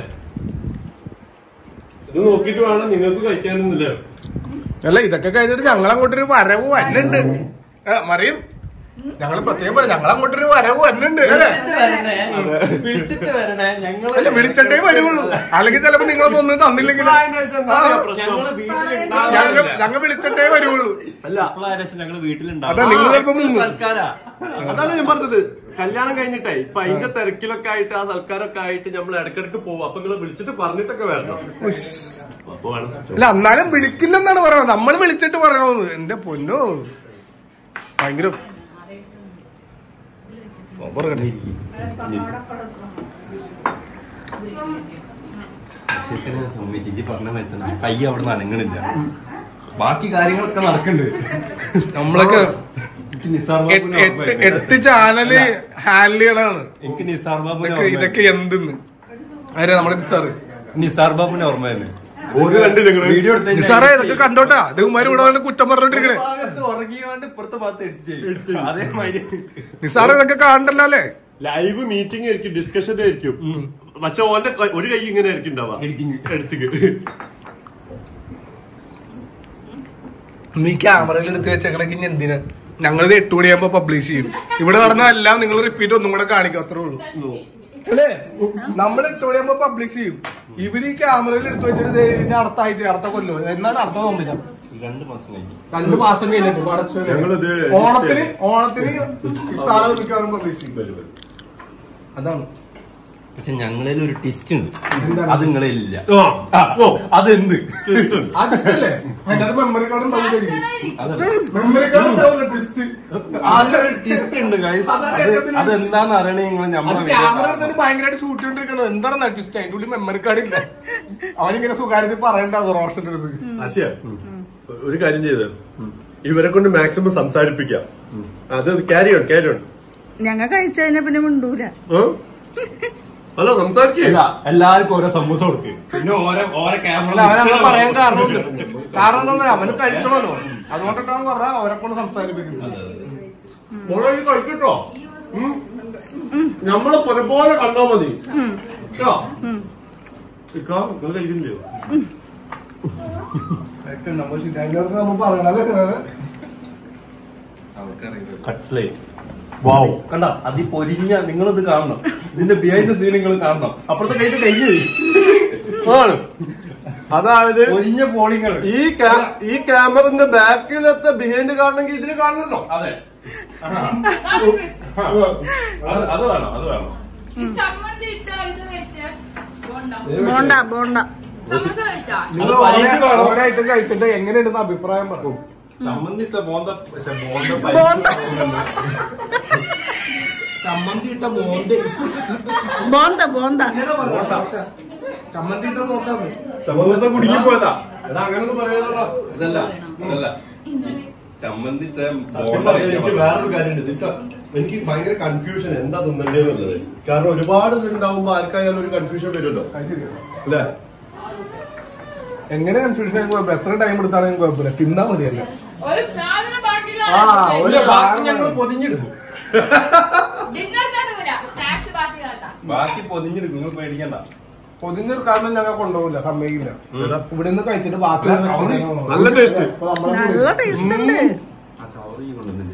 ഇത് നോക്കിട്ട് വേണം നിങ്ങൾക്ക് കഴിക്കാനൊന്നുമില്ലേ അല്ല ഇതൊക്കെ കഴിഞ്ഞിട്ട് ഞങ്ങൾ അങ്ങോട്ടൊരു വരവ് വന്നുണ്ട് മറിയും ഞങ്ങള് പ്രത്യേകം പറയാം ഞങ്ങൾ അങ്ങോട്ടൊരു വരവ് വന്നുണ്ട് അല്ലേ വിളിച്ചിട്ട് വരണേ ഞങ്ങള് അല്ല വിളിച്ചിട്ടേ വരുള്ളൂ അല്ലെങ്കിൽ ചിലപ്പോ നിങ്ങളൊന്നും ഒന്നും തന്നില്ലെങ്കിൽ ഞങ്ങള് വീട്ടിലുണ്ടാവും ഞങ്ങൾ ഞങ്ങൾ വിളിച്ചിട്ടേ വരുള്ളൂ അല്ല ഞങ്ങള് അതാ വീട്ടിലുണ്ടാവും നിങ്ങൾ ചിലപ്പോ മുങ്ങും. സൽക്കാരാ അതാണ് ഞാൻ പറഞ്ഞത് കല്യാണം കഴിഞ്ഞിട്ടേ ഇപ്പൊ അതിന്റെ തിരക്കിലൊക്കെ ആയിട്ട് ആ സൽക്കാരൊക്കെ ആയിട്ട് നമ്മൾ ഇടക്കിടക്ക് പോകും അപ്പൊ നിങ്ങൾ വിളിച്ചിട്ട് പറഞ്ഞിട്ടൊക്കെ വരണം അപ്പൊ വേണം അല്ല എന്നാലും വിളിക്കില്ലെന്നാണ് പറയുന്നത് നമ്മൾ വിളിച്ചിട്ട് പറയണോന്ന് എന്റെ പൊന്നോ ഭയങ്കര ഓവർ കണ്ടി ചേച്ചി പറഞ്ഞ മരുത്തണം കൈ അവിടെ നിന്ന് അനങ്ങണില്ല ബാക്കി കാര്യങ്ങളൊക്കെ നടക്കുന്നുണ്ട് നമ്മളൊക്കെ എനിക്ക് നിസാർ എട്ട് ബാബുവിനെ എട്ട് ഓർമ്മ വരുന്നത്. എട്ട് ചാനല് ഹാൻഡിൽ ചെയ്യണതാണ് എനിക്ക് നിസാർ ബാബുവിനെ ഇതൊക്കെ ഓർമ്മ ഇതൊക്കെ എന്തെന്ന് ആരാ നമ്മുടെ നിസാറ് നിസാർ ബാബുവിനെ ഓർമ്മ തന്നെ ഒരു കണ്ടില്ല നിങ്ങള് വീഡിയോ എടുത്ത് കഴിഞ്ഞാ നിസാറേ ഇതൊക്കെ കണ്ടോട്ടാ ഇത് ഉമ്മാര് ഇവിടെ വന്ന് കുറ്റം പറഞ്ഞോണ്ടിരിക്കണേ ഒരു ഭാഗത്ത് ഉറങ്ങിയോണ്ട് ഇപ്പുറത്തെ ഭാഗത്ത് എടുത്ത് അതേമാതിരി നിസാറ് ഇതൊക്കെ കാണണ്ടല്ലോ അല്ലേ ലൈവ് മീറ്റിംഗ് ആയിരിക്കും ഡിസ്കഷൻ ആയിരിക്കും പക്ഷെ ഓന്റെ ക- ഒരു കൈ ഇങ്ങനെ ആയിരിക്കും ഉണ്ടാവുക Editing. എടുത്തിക്ക് നീ ക്യാമറയിൽ എടുത്ത് വെച്ചേക്കണെങ്കിൽ ഇനി എന്തിനാ ഞങ്ങളിത് എട്ട് മണിയാകുമ്പോ പബ്ലിഷ് ചെയ്യും ഇവിടെ നടന്നതെല്ലാം നിങ്ങൾ റിപ്പീറ്റ് ഒന്നും കൂടെ കാണിക്കും അത്രേ ഉള്ളൂ അല്ലേ നമ്മൾ എട്ട് മണിയാകുമ്പോ പബ്ലിഷ് ചെയ്യും ഇവര് ഈ ക്യാമറയിൽ എടുത്ത് വെച്ചിട്ട് ദേ ഇനി അടുത്ത ആഴ്ച അടുത്ത കൊല്ലോ എന്നാലും അടുത്ത തോന്നില്ല രണ്ടു മാസം കഴിഞ്ഞു രണ്ടു മാസം കഴിഞ്ഞിട്ട് പടച്ചോനെ. ഞങ്ങളിത് ഓണത്തിന് ഓണത്തിന് ഇഫ്താറ് മിക്കവാറും പബ്ലിഷ് ചെയ്യും അതാണ് പക്ഷെ ഞങ്ങളിൽ ഒരു ടിസ്റ്റ് ഉണ്ട് എന്താണ്? അത് നിങ്ങളിലില്ല ആ, ആ, ഓ, അതെന്ത് ആ twist അല്ലേ അതിനകത്ത് മെമ്മറി കാർഡ് ഉണ്ടാവില്ലായിരിക്കും അതല്ല. മെമ്മറി കാർഡ് ഉണ്ടാവില്ല ട്വിസ്റ്റ് അതൊരു ടിസ്റ്റ് ഉണ്ട് guys. അത് അതെന്താന്ന് അറിയണേ നിങ്ങൾ അത് നമ്മളെ ക്യാമറ എടുത്തിട്ട് ഭയങ്കരമായിട്ട് ഷൂട്ട് ചെയ്തോണ്ടിരിക്കണത് എന്താണ് ട്വിസ്റ്റ് അതിന്റെ ഉള്ളിൽ മെമ്മറി കാർഡ് ഇല്ല അവനിങ്ങനെ സുഖാര്യത്തിൽ പറയണ്ടാവും റോഷന്റെ അടുത്ത് ആശയ ഒരു കാര്യം ചെയ്ത് ഇവരെ കൊണ്ട് മാക്സിമം സംസാരിപ്പിക്കാം അത് ക്യാരി ഓൺ ക്യാരി ഓൺ ഞങ്ങൾ കഴിച്ചു കഴിഞ്ഞാ പിന്നെ മിണ്ടൂല അല്ല സംസാരിക്കേ എല്ലാവർക്കും ഓരോ സമൂസ കൊടുക്കും പിന്നെ ഓരോ ഓരോ അല്ല അവനങ്ങനെ ക്യാമറ പറയാൻ കാരണമുണ്ട് കാരണം എന്താ പറയാ അവന് കഴിക്കണമല്ലോ അതുകൊണ്ടിട്ടാണ് പറഞ്ഞ അവരെ കൊണ്ട് സംസാരിപ്പിക്കുന്നത് മോളെ ഇത് കഴിക്കട്ടോ ഉം. നമ്മളെ പോലെ കണ്ടാ മതി കേട്ടോ? ഇക്കാ, നിങ്ങൾ കഴിക്കുന്നില്ലയോ നമ്മൾ ശരിയാക്കി നമ്മൾ പറയണല്ലോ കട്ട്ലേറ്റ് വാവ് കണ്ട അതി പൊരിഞ്ഞ നിങ്ങളിത് കാണണം ഇതിന്റെ ബിഹൈൻഡ് സീൻ നിങ്ങൾ കാണണം അപ്പുറത്തെ കയ്യിൽ കഴിഞ്ഞു ആണ് അതായത് പൊരിഞ്ഞ പോളിങ്ങൾ ഈ ക്യാ- ഈ ക്യാമറന്റെ ബാക്കിലത്തെ ബിഹൈൻഡ് കാണണമെങ്കിൽ ഇതിന് കാണണല്ലോ അതെ അത് അത് വേണം അത് വേണം ചമ്മന്തി ഇട്ട ഇത് വെച്ച് ബോണ്ട ബോണ്ട ബോണ്ട സമോസ വെച്ചാ നിങ്ങൾ അത് പരീക്ഷ കാണോ? ഓരായിട്ട് കഴിച്ചിട്ട് എങ്ങനെയുണ്ടെന്ന് അഭിപ്രായം പറയും ചമ്മന്തിട്ട മോന്ത പക്ഷെ മോന്ത ബോണ്ട. ചമ്മന്തി ഇട്ട മോണ്ട് ബോണ്ട ബോണ്ട ചമ്മന്തി ഇട്ട മോട്ടാണ് സമോസ കുടുങ്ങി പോയതാ എടാ അങ്ങനെ പറയാനുള്ള അതല്ല അതല്ല ചമ്മന്തിട്ട സത്യം പറഞ്ഞാൽ എനിക്ക് വേറൊരു കാര്യമുണ്ട് ഇതിട്ട് എനിക്ക് ഭയങ്കര കൺഫ്യൂഷൻ എന്താ തിന്നണ്ടേന്നുള്ളത് കാരണം ഒരുപാട് ഇതുണ്ടാവുമ്പോ ആർക്കായാലും ഒരു കൺഫ്യൂഷൻ വരുമല്ലോ അത് ശരിയാണ് അല്ലേ എങ്ങനെ കൺഫ്യൂഷൻ കുഴപ്പമില്ല എത്ര ടൈം എടുത്താലും കുഴപ്പമില്ല തിന്നാ മതിയല്ലേ ഒരു സാധനം ബാക്കിയില്ല ആ ഒരു ബാക്കി ഞങ്ങൾ പൊതിഞ്ഞെടുക്കും ഡിന്നർ തരൂല സ്നാക്സ് ബാക്കി കേട്ടാ ബാക്കി പൊതിഞ്ഞെടുക്കും നിങ്ങൾ പേടിക്കണ്ട പൊതിഞ്ഞൊരു കാരണം ഞങ്ങൾ കൊണ്ടുപോകില്ല സമ്മതിക്കില്ല ഇവിടെ നിന്ന് കഴിച്ചിട്ട് ബാക്കി ഉള്ളത് കൊണ്ടുപോകണം. നല്ല ടേസ്റ്റ് അപ്പൊ നമ്മള് നല്ല ടേസ്റ്റ് ഉണ്ട് ആ കവർ ഈ കൊണ്ടുവന്നില്ലേ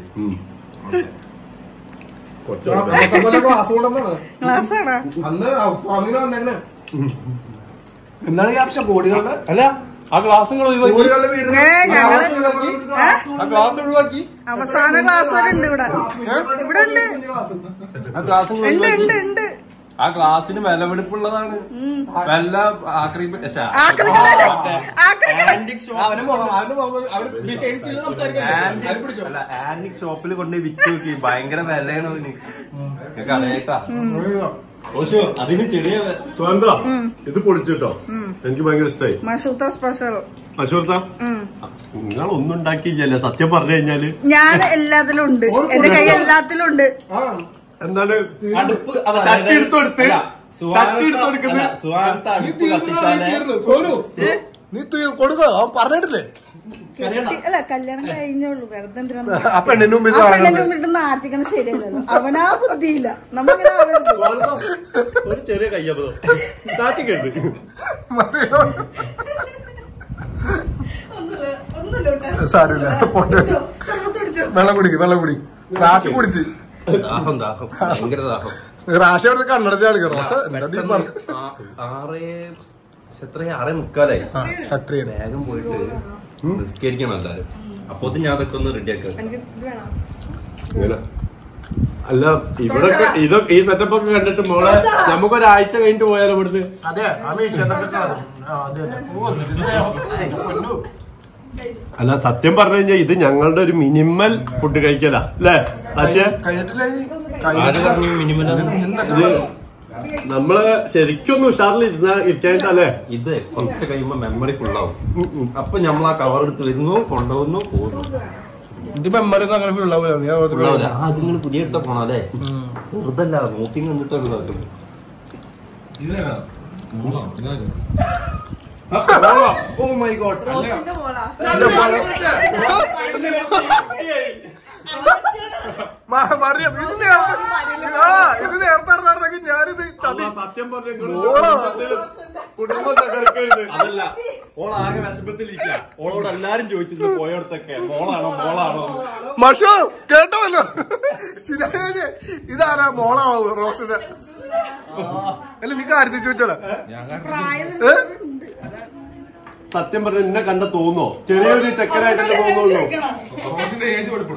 കുറച്ച് ആ, അന്നത്തെ പോലെ ക്ലാസ് കൊണ്ടുവന്നാണ് ക്ലാസ് ആണോ അന്ന് സ്വാമിന് വന്നേക്കണേ എന്താണ് ഈ ആവശ്യം കോടികളുടെ അല്ല ആ ഗ്ലാസ് നിങ്ങൾ ഒഴിവാക്കി കോടികളുടെ വീട് ഏ, ഞങ്ങള് ഏ? ആ ഗ്ലാസ് ഒഴിവാക്കി അവസാന ക്ലാസ് വരെ ഉണ്ട് ഇവിടെ ഇവിടെ ഉണ്ട് ആ ഗ്ലാസ് നിങ്ങൾ ഉണ്ട് ഒഴിവാക്കി ഉണ്ട് ഉണ്ട് ആ ഗ്ലാസിന് വിലപിടിപ്പുള്ളതാണ് വല്ല ആക്രി ശ്ശെ, ആക്രിക്കടല്ലേ? മറ്റേ ആക്രിക്കട. ആന്റിക് ഷോപ്പ് അവന് മുഖം- അവന് മുഖം- അവന് behind scene സംസാരിക്കാൻ ആന്റിക് അത് പിടിച്ചോ. അല്ല ആന്റിക് ഷോപ്പിൽ കൊണ്ട് വിറ്റ് നോക്കി ഭയങ്കര വിലയാണ് അതിന് നിങ്ങൾക്ക് അറിയാട്ടാ ഓശോ അതിന് ചെറിയ വെ- സ്വന്ത ഇത് പൊളിച്ചിട്ടോ എനിക്ക് ഭയങ്കര ഇഷ്ടമായി മഷൂത്ത സ്പെഷ്യൽ അശോർത്ത നിങ്ങൾ ഒന്നും ഉണ്ടാക്കിയില്ലല്ലേ സത്യം പറഞ്ഞു കഴിഞ്ഞാല് ഞാൻ എല്ലാത്തിലും ഉണ്ട് എന്റെ കൈ എല്ലാത്തിലും ഉണ്ട് ആ, എന്താണ് അടുപ്പ് അതാ, ചട്ടി അതായത് എടുത്ത് കൊടുത്ത് അല്ല, ചട്ടി സുഹാനത്ത- എടുത്ത് കൊടുക്കുന്നത് അല്ല, സുഹാനത്ത നീ അടുപ്പ് തീർന്നു, നീ കത്തിച്ചാലേ തീർന്നു. സോനു, നീ തു- കൊടുക്കോ അവൻ പറഞ്ഞിട്ടില്ലേ അല്ല കല്യാണം കഴിഞ്ഞോളൂ വെറുതെ എന്തിനാ ആ പെണ്ണിന്റെ മുമ്പിൽ ആ പെണ്ണിന്റെ കാണുന്നത്. മുമ്പിട്ട് നാറ്റിക്കണ ശരിയല്ലല്ലോ അവനാ ബുദ്ധിയില്ല നമ്മങ്ങനെ ആവരുത്. ഒരു ചെറിയ കയ്യബദ്ധം താറ്റിക്കരുത് ഒന്നുമില്ല, ഒന്നുമില്ല കേട്ടോ. സാരമില്ല പോട്ടെ സർബത്ത് കുടിച്ചോ? വെള്ളം കുടിക്ക് വെള്ളം കുടി റാഷി കുടിച്ച് ദാഹം ദാഹം ഭയങ്കര ദാഹം റാഷി അവിടുത്തെ കണ്ണടച്ച് കാണിക്കാം റോഷ എന്താ നീ പറഞ്ഞ പെട്ടെന്ന് ആ- ആറേ പക്ഷെ എത്രയാ ആറേ മുക്കാലായി ആ ക്ഷത്രിയൻ വേഗം പോയിട്ട് നിസ്കരിക്കണം എല്ലാരും അപ്പൊ ഞാൻ അതൊക്കെ ഒന്ന് റെഡിയാക്കാം ഇങ്ങനെ അല്ല ഇവിടെ ഇതൊക്കെ ഈ സെറ്റപ്പ് ഒക്കെ കണ്ടിട്ട് മോളെ നമുക്കൊരാഴ്ച കഴിഞ്ഞിട്ട് പോയാലോ ഇവിടുന്ന് അതെ അല്ല സത്യം പറഞ്ഞു കഴിഞ്ഞാൽ ഇത് ഞങ്ങളുടെ ഒരു മിനിമൽ ഫുഡ് കഴിക്കലാ അല്ലേ പക്ഷേ കഴിഞ്ഞിട്ടില്ല ആര് പറഞ്ഞു മിനിമം ഇത് നമ്മള് ശരിക്കൊന്നും ഉഷാറിൽ ഇരുന്ന ഇരിക്കാനിട്ടല്ലേ ഇത് കുറച്ച് കഴിയുമ്പോ മെമ്മറി ഫുള്ളാവും അപ്പൊ നമ്മൾ ആ കവർ എടുത്ത് വരുന്നു കൊണ്ടുപോകുന്നു പോകുന്നു ഇത് മെമ്മറി അങ്ങനെ ഫുള്ളാവൂല നീ അത് ഫുള്ളാവില്ല ആ അത് നിങ്ങൾ പുതിയ എടുത്ത പോണം അല്ലേ വെറുതെ അല്ല നോക്കി കണ്ടിട്ടാണ് ഇതാക്കുന്നത് ഓ മൈ ഗോഡ് റോസിന്റെ മോളാ. മ- മറിയം, ഇത് നേരത്തെ- ആ, ഇത് നേരത്തെ നടന്നെങ്കിൽ ഞാനിത് ചതി സത്യം ഓളാ. കുടുംബം തകർക്കരുത് അതല്ല ഓളാകെ വിഷമത്തിലിരിക്കുക ഓളോട് എല്ലാരും ചോദിച്ചിരുന്നു പോയോടത്തൊക്കെ മോളാണോ മോളാണോ മഷോ കേട്ടോല്ലോ ശരിയായ ഇതാരാ മോളാണോ റോഷന് അല്ല നീ കാര്യത്തിൽ ചോദിച്ചോളാ പ്രായം ഏ? ഉണ്ട്. സത്യം പറഞ്ഞ എന്നെ കണ്ട തോന്നോ ചെറിയൊരു ചെക്കനായിട്ടല്ലേ തോന്നുള്ളൂ റോസിന്റെ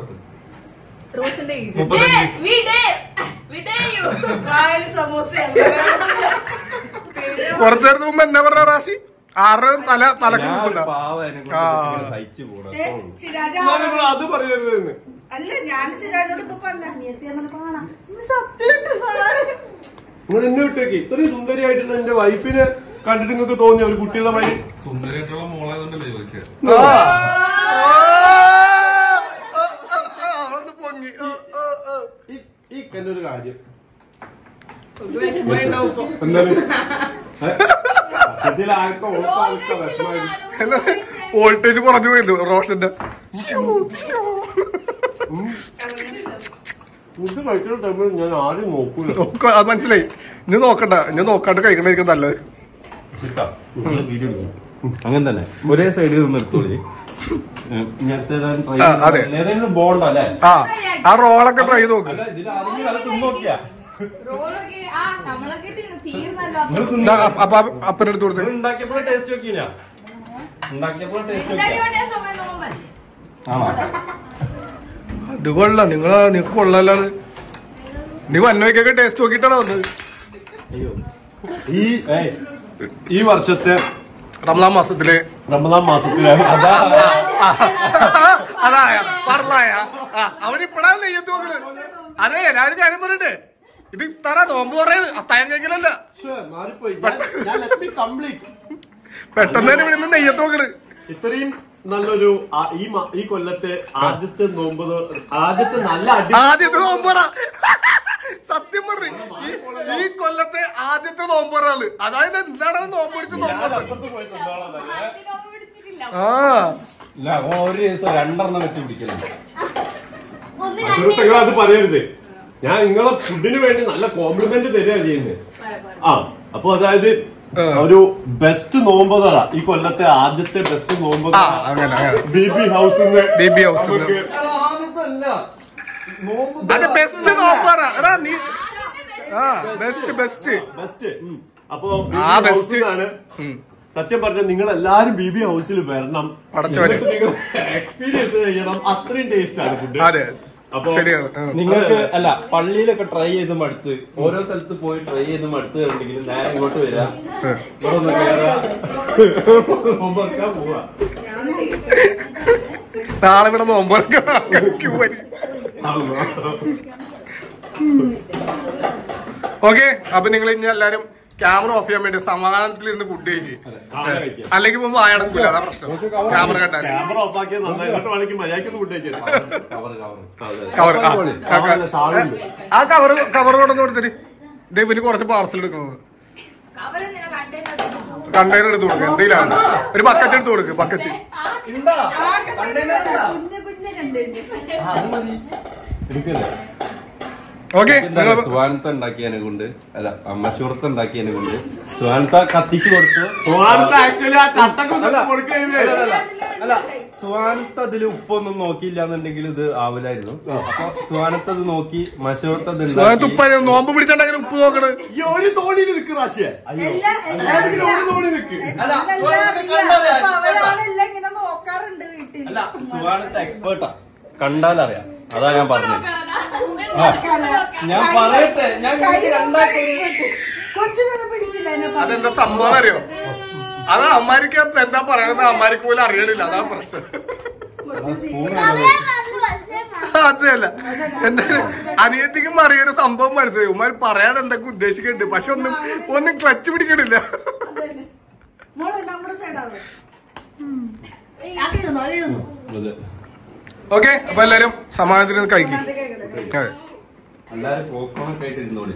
ഏജ് വിടേ വിടേ യു പ്രായം സമോസയാണ് കുറച്ചേരത്ത് മുമ്പ് എന്നാ പറഞ്ഞ റാശി ആരുടെ തല തലക്ക് ഞാൻ ഒരു നിൽക്കണ്ട പാവം അതിനെ കൊണ്ട് ആ. ഇങ്ങനെ സഹിച്ചു പോണം ഏ, സിരാജ് എന്നാലും നിങ്ങൾ അത് പറയരുത് എന്ന്. അല്ല ഞാൻ സിരാജിനോട് ഇപ്പൊ പറഞ്ഞ അനിയത്തി അങ്ങനെ കാണാം ഇത് സത്യമായിട്ട് കാണാം. നിങ്ങൾ എന്നെ വിട്ടേക്ക് ഇത്രയും സുന്ദരിയായിട്ടുള്ള എന്റെ വൈഫിനെ കണ്ടിട്ട് നിങ്ങൾക്ക് തോന്നിയ ഒരു കുട്ടിയുള്ള വഴി സുന്ദരിയായിട്ടുള്ള മോളായതുകൊണ്ടല്ലേ ചോദിച്ചത് ആ. ആ. ആ, ആ, ആ, ഒന്ന് പൊങ്ങി ആ, ആ, ആ. ഈ- ഈ കണ്ടൊരു കാര്യം എന്തായാലും ഏ? സത്യത്തിൽ ആർക്കോ ഓർക്കോ ആർക്കോ വിഷമായിരിക്കും. വോൾട്ടേജ് കുറഞ്ഞു പോയിരുന്നു റോഷന്റെ ഫുഡ് കഴിക്കുന്ന ടൈമിൽ ഞാൻ ആരും നോക്കൂല നോക്ക- അത് മനസ്സിലായി ഇനി നോക്കണ്ട ഇനി നോക്കാണ്ട് കഴിക്കണായിരിക്കും നല്ലത് ശരിക്കാ? നിങ്ങള് വീഡിയോ എടുക്കണം. അങ്ങനെ തന്നെ ഒരേ സൈഡിൽ നിന്ന് എടുത്തോളി ഇങ്ങനത്തെ ആ, അതെ. ഏതെങ്കിലും ബോണ്ട അല്ലേ ആ ആ റോളൊക്കെ ട്രൈ ചെയ്ത് നോക്ക് അല്ല ഇതിൽ ആരെങ്കിലും അത് തിന്നോക്കിയാ റോളൊക്കെ ആ നമ്മളൊക്കെ തിന്ന് തീർന്നല്ലോ നിങ്ങൾ ദാ, തിന്നോ അപ്പ- അപ്പൊ അപ്പനെടുത്ത് കൊടുത്ത് നിങ്ങൾ ഉണ്ടാക്കിയപ്പോൾ ടേസ്റ്റ് നോക്കിയാ ഉണ്ടാക്കിയപ്പോൾ ടേസ്റ്റ് നോക്കിയാ എന്തായാലും സുഖം നോമ്പല്ലേ ആണോ ഇത് കൊള്ളാം നിങ്ങള് നിങ്ങക്ക് കൊള്ളാലാണ് നീ വന്നവയ്ക്കൊക്കെ ടേസ്റ്റ് നോക്കിയിട്ടാണ് വന്നത് അയ്യോ ഈ ഏയ്, ഈ വർഷത്തെ റംസാൻ മാസത്തില് റമദാൻ മാസത്തില് അതാ അതായ പറഞ്ഞായ അവരിപ്പഴാ നെയ്യത്ത് നോക്കണ് അതെ ഞാനൊരു കാര്യം പറയട്ടെ ഇത് തറ നോമ്പ് പറയാണ് അത്തായം കഴിക്കലല്ല ശ്ശേ, മാറിപ്പോയി ഞാൻ- ഞാൻ let me complete. പെട്ടെന്ന് തന്നെ ഇവിടെ നെയ്യത്ത് നോക്കണ് ഇത്രയും നല്ലൊരു ആ, ഈ മ- ഈ കൊല്ലത്തെ ആദ്യത്തെ നോമ്പ് തൊ- ആദ്യത്തെ നല്ല അടി ആദ്യത്തെ നോമ്പറ സത്യം പറഞ്ഞു ഈ കൊല്ലത്തെ ആദ്യത്തെ നോമ്പറാണ് അതായത് എന്താണ് നോമ്പ് പിടിച്ച നോമ്പറ അപ്പുറത്ത് പോയി നിന്നോളാം തന്നെ. നോമ്പ് പിടിച്ചിട്ടില്ല ആ ഇല്ല ഓൻ ഒരു ദിവസം രണ്ടെണ്ണം വെച്ച് പിടിക്കലുണ്ട് ഒന്ന് സുഹൃത്തുക്കളെ അത് പറയരുത് ഞാൻ നിങ്ങളെ ഫുഡിന് വേണ്ടി നല്ല കോംപ്ലിമെന്റ് തരിക ചെയ്യുന്നത് ആ അപ്പൊ അതായത് ഒരു ബെസ്റ്റ് നോമ്പതറ ഈ കൊല്ലത്തെ ആദ്യത്തെ ബെസ്റ്റ് ആ നോമ്പതറ അങ്ങനെ അങ്ങനെ ബി ബി ഹൗസിൽ BB house ന്ന്. അത് ബെസ്റ്റ് നോമ്പറ എടാ നീ ആ ബെസ്റ്റ് ബെസ്റ്റ് ബെസ്റ്റ് അപ്പൊ ആ, best. ആണ് സത്യം പറഞ്ഞ നിങ്ങൾ എല്ലാരും ബി ബി ഹൗസിൽ വരണം പടച്ചോനെ. എന്നിട്ട് നിങ്ങൾ എക്സ്പീരിയൻസ് ചെയ്യണം അത്രയും ടേസ്റ്റ് ആണ് ഫുഡ് അതെ അപ്പൊ ശരിയാണ് ആ. നിങ്ങൾക്ക് അല്ല പള്ളിയിലൊക്കെ ട്രൈ ചെയ്ത് മടുത്ത് ഓരോ സ്ഥലത്ത് പോയി ട്രൈ ചെയ്ത് മടുത്ത് കണ്ടെങ്കിൽ നേരെ ഇങ്ങോട്ട് വരാ ഇവിടെ ഒന്ന് കേറാ നോമ്പൊക്കെ പോവാ നാളെ ഇവിടെ നോമ്പറക്ക ക്യൂ വരി ഓക്കെ അപ്പൊ നിങ്ങൾ ഇനി എല്ലാരും ക്യാമറ ഓഫ് ചെയ്യാൻ വേണ്ടി സമാധാനത്തിൽ ഇരുന്ന് ഫുഡ് കഴിക്കും ക്യാമറ കഴിക്കാം. അല്ലെങ്കിൽ മുമ്പ് വായടക്കൂല അതാ പ്രശ്നം ക്യാമറ കണ്ടാൽ ക്യാമറ ഓഫാക്കിയത് നന്നായി എന്നിട്ട് വേണമെങ്കിൽ മര്യാദയ്ക്ക് ഫുഡ് കഴിക്കാം കവർ കവർ കവർ കവറില്ല, ഷാളുണ്ട്. ആ കവർ കവർ കൊണ്ടു കൊടുത്തിട്ട് ദൈവന് കുറച്ച് പാർസൽ എടുക്കുന്നത് അവരെന്തിനാ കണ്ടെയ്നർ കണ്ടെയ്നർ എടുത്ത് കൊടുക്കുക എന്തെങ്കിലും ഒരു ബക്കറ്റ് എടുത്ത് കൊടുക്ക് ബക്കറ്റ് ഉണ്ടാ കണ്ടെയ്നർ ഉണ്ടാ കുഞ്ഞു കുഞ്ഞു കണ്ടു ആ, അത് മതി എടുക്കല്ലേ ഓക്കെ സുഹാനത്ത ഉണ്ടാക്കിയതിനെ കൊണ്ട് അല്ല അമ്മശൂർത്ത ഉണ്ടാക്കിയതിനെ കൊണ്ട് സുഹാനത്ത കത്തിച്ചു കൊടുത്തു ആക്ച്വലി ആ ചട്ടക്കൊന്നും കൊടുക്കരുത് അല്ല സുഹാനത്ത് അതിൽ ഉപ്പൊന്നും നോക്കിയില്ല എന്നുണ്ടെങ്കിൽ ഇത് ആവില്ലായിരുന്നു അപ്പൊ സുഹാനത്ത് അത് നോക്കി മശൂർത്ത് അത് ഉണ്ടാക്കി. ഉപ്പ നോമ്പ് പിടിച്ചിട്ടുണ്ടെങ്കിൽ ഉപ്പ് നോക്കണ് ഈ ഒരു തോണിയിൽ നിൽക്ക് റാശിയ എല്ലാ ഒരു തോണി നിൽക്ക് അല്ല, എല്ലാം സുഹാനത്ത് അറിയാം. കണ്ടാലേ അപ്പൊ expert ആ. അവരാണെല്ലാം ഇങ്ങനെ നോക്കാറുണ്ട് വീട്ടിൽ അല്ല സുഹാനത്ത് എക്സ്പേർട്ടാ കണ്ടാലറിയാം അതാ ഞാൻ പറഞ്ഞത് ഞാൻ പറയട്ടെ ഞാൻ നിങ്ങൾക്ക് രണ്ടാക്കി കൊച്ചിനൊന്നും പിടിച്ചില്ല എന്നെ പറഞ്ഞു. അതെന്താ സംഭവം അറിയോ അത് അമ്മാരിക്ക് എന്താ പറയണത് അമ്മാരിക്ക് പോലും അറിയണില്ല അതാണ് പ്രശ്നം പറയാൻ വന്നു പക്ഷേ അതല്ല എന്തായാലും അനിയത്തിക്കും അറിയുന്ന സംഭവം മനസ്സിലായി ഉമ്മാര് പറയാൻ എന്തൊക്കെ ഉദ്ദേശിക്കുന്നുണ്ട് പക്ഷെ ഒന്നും ഒന്നും ക്ലച്ച് പിടിക്കണില്ല അതന്നെ. മോളെ നമ്മുടെ സൈഡാണ് ആക്കിയിരുന്നു അറിയുന്നു അതെ ഓക്കെ അപ്പൊ എല്ലാരും സമാധാനത്തിന് കഴിക്കും അതെ എല്ലാരും പോക്കോണൊക്കെ ആയിട്ട് ഇരുന്നോളി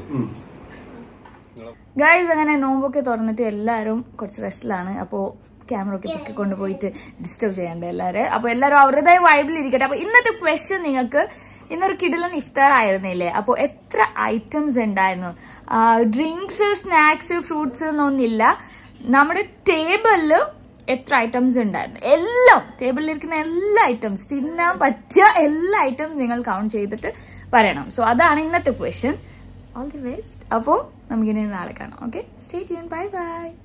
ഗൈസ് അങ്ങനെ നോമ്പൊക്കെ തുറന്നിട്ട് എല്ലാവരും കുറച്ച് റെസ്റ്റിലാണ് അപ്പോൾ ക്യാമറ ഒക്കെ പൊക്കി കൊണ്ടുപോയിട്ട് ഡിസ്റ്റർബ് ചെയ്യണ്ട എല്ലാവരും അപ്പോൾ എല്ലാവരും അവരുടേതായ വൈബിൽ ഇരിക്കട്ടെ അപ്പോൾ ഇന്നത്തെ ക്വസ്റ്റ്യൻ നിങ്ങൾക്ക് ഇന്നൊരു കിടിലൻ ഇഫ്താർ ആയിരുന്നില്ലേ അപ്പോൾ എത്ര ഐറ്റംസ് ഉണ്ടായിരുന്നു ഡ്രിങ്ക്സ് സ്നാക്സ് ഫ്രൂട്ട്സ് എന്നൊന്നില്ല നമ്മുടെ ടേബിളിൽ എത്ര ഐറ്റംസ് ഉണ്ടായിരുന്നു എല്ലാം ടേബിളിൽ ഇരിക്കുന്ന എല്ലാ ഐറ്റംസ് തിന്നാൻ പറ്റിയ എല്ലാ ഐറ്റംസ് നിങ്ങൾ കൗണ്ട് ചെയ്തിട്ട് പറയണം സോ അതാണ് ഇന്നത്തെ ക്വസ്റ്റ്യൻ ഓൾ ദി ബെസ്റ്റ് അപ്പോൾ നമുക്കിനി നാളെ കാണാം okay stay tune bye by